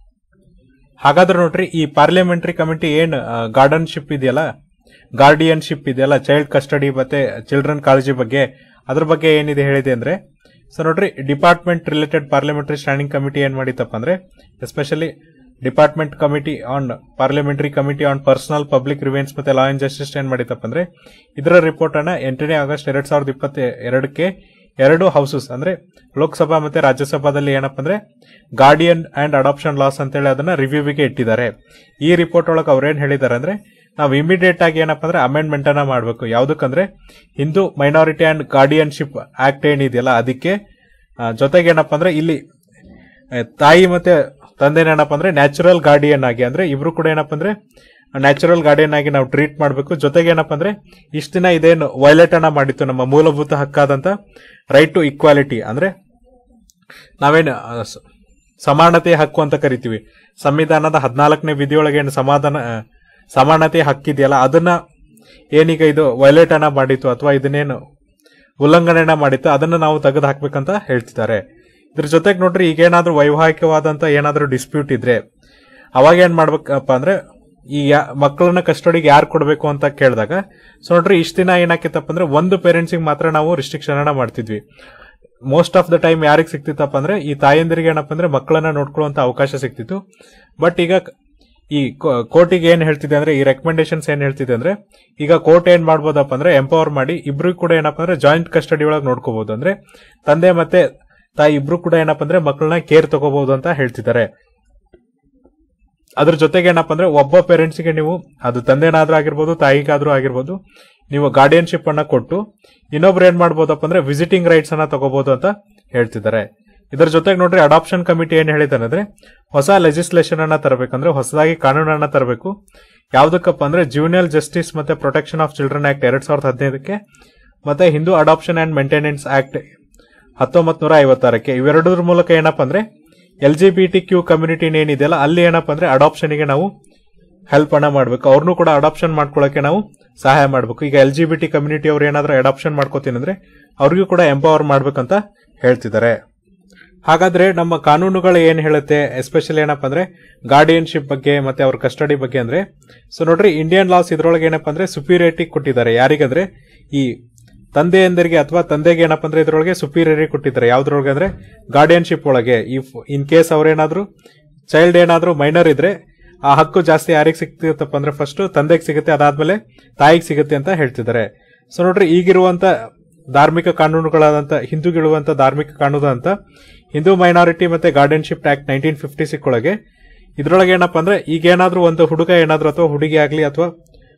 ಹಾಗಾದ್ರೆ ನೋಡ್ರಿ ಈ ಪಾರ್ಲಿಮೆಂಟರಿ ಕಮಿಟಿ ಏನ್ ಗಾರ್ಡನ್ಶಿಪ್ ಇದೆಯಲ್ಲ ಗಾರ್ಡಿಯನ್ಶಿಪ್ ಇದೆಯಲ್ಲ ಚೈಲ್ಡ್ ಕಸ್ಟಡಿ ಮತ್ತೆ ಚಿಲ್ಡ್ರನ್ ಕಾಳಜಿ ಬಗ್ಗೆ ಅದ್ರ ಬಗ್ಗೆ ಏನಿದೆ ಹೇಳಿದೆ ಅಂದ್ರೆ ಸೊ ನೋಡ್ರಿ department related parliamentary standing committee ಏನ್ ಮಾಡಿತ್ತಪ್ಪ ಅಂದ್ರೆ especially department committee on parliamentary committee on personnel public grievances ಮತ್ತೆ ಲಾ ಅಂಡ್ ಜಸ್ಟಿಸ್ ಏನ್ ಮಾಡಿತ್ತಪ್ಪ ಅಂದ್ರೆ ಇದರ ರಿಪೋರ್ಟ್ ಅನ್ನ ಎಂಟನೇ ಆಗಸ್ಟ್ ಎರಡ್ ಸಾವಿರದ ಇಪ್ಪತ್ತ ಎರಡಕ್ಕೆ ಎರಡು ಹೌಸಸ್ ಅಂದ್ರೆ ಲೋಕಸಭಾ ಮತ್ತೆ ರಾಜ್ಯಸಭಾದಲ್ಲಿ ಏನಪ್ಪ ಅಂದ್ರೆ ಗಾರ್ಡಿಯನ್ ಅಂಡ್ ಅಡಾಪ್ಷನ್ ಲಾಸ್ ಅಂತೇಳಿ ಅದನ್ನ ರಿವ್ಯೂವಿಗೆ ಇಟ್ಟಿದ್ದಾರೆ ಈ ರಿಪೋರ್ಟ್ ಒಳಗೆ ಅವ್ರೇನ್ ಹೇಳಿದ್ದಾರೆ ಅಂದ್ರೆ ನಾವು ಇಮಿಡಿಯೇಟ್ ಆಗಿ ಏನಪ್ಪ ಅಂದ್ರೆ ಅಮೆಂಡ್ಮೆಂಟ್ ಅನ್ನ ಮಾಡಬೇಕು ಯಾವ್ದಕ್ಕಂದ್ರೆ Hindu minority and guardianship act ಏನಿದೆಯಲ್ಲ ಅದಕ್ಕೆ ಆ, ಜೊತೆಗೆ ಏನಪ್ಪ ಅಂದ್ರೆ ಇಲ್ಲಿ ಆ, ತಾಯಿ ಮತ್ತೆ ತಂದೆನ ಏನಪ್ಪ ಅಂದ್ರೆ ನ್ಯಾಚುರಲ್ ಗಾರ್ಡಿಯನ್ ಆಗಿ ಅಂದ್ರೆ ಇಬ್ರು ಕೂಡ ಏನಪ್ಪ ಅಂದ್ರೆ ನ್ಯಾಚುರಲ್ ಗಾರ್ಡಿಯನ್ ಆಗಿ ನಾವು ಟ್ರೀಟ್ ಮಾಡಬೇಕು ಜೊತೆಗೆ ಏನಪ್ಪ ಅಂದ್ರೆ ಇಷ್ಟ ದಿನ ಇದೇನು ವೈಲೇಟ್ ಅನ್ನ ಮಾಡಿತ್ತು ನಮ್ಮ ಮೂಲಭೂತ ಹಕ್ಕಾದಂತ ರೈಟ್ ಟು ಇಕ್ವಾಲಿಟಿ ಅಂದ್ರೆ ನಾವೇನು ಆ, ಸ- ಸಮಾನತೆಯ ಹಕ್ಕು ಅಂತ ಕರಿತೀವಿ ಸಂವಿಧಾನದ ಹದಿನಾಲ್ಕನೇ ವಿಧಿಯೊಳಗೆ ಏನು ಸಮಾಧಾನ ಆ, ಸಮಾನತೆಯ ಹಕ್ಕಿದೆಯಲ್ಲ ಅದನ್ನ ಏನೀಗ ಇದು ವೈಲೇಟ್ ಅನ್ನ ಮಾಡಿತ್ತು ಅಥವಾ ಇದನ್ನೇನು ಉಲ್ಲಂಘನೆನ ಮಾಡಿತ್ತು ಅದನ್ನ ನಾವು ತೆಗೆದು ಹಾಕ್ಬೇಕಂತ ಹೇಳ್ತಿದ್ದಾರೆ ಇದ್ರ ಜೊತೆಗೆ ನೋಡ್ರಿ ಈಗ ಏನಾದ್ರೂ ವೈವಾಹಿಕವಾದಂತ ಏನಾದ್ರೂ ಡಿಸ್ಪ್ಯೂಟ್ ಇದ್ರೆ ಅವಾಗ ಏನ್ ಮಾಡ್ಬೇಕಪ್ಪ ಅಂದ್ರೆ ಈ ಯಾ- ಮಕ್ಕಳನ್ನ ಕಸ್ಟಡಿಗೆ ಯಾರು ಕೊಡಬೇಕು ಅಂತ ಕೇಳಿದಾಗ ಸೊ ನೋಡ್ರಿ ಇಷ್ಟ ದಿನ ಏನಾಕಿತ್ತಪ್ಪ ಅಂದ್ರೆ ಒಂದು ಪೇರೆಂಟ್ಸಿಗೆ ಮಾತ್ರ ನಾವು ರಿಸ್ಟ್ರಿಕ್ಷನ್ ಅನ್ನ ಮಾಡ್ತಿದ್ವಿ ಮೋಸ್ಟ್ ಆಫ್ ದ ಟೈಮ್ ಯಾರಿಗೆ ಸಿಕ್ತಿತ್ತಪ್ಪ ಅಂದ್ರೆ ಈ ತಾಯಂದಿರಿಗೆ ಏನಪ್ಪ ಅಂದ್ರೆ ಮಕ್ಕಳನ್ನ ನೋಡ್ಕೊಳ್ಳುವಂತ ಅವಕಾಶ ಸಿಕ್ತಿತ್ತು ಬಟ್ ಈಗ ಕ- ಈ ಕೋರ್ಟಿಗೆ ಏನ್ ಹೇಳ್ತಿದೆ ಅಂದ್ರೆ ಈ ರೆಕಮೆಂಡೇಶನ್ಸ್ ಏನ್ ಹೇಳ್ತಿದೆ ಅಂದ್ರೆ ಈಗ ಕೋರ್ಟ್ ಏನ್ ಮಾಡ್ಬೋದಪ್ಪ ಅಂದ್ರೆ ಎಂಪವರ್ ಮಾಡಿ ಇಬ್ರು ಕೂಡ ಏನಪ್ಪ ಅಂದ್ರೆ ಜಾಯಿಂಟ್ ಕಸ್ಟಡಿ ಒಳಗೆ ನೋಡ್ಕೋಬಹುದು ಅಂದ್ರೆ ತಂದೆ ಮತ್ತೆ ತಾಯಿ ಇಬ್ರು ಕೂಡ ಏನಪ್ಪ ಅಂದ್ರೆ ಮಕ್ಕಳನ್ನ ಕೇರ್ ತಗೋಬಹುದು ಅಂತ ಹೇಳ್ತಿದ್ದಾರೆ ಅದ್ರ ಜೊತೆಗೆ ಏನಪ್ಪ ಅಂದ್ರೆ ಒಬ್ಬ ಪೇರೆಂಟ್ಸ್ಗೆ ನೀವು ಅದು ತಂದೆನಾದ್ರೂ ಆಗಿರ್ಬೋದು ತಾಯಿಗಾದ್ರೂ ಆಗಿರ್ಬೋದು ನೀವು ಗಾರ್ಡಿಯನ್ಶಿಪ್ ಅನ್ನ ಕೊಟ್ಟು ಇನ್ನೊಬ್ರು ಏನ್ ಮಾಡ್ಬೋದಪ್ಪ ಅಂದ್ರೆ ವಿಸಿಟಿಂಗ್ ರೈಟ್ಸ್ ಅನ್ನ ತಗೋಬಹುದು ಅಂತ ಹೇಳ್ತಿದ್ದಾರೆ ಇದರ ಜೊತೆಗೆ ನೋಡ್ರಿ ಅಡಾಪ್ಷನ್ ಕಮಿಟಿ ಏನ್ ಹೇಳಿದಾರೆ ಅಂದ್ರೆ ಹೊಸ ಲೆಜಿಸ್ಲೇಷನ್ ಅನ್ನ ತರಬೇಕಂದ್ರೆ ಹೊಸದಾಗಿ ಕಾನೂನನ್ನ ತರಬೇಕು ಯಾವ್ದಕ್ಕಪ್ಪ ಅಂದ್ರೆ ಜೂನಿಯರ್ ಜಸ್ಟಿಸ್ ಮತ್ತೆ ಪ್ರೊಟೆಕ್ಷನ್ ಆಫ್ ಚಿಲ್ಡ್ರನ್ ಆಕ್ಟ್ ಎರಡ್ ಸಾವಿರದ ಹದಿನೈದಕ್ಕೆ ಮತ್ತೆ Hindu adoption and maintenance act ಹತ್ತೊಂಬತ್ ನೂರ ಐವತ್ತಾರಕ್ಕೆ ಇವೆರಡರ ಮೂಲಕ ಏನಪ್ಪ ಅಂದ್ರೆ L G B T Q community ಏನಿದೆಯಲ್ಲ ಅಲ್ಲಿ ಏನಪ್ಪ ಅಂದ್ರೆ ಅಡಾಪ್ಷನ್ಗೆ ನಾವು ಹೆಲ್ಪ್ ಅನ್ನ ಮಾಡ್ಬೇಕು ಅವ್ರನ್ನೂ ಕೂಡ ಅಡಾಪ್ಷನ್ ಮಾಡ್ಕೊಳ್ಳೋಕೆ ನಾವು ಸಹಾಯ ಮಾಡ್ಬೇಕು ಈಗ L G B T community ಅವ್ರು ಏನಾದ್ರೂ ಅಡಾಪ್ಷನ್ ಮಾಡ್ಕೋತೀನಿ ಅಂದ್ರೆ ಅವ್ರಿಗೂ ಕೂಡ ಎಂಪವರ್ ಮಾಡ್ಬೇಕಂತ ಹೇಳ್ತಿದ್ದಾರೆ ಹಾಗಾದ್ರೆ ನಮ್ಮ ಕಾನೂನುಗಳು ಏನ್ ಹೇಳುತ್ತೆ ಎಸ್ಪೆಷಲಿ ಏನಪ್ಪ ಅಂದ್ರೆ ಗಾರ್ಡಿಯನ್ಶಿಪ್ ಬಗ್ಗೆ ಮತ್ತೆ ಅವ್ರ ಕಸ್ಟಡಿ ಬಗ್ಗೆ ಅಂದ್ರೆ ಸೊ ನೋಡ್ರಿ ಇಂಡಿಯನ್ ಲಾಸ್ ಇದ್ರೊಳಗೆ ಏನಪ್ಪ ಅಂದ್ರೆ ಸುಪೀರಿಯರಿಟಿ ಕೊಟ್ಟಿದ್ದಾರೆ ಯಾರಿಗಂದ್ರೆ ಈ ತಂದೆಯಂದರಿಗೆ ಅಥವಾ ತಂದೆಗೆ ಏನಪ್ಪ ಅಂದ್ರೆ ಇದ್ರೊಳಗೆ ಸುಪೀರಿಯರಿ ಕೊಟ್ಟಿದ್ದಾರೆ ಯಾವ್ದ್ರೊಳಗೆ ಅಂದ್ರೆ ಗಾರ್ಡಿಯನ್ಶಿಪ್ ಒಳಗೆ ಇಫ್ ಇನ್ ಕೇಸ್ ಅವ್ರೇನಾದ್ರು ಚೈಲ್ಡ್ ಏನಾದ್ರು ಮೈನರ್ ಇದ್ರೆ ಆ ಹಕ್ಕು ಜಾಸ್ತಿ ಯಾರಿಗೆ ಸಿಗ್ತಿತ್ತಪ್ಪ ಅಂದ್ರೆ ಫಸ್ಟ್ ತಂದೆಗೆ ಸಿಗುತ್ತೆ ಅದಾದ್ಮೇಲೆ ತಾಯಿಗೆ ಸಿಗುತ್ತೆ ಅಂತ ಹೇಳ್ತಿದ್ದಾರೆ ಸೊ ನೋಡ್ರಿ ಈಗಿರುವಂತ ಧಾರ್ಮಿಕ ಕಾನೂನುಗಳಾದಂತ ಹಿಂದೂಗಿರುವಂತ ಧಾರ್ಮಿಕ ಕಾನೂನು ಅಂತ ಹಿಂದೂ ಮೈನಾರಿಟಿ ಮತ್ತೆ guardianship act nineteen fifty six ಒಳಗೆ ಇದ್ರೊಳಗೆ ಏನಪ್ಪ ಅಂದ್ರೆ ಈಗ ಏನಾದ್ರೂ ಒಂದು ಹುಡುಗ ಏನಾದ್ರೂ ಅಥವಾ ಹುಡುಗಿ ಆಗ್ಲಿ ಅಥವಾ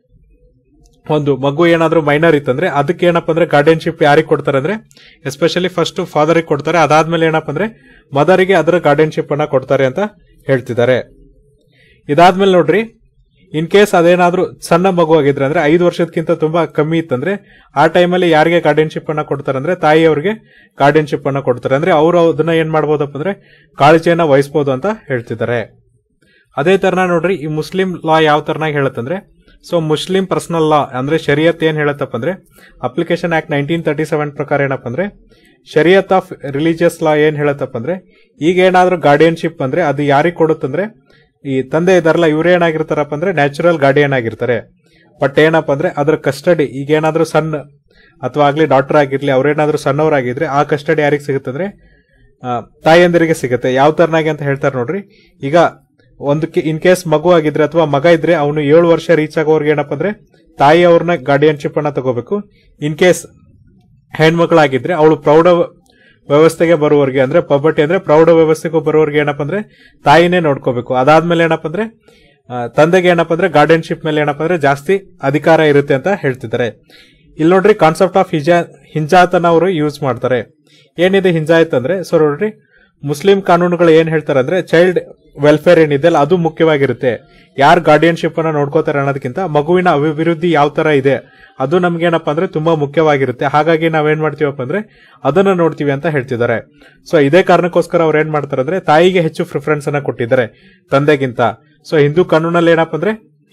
ಒಂದು ಮಗು ಏನಾದ್ರೂ ಮೈನರ್ ಇತ್ತಂದ್ರೆ ಅದಕ್ಕೆ ಏನಪ್ಪ ಅಂದ್ರೆ ಗಾರ್ಡಿಯನ್ಶಿಪ್ ಯಾರಿಗೆ ಕೊಡ್ತಾರೆ ಅಂದ್ರೆ ಎಸ್ಪೆಷಲಿ ಫಸ್ಟ್ ಫಾದರಿಗೆ ಕೊಡ್ತಾರೆ ಅದಾದ್ಮೇಲೆ ಏನಪ್ಪ ಅಂದ್ರೆ ಮದರಿಗೆ ಅದರ ಗಾರ್ಡಿಯನ್ಶಿಪ್ ಅನ್ನ ಕೊಡ್ತಾರೆ ಅಂತ ಹೇಳ್ತಿದ್ದಾರೆ ಇದಾದ್ಮೇಲೆ ನೋಡ್ರಿ ಇನ್ ಕೇಸ್ ಅದೇನಾದ್ರೂ ಸಣ್ಣ ಮಗು ಆಗಿದ್ರೆ ಅಂದ್ರೆ ಐದು ವರ್ಷದಕ್ಕಿಂತ ತುಂಬಾ ಕಮ್ಮಿ ಇತ್ತಂದ್ರೆ ಆ ಟೈಮಲ್ಲಿ ಯಾರಿಗೆ ಗಾರ್ಡಿಯನ್ಶಿಪ್ ಅನ್ನ ಕೊಡ್ತಾರೆ ಅಂದ್ರೆ ತಾಯಿಯವರಿಗೆ ಗಾರ್ಡಿಯನ್ಶಿಪ್ ಅನ್ನ ಕೊಡ್ತಾರೆ ಅಂದ್ರೆ ಅವರು ಅದನ್ನ ಏನ್ ಮಾಡ್ಬೋದಪ್ಪ ಅಂದ್ರೆ ಕಾಳಜಿಯನ್ನ ವಹಿಸಬಹುದು ಅಂತ ಹೇಳ್ತಿದ್ದಾರೆ ಅದೇ ತರನ ನೋಡ್ರಿ ಈ ಮುಸ್ಲಿಂ ಲಾ ಯಾವ ತರನಾಗಿ ಹೇಳುತ್ತಂದ್ರೆ ಸೊ ಮುಸ್ಲಿಂ ಪರ್ಸನಲ್ ಲಾ ಅಂದ್ರೆ ಶರಿಯತ್ ಏನ್ ಹೇಳತ್ತಪ್ಪ ಅಂದ್ರೆ application act nineteen thirty seven ಪ್ರಕಾರ ಏನಪ್ಪ ಅಂದ್ರೆ ಶರಿಯತ್ ಆಫ್ ರಿಲಿಜಿಯಸ್ ಲಾ ಏನ್ ಹೇಳತ್ತಪ್ಪ ಅಂದ್ರೆ ಈಗ ಏನಾದ್ರೂ ಗಾರ್ಡಿಯನ್ಶಿಪ್ ಅಂದ್ರೆ ಅದು ಯಾರಿಗೆ ಕೊಡುತ್ತಂದ್ರೆ ಈ ತಂದೆ ಇದಾರಲ್ಲ ಇವ್ರು ಏನಾಗಿರ್ತಾರಪ್ಪ ಅಂದ್ರೆ ನ್ಯಾಚುರಲ್ ಗಾರ್ಡಿಯನ್ ಆಗಿರ್ತಾರೆ ಬಟ್ ಏನಪ್ಪ ಅಂದ್ರೆ ಅದ್ರ ಕಸ್ಟಡಿ ಈಗ ಏನಾದ್ರೂ ಸಣ್ಣ ಅಥವಾ ಆಗ್ಲಿ ಡಾಕ್ಟರ್ ಆಗಿರ್ಲಿ ಅವ್ರೇನಾದ್ರೂ ಸಣ್ಣವರಾಗಿದ್ರೆ ಆ ಕಸ್ಟಡಿ ಯಾರಿಗೆ ಸಿಗುತ್ತೆ ಅಂದ್ರೆ ಆ, ತಾಯಂದಿರಿಗೆ ಸಿಗುತ್ತೆ ಯಾವ ತರನಾಗಿ ಅಂತ ಹೇಳ್ತಾರೆ ನೋಡ್ರಿ ಈಗ ಒಂದು ಇನ್ ಕೇಸ್ ಮಗು ಆಗಿದ್ರೆ ಅಥವಾ ಮಗ ಇದ್ರೆ ಅವನು ಏಳು ವರ್ಷ ರೀಚ್ ಆಗೋರ್ಗೆ ಏನಪ್ಪ ಅಂದ್ರೆ ತಾಯಿ ಅವ್ರನ್ನ ಗಾರ್ಡಿಯನ್ಶಿಪ್ ಅನ್ನ ತಗೋಬೇಕು ಇನ್ ಕೇಸ್ ಹೆಣ್ಮಕ್ಳಾಗಿದ್ರೆ ಅವಳು ಪ್ರೌಢ ವ್ಯವಸ್ಥೆಗೆ ಬರುವವರೆಗೆ ಅಂದ್ರೆ ಪಬರ್ಟಿ ಅಂದ್ರೆ ಪ್ರೌಢ ವ್ಯವಸ್ಥೆಗೂ ಬರುವವರೆಗೆ ಏನಪ್ಪ ಅಂದ್ರೆ ತಾಯಿನೇ ನೋಡ್ಕೋಬೇಕು ಅದಾದ್ಮೇಲೆ ಏನಪ್ಪ ಅಂದ್ರೆ ಆ, ತಂದೆಗೆ ಏನಪ್ಪ ಅಂದ್ರೆ ಗಾರ್ಡಿಯನ್ಶಿಪ್ ಮೇಲೆ ಏನಪ್ಪ ಅಂದ್ರೆ ಜಾಸ್ತಿ ಅಧಿಕಾರ ಇರುತ್ತೆ ಅಂತ ಹೇಳ್ತಿದ್ದಾರೆ ಇಲ್ಲಿ ನೋಡ್ರಿ ಕಾನ್ಸೆಪ್ಟ್ ಆಫ್ ಹಿಜಾ ಹಿಂಜಾತನ ಅವರು ಯೂಸ್ ಮಾಡ್ತಾರೆ ಏನಿದೆ ಹಿಂಜಾಯತ್ ಅಂದ್ರೆ ಸೊ ನೋಡ್ರಿ ಮುಸ್ಲಿಂ ಕಾನೂನುಗಳು ಏನ್ ಹೇಳ್ತಾರೆ ಅಂದ್ರೆ ಚೈಲ್ಡ್ ವೆಲ್ಫೇರ್ ಏನಿದೆ ಅಲ್ಲ ಅದು ಮುಖ್ಯವಾಗಿರುತ್ತೆ ಯಾರು ಗಾರ್ಡಿಯನ್ಶಿಪ್ ಅನ್ನ ನೋಡ್ಕೋತಾರೆ ಅನ್ನೋದಕ್ಕಿಂತ ಮಗುವಿನ ಅಭಿವೃದ್ಧಿ ಯಾವ ತರ ಇದೆ ಅದು ನಮ್ಗೇನಪ್ಪ ಅಂದ್ರೆ ತುಂಬಾ ಮುಖ್ಯವಾಗಿರುತ್ತೆ ಹಾಗಾಗಿ ನಾವೇನ್ ಮಾಡ್ತೀವಪ್ಪ ಅಂದ್ರೆ ಅದನ್ನ ನೋಡ್ತೀವಿ ಅಂತ ಹೇಳ್ತಿದ್ದಾರೆ ಸೊ ಇದೇ ಕಾರಣಕ್ಕೋಸ್ಕರ ಅವ್ರು ಏನ್ ಮಾಡ್ತಾರೆ ಅಂದ್ರೆ ತಾಯಿಗೆ ಹೆಚ್ಚು ಪ್ರಿಫರೆನ್ಸ್ ಅನ್ನ ಕೊಟ್ಟಿದ್ದಾರೆ ತಂದೆಗಿಂತ ಸೊ ಹಿಂದೂ ಕಾನೂನಲ್ಲಿ ಏನಪ್ಪ ಅಂದ್ರೆ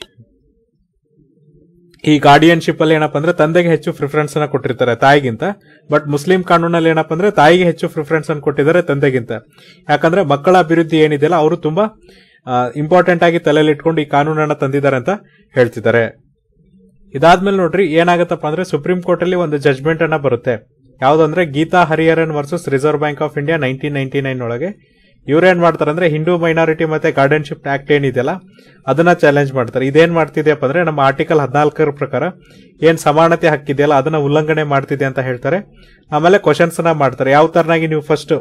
ಈ ಗಾರ್ಡಿಯನ್ಶಿಪ್ ಅಲ್ಲಿ ಏನಪ್ಪ ಅಂದ್ರೆ ತಂದೆಗೆ ಹೆಚ್ಚು ಪ್ರಿಫರೆನ್ಸ್ ಅನ್ನ ಕೊಟ್ಟಿರ್ತಾರೆ ತಾಯಿಗಿಂತ ಬಟ್ ಮುಸ್ಲಿಂ ಕಾನೂನಲ್ಲಿ ಏನಪ್ಪ ಅಂದ್ರೆ ತಾಯಿಗೆ ಹೆಚ್ಚು ಪ್ರಿಫರೆನ್ಸ್ ಅನ್ನು ಕೊಟ್ಟಿದ್ದಾರೆ ತಂದೆಗಿಂತ ಯಾಕಂದ್ರೆ ಮಕ್ಕಳ ಅಭಿವೃದ್ಧಿ ಏನಿದೆಯಲ್ಲ ಅವರು ತುಂಬಾ ಇಂಪಾರ್ಟೆಂಟ್ ಆಗಿ ತಲೆಯಲ್ಲಿ ಇಟ್ಕೊಂಡು ಈ ಕಾನೂನನ್ನ ತಂದಿದ್ದಾರೆ ಅಂತ ಹೇಳ್ತಿದ್ದಾರೆ ಇದಾದ್ಮೇಲೆ ನೋಡ್ರಿ ಏನಾಗತ್ತಪ್ಪ ಅಂದ್ರೆ ಸುಪ್ರೀಂ ಕೋರ್ಟ್ ಅಲ್ಲಿ ಒಂದು ಜಜ್ಮೆಂಟ್ ಅನ್ನ ಬರುತ್ತೆ ಯಾವ್ದಂದ್ರೆ Geeta Hariharan versus reserve bank of India nineteen ninety nine ಒಳಗೆ ಇವ್ರೇನ್ ಮಾಡ್ತಾರೆ ಅಂದ್ರೆ ಹಿಂದೂ ಮೈನಾರಿಟಿ ಮತ್ತೆ ಗಾರ್ಡನ್ಶಿಪ್ ಆಕ್ಟ್ ಏನಿದೆಯಲ್ಲ ಅದನ್ನ ಚಾಲೆಂಜ್ ಮಾಡ್ತಾರೆ ಇದೇನ್ ಮಾಡ್ತಿದೆಯಪ್ಪ ಅಂದ್ರೆ ನಮ್ಮ ಆರ್ಟಿಕಲ್ ಹದಿನಾಲ್ಕರ ಪ್ರಕಾರ ಏನ್ ಸಮಾನತೆ ಹಕ್ಕಿದೆಯಲ್ಲ ಅದನ್ನ ಉಲ್ಲಂಘನೆ ಮಾಡ್ತಿದೆ ಅಂತ ಹೇಳ್ತಾರೆ ಆಮೇಲೆ ಕ್ವಶನ್ಸ್ ನ ಮಾಡ್ತಾರೆ ಯಾವ ತರನಾಗಿ ನೀವು ಫಸ್ಟ್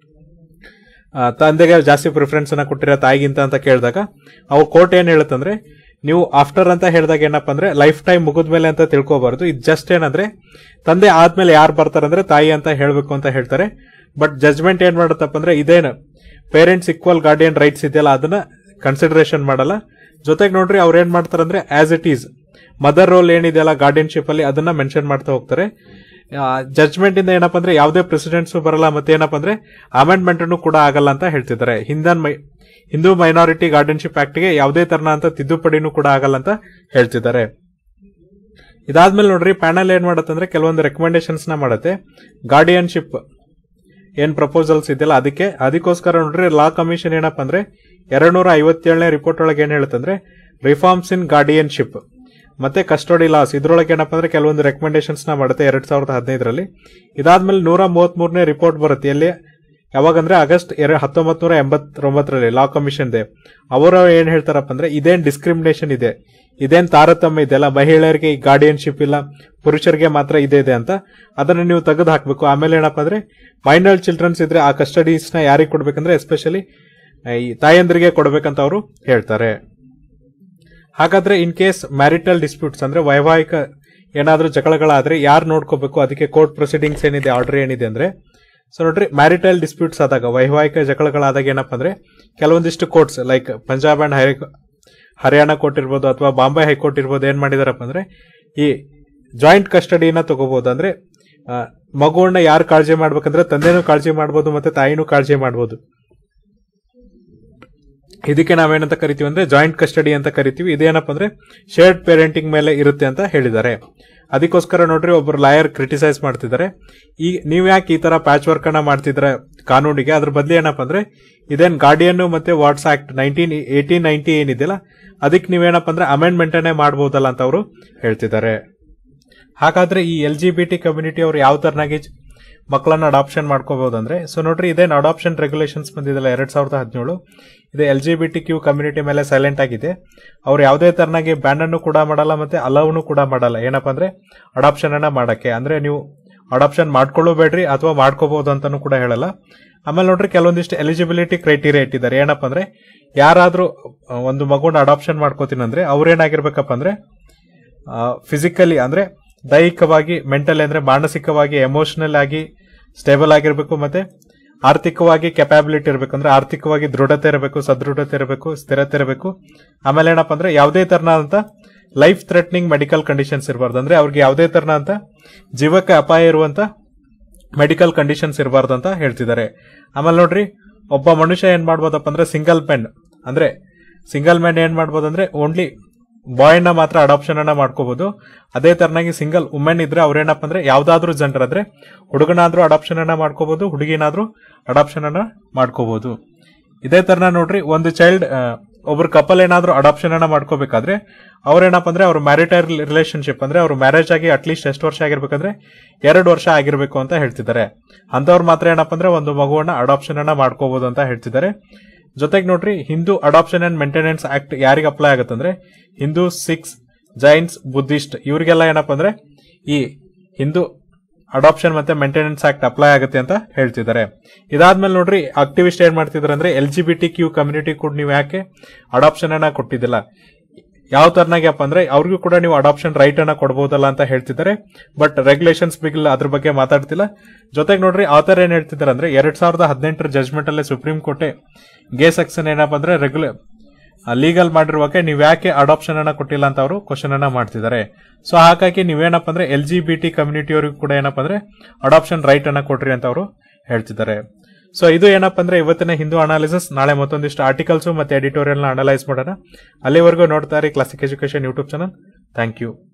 ತಂದೆಗೆ ಜಾಸ್ತಿ ಪ್ರಿಫರೆನ್ಸ್ ಅನ್ನ ಕೊಟ್ಟಿರೋ ತಾಯಿಗಿಂತ ಅಂತ ಕೇಳಿದಾಗ ಅವು ಕೋರ್ಟ್ ಏನ್ ಹೇಳುತ್ತಂದ್ರೆ ನೀವು ಆಫ್ಟರ್ ಅಂತ ಹೇಳಿದಾಗ ಏನಪ್ಪ ಅಂದ್ರೆ ಲೈಫ್ ಟೈಮ್ ಮುಗಿದ್ಮೇಲೆ ಅಂತ ತಿಳ್ಕೊಬಾರ್ದು ಇದು ಜಸ್ಟ್ ಏನಂದ್ರೆ ತಂದೆ ಆದ್ಮೇಲೆ ಯಾರು ಬರ್ತಾರಂದ್ರೆ ತಾಯಿ ಅಂತ ಹೇಳ್ಬೇಕು ಅಂತ ಹೇಳ್ತಾರೆ ಬಟ್ ಜಜ್ಮೆಂಟ್ ಏನ್ ಮಾಡುತ್ತಪ್ಪ ಅಂದ್ರೆ ಇದೇನು ಪೇರೆಂಟ್ಸ್ ಈಕ್ವಲ್ ಗಾರ್ಡಿಯನ್ ರೈಟ್ಸ್ ಇದೆಯಲ್ಲ ಅದನ್ನ ಕನ್ಸಿಡರೇಷನ್ ಮಾಡಲ್ಲ ಜೊತೆಗೆ ನೋಡ್ರಿ ಅವ್ರು ಏನ್ ಮಾಡ್ತಾರಂದ್ರೆ as it is mother role ಏನಿದೆಯಲ್ಲ ಗಾರ್ಡಿಯನ್ಶಿಪ್ ಅಲ್ಲಿ ಅದನ್ನ ಮೆನ್ಷನ್ ಮಾಡ್ತಾ ಹೋಗ್ತಾರೆ ಜಜ್ಮೆಂಟ್ ಇಂದ ಏನಪ್ಪ ಅಂದ್ರೆ ಯಾವುದೇ ಪ್ರೆಸಿಡೆಂಟ್ಸ್ ಬರಲ್ಲ ಮತ್ತೆ ಏನಪ್ಪ ಅಂದ್ರೆ ಅಮೆಂಡ್ಮೆಂಟ್ ಕೂಡ ಆಗಲ್ಲ ಅಂತ ಹೇಳ್ತಿದ್ದಾರೆ ಹಿಂದನ್ ಮೈ ಹಿಂದೂ ಮೈನಾರಿಟಿ ಗಾರ್ಡಿಯನ್ಶಿಪ್ ಆಕ್ಟ್ ಗೆ ಯಾವುದೇ ತರನ ಅಂತ ತಿದ್ದುಪಡಿನೂ ಕೂಡ ಆಗಲ್ಲ ಅಂತ ಹೇಳ್ತಿದ್ದಾರೆ ಇದಾದ್ಮೇಲೆ ನೋಡ್ರಿ ಪ್ಯಾನಲ್ ಏನ್ ಮಾಡತ್ತಂದ್ರೆ ಕೆಲವೊಂದು ರೆಕಮೆಂಡೇಶನ್ಸ್ ನ ಮಾಡತ್ತೆ ಗಾರ್ಡಿಯನ್ಶಿಪ್ ಏನ್ ಪ್ರಪೋಸಲ್ಸ್ ಇದೆಯಲ್ಲ ಅದಕ್ಕೆ ಅದಕ್ಕೋಸ್ಕರ ನೋಡ್ರಿ ಲಾ ಕಮಿಷನ್ ಏನಪ್ಪ ಅಂದ್ರೆ ಎರಡ್ ನೂರ ಐವತ್ತೇಳನೇ ರಿಪೋರ್ಟ್ ಒಳಗೆ ಏನ್ ಹೇಳುತ್ತಂದ್ರೆ ರಿಫಾರ್ಮ್ಸ್ ಇನ್ ಗಾರ್ಡಿಯನ್ಶಿಪ್ ಮತ್ತೆ ಕಸ್ಟಡಿ ಲಾಸ್ ಇದ್ರೊಳಗೆ ಏನಪ್ಪ ಅಂದ್ರೆ ಕೆಲವೊಂದು ರೆಕಮೆಂಡೇಶನ್ಸ್ ನ ಮಾಡುತ್ತೆ ಎರಡ್ ಸಾವಿರದ ಹದಿನೈದರಲ್ಲಿ ಇದಾದ್ಮೇಲೆ ನೂರ ಮೂವತ್ತ್ ಮೂರನೇ ರಿಪೋರ್ಟ್ ಬರುತ್ತೆ ಎಲ್ಲಿ ಯಾವಾಗಂದ್ರೆ ಆಗಸ್ಟ್ ಎರಡ್ ಹತ್ತೊಂಬತ್ ನೂರ ಎಂಬತ್ತೊಂಬತ್ತರಲ್ಲಿ ಲಾ ಕಮಿಷನ್ ದೆ ಅವರು ಏನ್ ಹೇಳ್ತಾರಪ್ಪ ಅಂದ್ರೆ ಇದೇನ್ ಡಿಸ್ಕ್ರಿಮಿನೇಷನ್ ಇದೆ ಇದೇನ್ ತಾರತಮ್ಯ ಇದೆಯಲ್ಲ ಮಹಿಳೆಯರಿಗೆ ಈ ಗಾರ್ಡಿಯನ್ಶಿಪ್ ಇಲ್ಲ ಪುರುಷರಿಗೆ ಮಾತ್ರ ಇದೆ ಇದೆ ಅಂತ ಅದನ್ನ ನೀವು ತೆಗೆದು ಹಾಕ್ಬೇಕು ಆಮೇಲೆ ಏನಪ್ಪ ಅಂದ್ರೆ ಮೈನರ್ ಚಿಲ್ಡ್ರನ್ಸ್ ಇದ್ರೆ ಆ ಕಸ್ಟಡೀಸ್ ನ ಯಾರಿಗೆ ಕೊಡ್ಬೇಕಂದ್ರೆ ಎಸ್ಪೆಷಲಿ ಈ ತಾಯಂದ್ರಿಗೆ ಕೊಡ್ಬೇಕಂತ ಅವರು ಹೇಳ್ತಾರೆ ಹಾಗಾದ್ರೆ ಇನ್ ಕೇಸ್ ಮ್ಯಾರಿಟಲ್ ಡಿಸ್ಪ್ಯೂಟ್ಸ್ ಅಂದ್ರೆ ವೈವಾಹಿಕ ಏನಾದ್ರೂ ಜಗಳಗಳಾದ್ರೆ ಯಾರು ನೋಡ್ಕೋಬೇಕು ಅದಕ್ಕೆ ಕೋರ್ಟ್ ಪ್ರೊಸೀಡಿಂಗ್ಸ್ ಏನಿದೆ ಆರ್ಡರ್ ಏನಿದೆ ಅಂದ್ರೆ ಸೊ ನೋಡ್ರಿ ಮ್ಯಾರಿಟಲ್ ಡಿಸ್ಪ್ಯೂಟ್ಸ್ ಆದಾಗ ವೈವಾಹಿಕ ಜಗಳಗಳಾದಾಗ ಏನಪ್ಪ ಅಂದ್ರೆ ಕೆಲವೊಂದಿಷ್ಟು courts like Punjab and high Haryana court ಇರ್ಬೋದು ಅಥವಾ ಬಾಂಬೆ ಹೈಕೋರ್ಟ್ ಇರ್ಬೋದು ಏನ್ ಮಾಡಿದಾರಪ್ಪ ಅಂದ್ರೆ ಈ ಜಾಯಿಂಟ್ ಕಸ್ಟಡಿನ ತಗೋಬಹುದು ಅಂದ್ರೆ ಆ, ಮಗುವನ್ನ ಯಾರು ಕಾಳಜಿ ಮಾಡ್ಬೇಕಂದ್ರೆ ತಂದೆನೂ ಕಾಳಜಿ ಮಾಡ್ಬೋದು ಮತ್ತೆ ತಾಯಿನೂ ಕಾಳಜಿ ಮಾಡ್ಬೋದು ಇದಕ್ಕೆ ನಾವೇನಂತ ಕರಿತೀವಿ ಅಂದ್ರೆ ಜಾಯಿಂಟ್ ಕಸ್ಟಡಿ ಅಂತ ಕರಿತೀವಿ ಇದೇನಪ್ಪ ಅಂದ್ರೆ ಶೇರ್ಡ್ ಪೇರೆಂಟಿಂಗ್ ಮೇಲೆ ಇರುತ್ತೆ ಅಂತ ಹೇಳಿದ್ದಾರೆ ಅದಕ್ಕೋಸ್ಕರ ನೋಡ್ರಿ ಒಬ್ರು ಲಾಯರ್ ಕ್ರಿಟಿಸೈಸ್ ಮಾಡ್ತಿದ್ದಾರೆ ಈ ನೀವ್ ಯಾಕೆ ಈ ತರ ಪ್ಯಾಚ್ ವರ್ಕ್ ಅನ್ನ ಮಾಡ್ತಿದ್ರೆ ಕಾನೂನಿಗೆ ಅದ್ರ ಬದಲು ಏನಪ್ಪ ಅಂದ್ರೆ ಇದೇನ್ ಗಾರ್ಡಿಯನ್ ಮತ್ತೆ wards act nineteen eighteen ninety ಏನಿದೆಯಲ್ಲ ಅದಕ್ಕೆ ನೀವೇನಪ್ಪ ಅಂದ್ರೆ ಅಮೆಂಡ್ಮೆಂಟ್ ಅನ್ನೇ ಮಾಡಬಹುದಲ್ಲ ಅಂತ ಅವರು ಹೇಳ್ತಿದ್ದಾರೆ ಹಾಗಾದ್ರೆ ಈ L G B T community ಅವ್ರು ಯಾವ ತರನಾಗಿ ಮಕ್ಕಳನ್ನ ಅಡಾಪ್ಷನ್ ಮಾಡ್ಕೋಬಹುದಂದ್ರೆ ಸೊ ನೋಡ್ರಿ ಇದೇನು ಅಡಾಪ್ಷನ್ ರೆಗ್ಯುಲೇಷನ್ಸ್ ಬಂದಿದೆಲ್ಲ ಎರಡ್ ಸಾವಿರದ ಹದಿನೇಳು ಇದು L G B T Q community ಮೇಲೆ ಸೈಲೆಂಟ್ ಆಗಿದೆ ಅವ್ರು ಯಾವುದೇ ತರನಾಗಿ ಬ್ಯಾನ್ ಅನ್ನು ಕೂಡ ಮಾಡಲ್ಲ ಮತ್ತೆ ಅಲೌನು ಕೂಡ ಮಾಡಲ್ಲ ಏನಪ್ಪಾ ಅಂದ್ರೆ ಅಡಾಪ್ಷನ್ ಅನ್ನ ಮಾಡಕ್ಕೆ ಅಂದ್ರೆ ನೀವು ಅಡಾಪ್ಷನ್ ಮಾಡ್ಕೊಳ್ಳಬೇಡ್ರಿ ಅಥವಾ ಮಾಡ್ಕೋಬಹುದು ಅಂತಾನು ಕೂಡ ಹೇಳಲ್ಲ ಆಮೇಲೆ ನೋಡ್ರಿ ಕೆಲವೊಂದಿಷ್ಟು ಎಲಿಜಿಬಿಲಿಟಿ ಕ್ರೈಟೀರಿಯಾ ಇಟ್ಟಿದ್ದಾರೆ ಏನಪ್ಪಾ ಅಂದ್ರೆ ಯಾರಾದ್ರೂ ಆ, ಒಂದು ಮಗುನ ಅಡಾಪ್ಷನ್ ಮಾಡ್ಕೋತೀನಿ ಅಂದ್ರೆ ಅವ್ರೇನಾಗಿರ್ಬೇಕಪ್ಪ ಅಂದ್ರೆ ಫಿಸಿಕಲಿ ಅಂದ್ರೆ ದೈಹಿಕವಾಗಿ ಮೆಂಟಲ್ ಅಂದ್ರೆ ಮಾನಸಿಕವಾಗಿ ಎಮೋಷನಲ್ ಆಗಿ ಸ್ಟೇಬಲ್ ಆಗಿರ್ಬೇಕು ಮತ್ತೆ ಆರ್ಥಿಕವಾಗಿ ಕೆಪಾಬಿಲಿಟಿ ಇರಬೇಕು ಅಂದ್ರೆ ಆರ್ಥಿಕವಾಗಿ ದೃಢತೆ ಇರಬೇಕು ಸದೃಢತೆ ಇರಬೇಕು ಸ್ಥಿರತೆ ಇರಬೇಕು ಆಮೇಲೆ ಏನಪ್ಪಾ ಅಂದ್ರೆ ಯಾವುದೇ ತರನಾದಂತ ಲೈಫ್ ಥ್ರೆಟ್ನಿಂಗ್ ಮೆಡಿಕಲ್ ಕಂಡೀಷನ್ಸ್ ಇರಬಾರ್ದು ಅಂದ್ರೆ ಅವ್ರಿಗೆ ಯಾವುದೇ ತರನಾದಂತ ಜೀವಕ್ಕೆ ಅಪಾಯ ಇರುವಂತ ಮೆಡಿಕಲ್ ಕಂಡೀಷನ್ಸ್ ಇರಬಾರ್ದು ಅಂತ ಹೇಳ್ತಿದ್ದಾರೆ ಆಮೇಲೆ ನೋಡ್ರಿ ಒಬ್ಬ ಮನುಷ್ಯ ಏನ್ ಮಾಡ್ಬೋದಪ್ಪ ಅಂದ್ರೆ ಸಿಂಗಲ್ ಮೆನ್ ಅಂದ್ರೆ ಸಿಂಗಲ್ ಮೆನ್ ಏನ್ ಮಾಡ್ಬೋದು ಅಂದ್ರೆ ಓನ್ಲಿ ಬಾಯ್ನ ಮಾತ್ರ ಅಡಾಪ್ಷನ್ ಅನ್ನ ಮಾಡ್ಕೋಬಹುದು ಅದೇ ತರನಾಗಿ ಸಿಂಗಲ್ ವುಮೆನ್ ಇದ್ರೆ ಅವ್ರೇನಪ್ಪ ಅಂದ್ರೆ ಯಾವ್ದಾದ್ರು ಜನರ ಅಂದ್ರೆ ಹುಡುಗನಾದ್ರೂ ಅಡಾಪ್ಷನ್ ಅನ್ನ ಮಾಡ್ಕೋಬಹುದು ಹುಡುಗಿನಾದ್ರೂ ಅಡಾಪ್ಷನ್ ಅನ್ನ ಮಾಡ್ಕೋಬಹುದು ಇದೇ ತರನ ನೋಡ್ರಿ ಒಂದು ಚೈಲ್ಡ್ ಒಬ್ರು ಕಪಲ್ ಏನಾದ್ರೂ ಅಡಾಪ್ಷನ್ ಅನ್ನ ಮಾಡ್ಕೋಬೇಕಾದ್ರೆ ಅವ್ರೇನಪ್ಪ ಅಂದ್ರೆ ಅವ್ರ ಮ್ಯಾರಿಟೈಲ್ ರಿಲೇಶನ್ಶಿಪ್ ಅಂದ್ರೆ ಅವ್ರ ಮ್ಯಾರೇಜ್ ಆಗಿ ಅಟ್ಲೀಸ್ಟ್ ಎಷ್ಟು ವರ್ಷ ಆಗಿರ್ಬೇಕಂದ್ರೆ ಎರಡು ವರ್ಷ ಆಗಿರ್ಬೇಕು ಅಂತ ಹೇಳ್ತಿದ್ದಾರೆ ಅಂತವ್ರು ಮಾತ್ರ ಏನಪ್ಪ ಅಂದ್ರೆ ಒಂದು ಮಗುವನ್ನ ಅಡಾಪ್ಷನ್ ಅನ್ನ ಮಾಡ್ಕೋಬಹುದು ಅಂತ ಹೇಳ್ತಿದ್ದಾರೆ ಜೊತೆಗೆ ನೋಡ್ರಿ Hindu adoption and maintenance act ಯಾರಿಗೆ ಅಪ್ಲೈ ಆಗುತ್ತೆ ಅಂದ್ರೆ ಹಿಂದೂ ಸಿಖ್ಸ್ ಜೈನ್ಸ್ ಬುದ್ಧಿಸ್ಟ್ ಇವರಿಗೆಲ್ಲ ಏನಪ್ಪ ಅಂದ್ರೆ ಈ ಹಿಂದೂ ಅಡಾಪ್ಷನ್ ಮತ್ತೆ ಮೇಂಟೆನೆನ್ಸ್ ಆಕ್ಟ್ ಅಪ್ಲೈ ಆಗುತ್ತೆ ಅಂತ ಹೇಳ್ತಿದ್ದಾರೆ ಇದಾದ್ಮೇಲೆ ನೋಡ್ರಿ ಆಕ್ಟಿವಿಸ್ಟ್ ಏನ್ ಮಾಡ್ತಿದ್ದಾರೆ ಅಂದ್ರೆ L G B T Q community ಕೂಡ ನೀವು ಯಾಕೆ ಅಡಾಪ್ಷನ್ ಅನ್ನ ಕೊಟ್ಟಿದ್ದಿಲ್ಲ ಯಾವ ತರನಾಗ್ಯಪ್ಪ ಅಂದ್ರೆ ಅವ್ರಿಗೂ ಕೂಡ ನೀವು ಅಡಾಪ್ಷನ್ ರೈಟ್ ಅನ್ನ ಕೊಡಬಹುದಲ್ಲ ಅಂತ ಹೇಳ್ತಿದ್ದಾರೆ ಬಟ್ ರೆಗ್ಯುಲೇಷನ್ಸ್ ಬಿಲ್ ಅದ್ರ ಬಗ್ಗೆ ಮಾತಾಡ್ತಿಲ್ಲ ಜೊತೆಗೆ ನೋಡ್ರಿ ಆತರ ಏನ್ ಹೇಳ್ತಿದ್ದಾರೆ ಅಂದ್ರೆ ಎರಡ್ ಸಾವಿರದ ಹದಿನೆಂಟರ ಜಜ್ಮೆಂಟ್ ಅಲ್ಲೇ ಸುಪ್ರೀಂ ಕೋರ್ಟೆ ಗೇ ಸೆಕ್ಷನ್ ಏನಪ್ಪ ಅಂದ್ರೆ ರೆಗ್ಯುಲೇ ಲೀಗಲ್ ಮಾಡಿರುವಾಗ ನೀವು ಯಾಕೆ ಅಡಾಪ್ಷನ್ ಅನ್ನ ಕೊಟ್ಟಿಲ್ಲ ಅಂತ ಅವರು ಕ್ವಶನ್ ಅನ್ನ ಮಾಡ್ತಿದ್ದಾರೆ ಸೊ ಹಾಗಾಗಿ ನೀವೇನಪ್ಪ ಅಂದ್ರೆ ಎಲ್ ಜಿ ಬಿ ಟಿ ಕಮ್ಯುನಿಟಿಯವರಿಗೂ ಕೂಡ ಏನಪ್ಪ ಅಂದ್ರೆ ಅಡಾಪ್ಷನ್ ರೈಟ್ ಅನ್ನ ಕೊಟ್ರಿ ಅಂತ ಅವರು ಹೇಳ್ತಿದ್ದಾರೆ ಸೊ ಇದು ಏನಪ್ಪ ಅಂದ್ರೆ ಇವತ್ತಿನ ಹಿಂದೂ ಅನಾಲಿಸಿಸ್ ನಾಳೆ ಮತ್ತೊಂದಿಷ್ಟು ಆರ್ಟಿಕಲ್ಸ್ ಮತ್ತೆ ಎಡಿಟೋರಿಯಲ್ ನ ಅನಲೈಸ್ ಮಾಡೋಣ ಅಲ್ಲಿವರೆಗೂ ನೋಡ್ತಾ ಇರಿ classic education YouTube channel thank you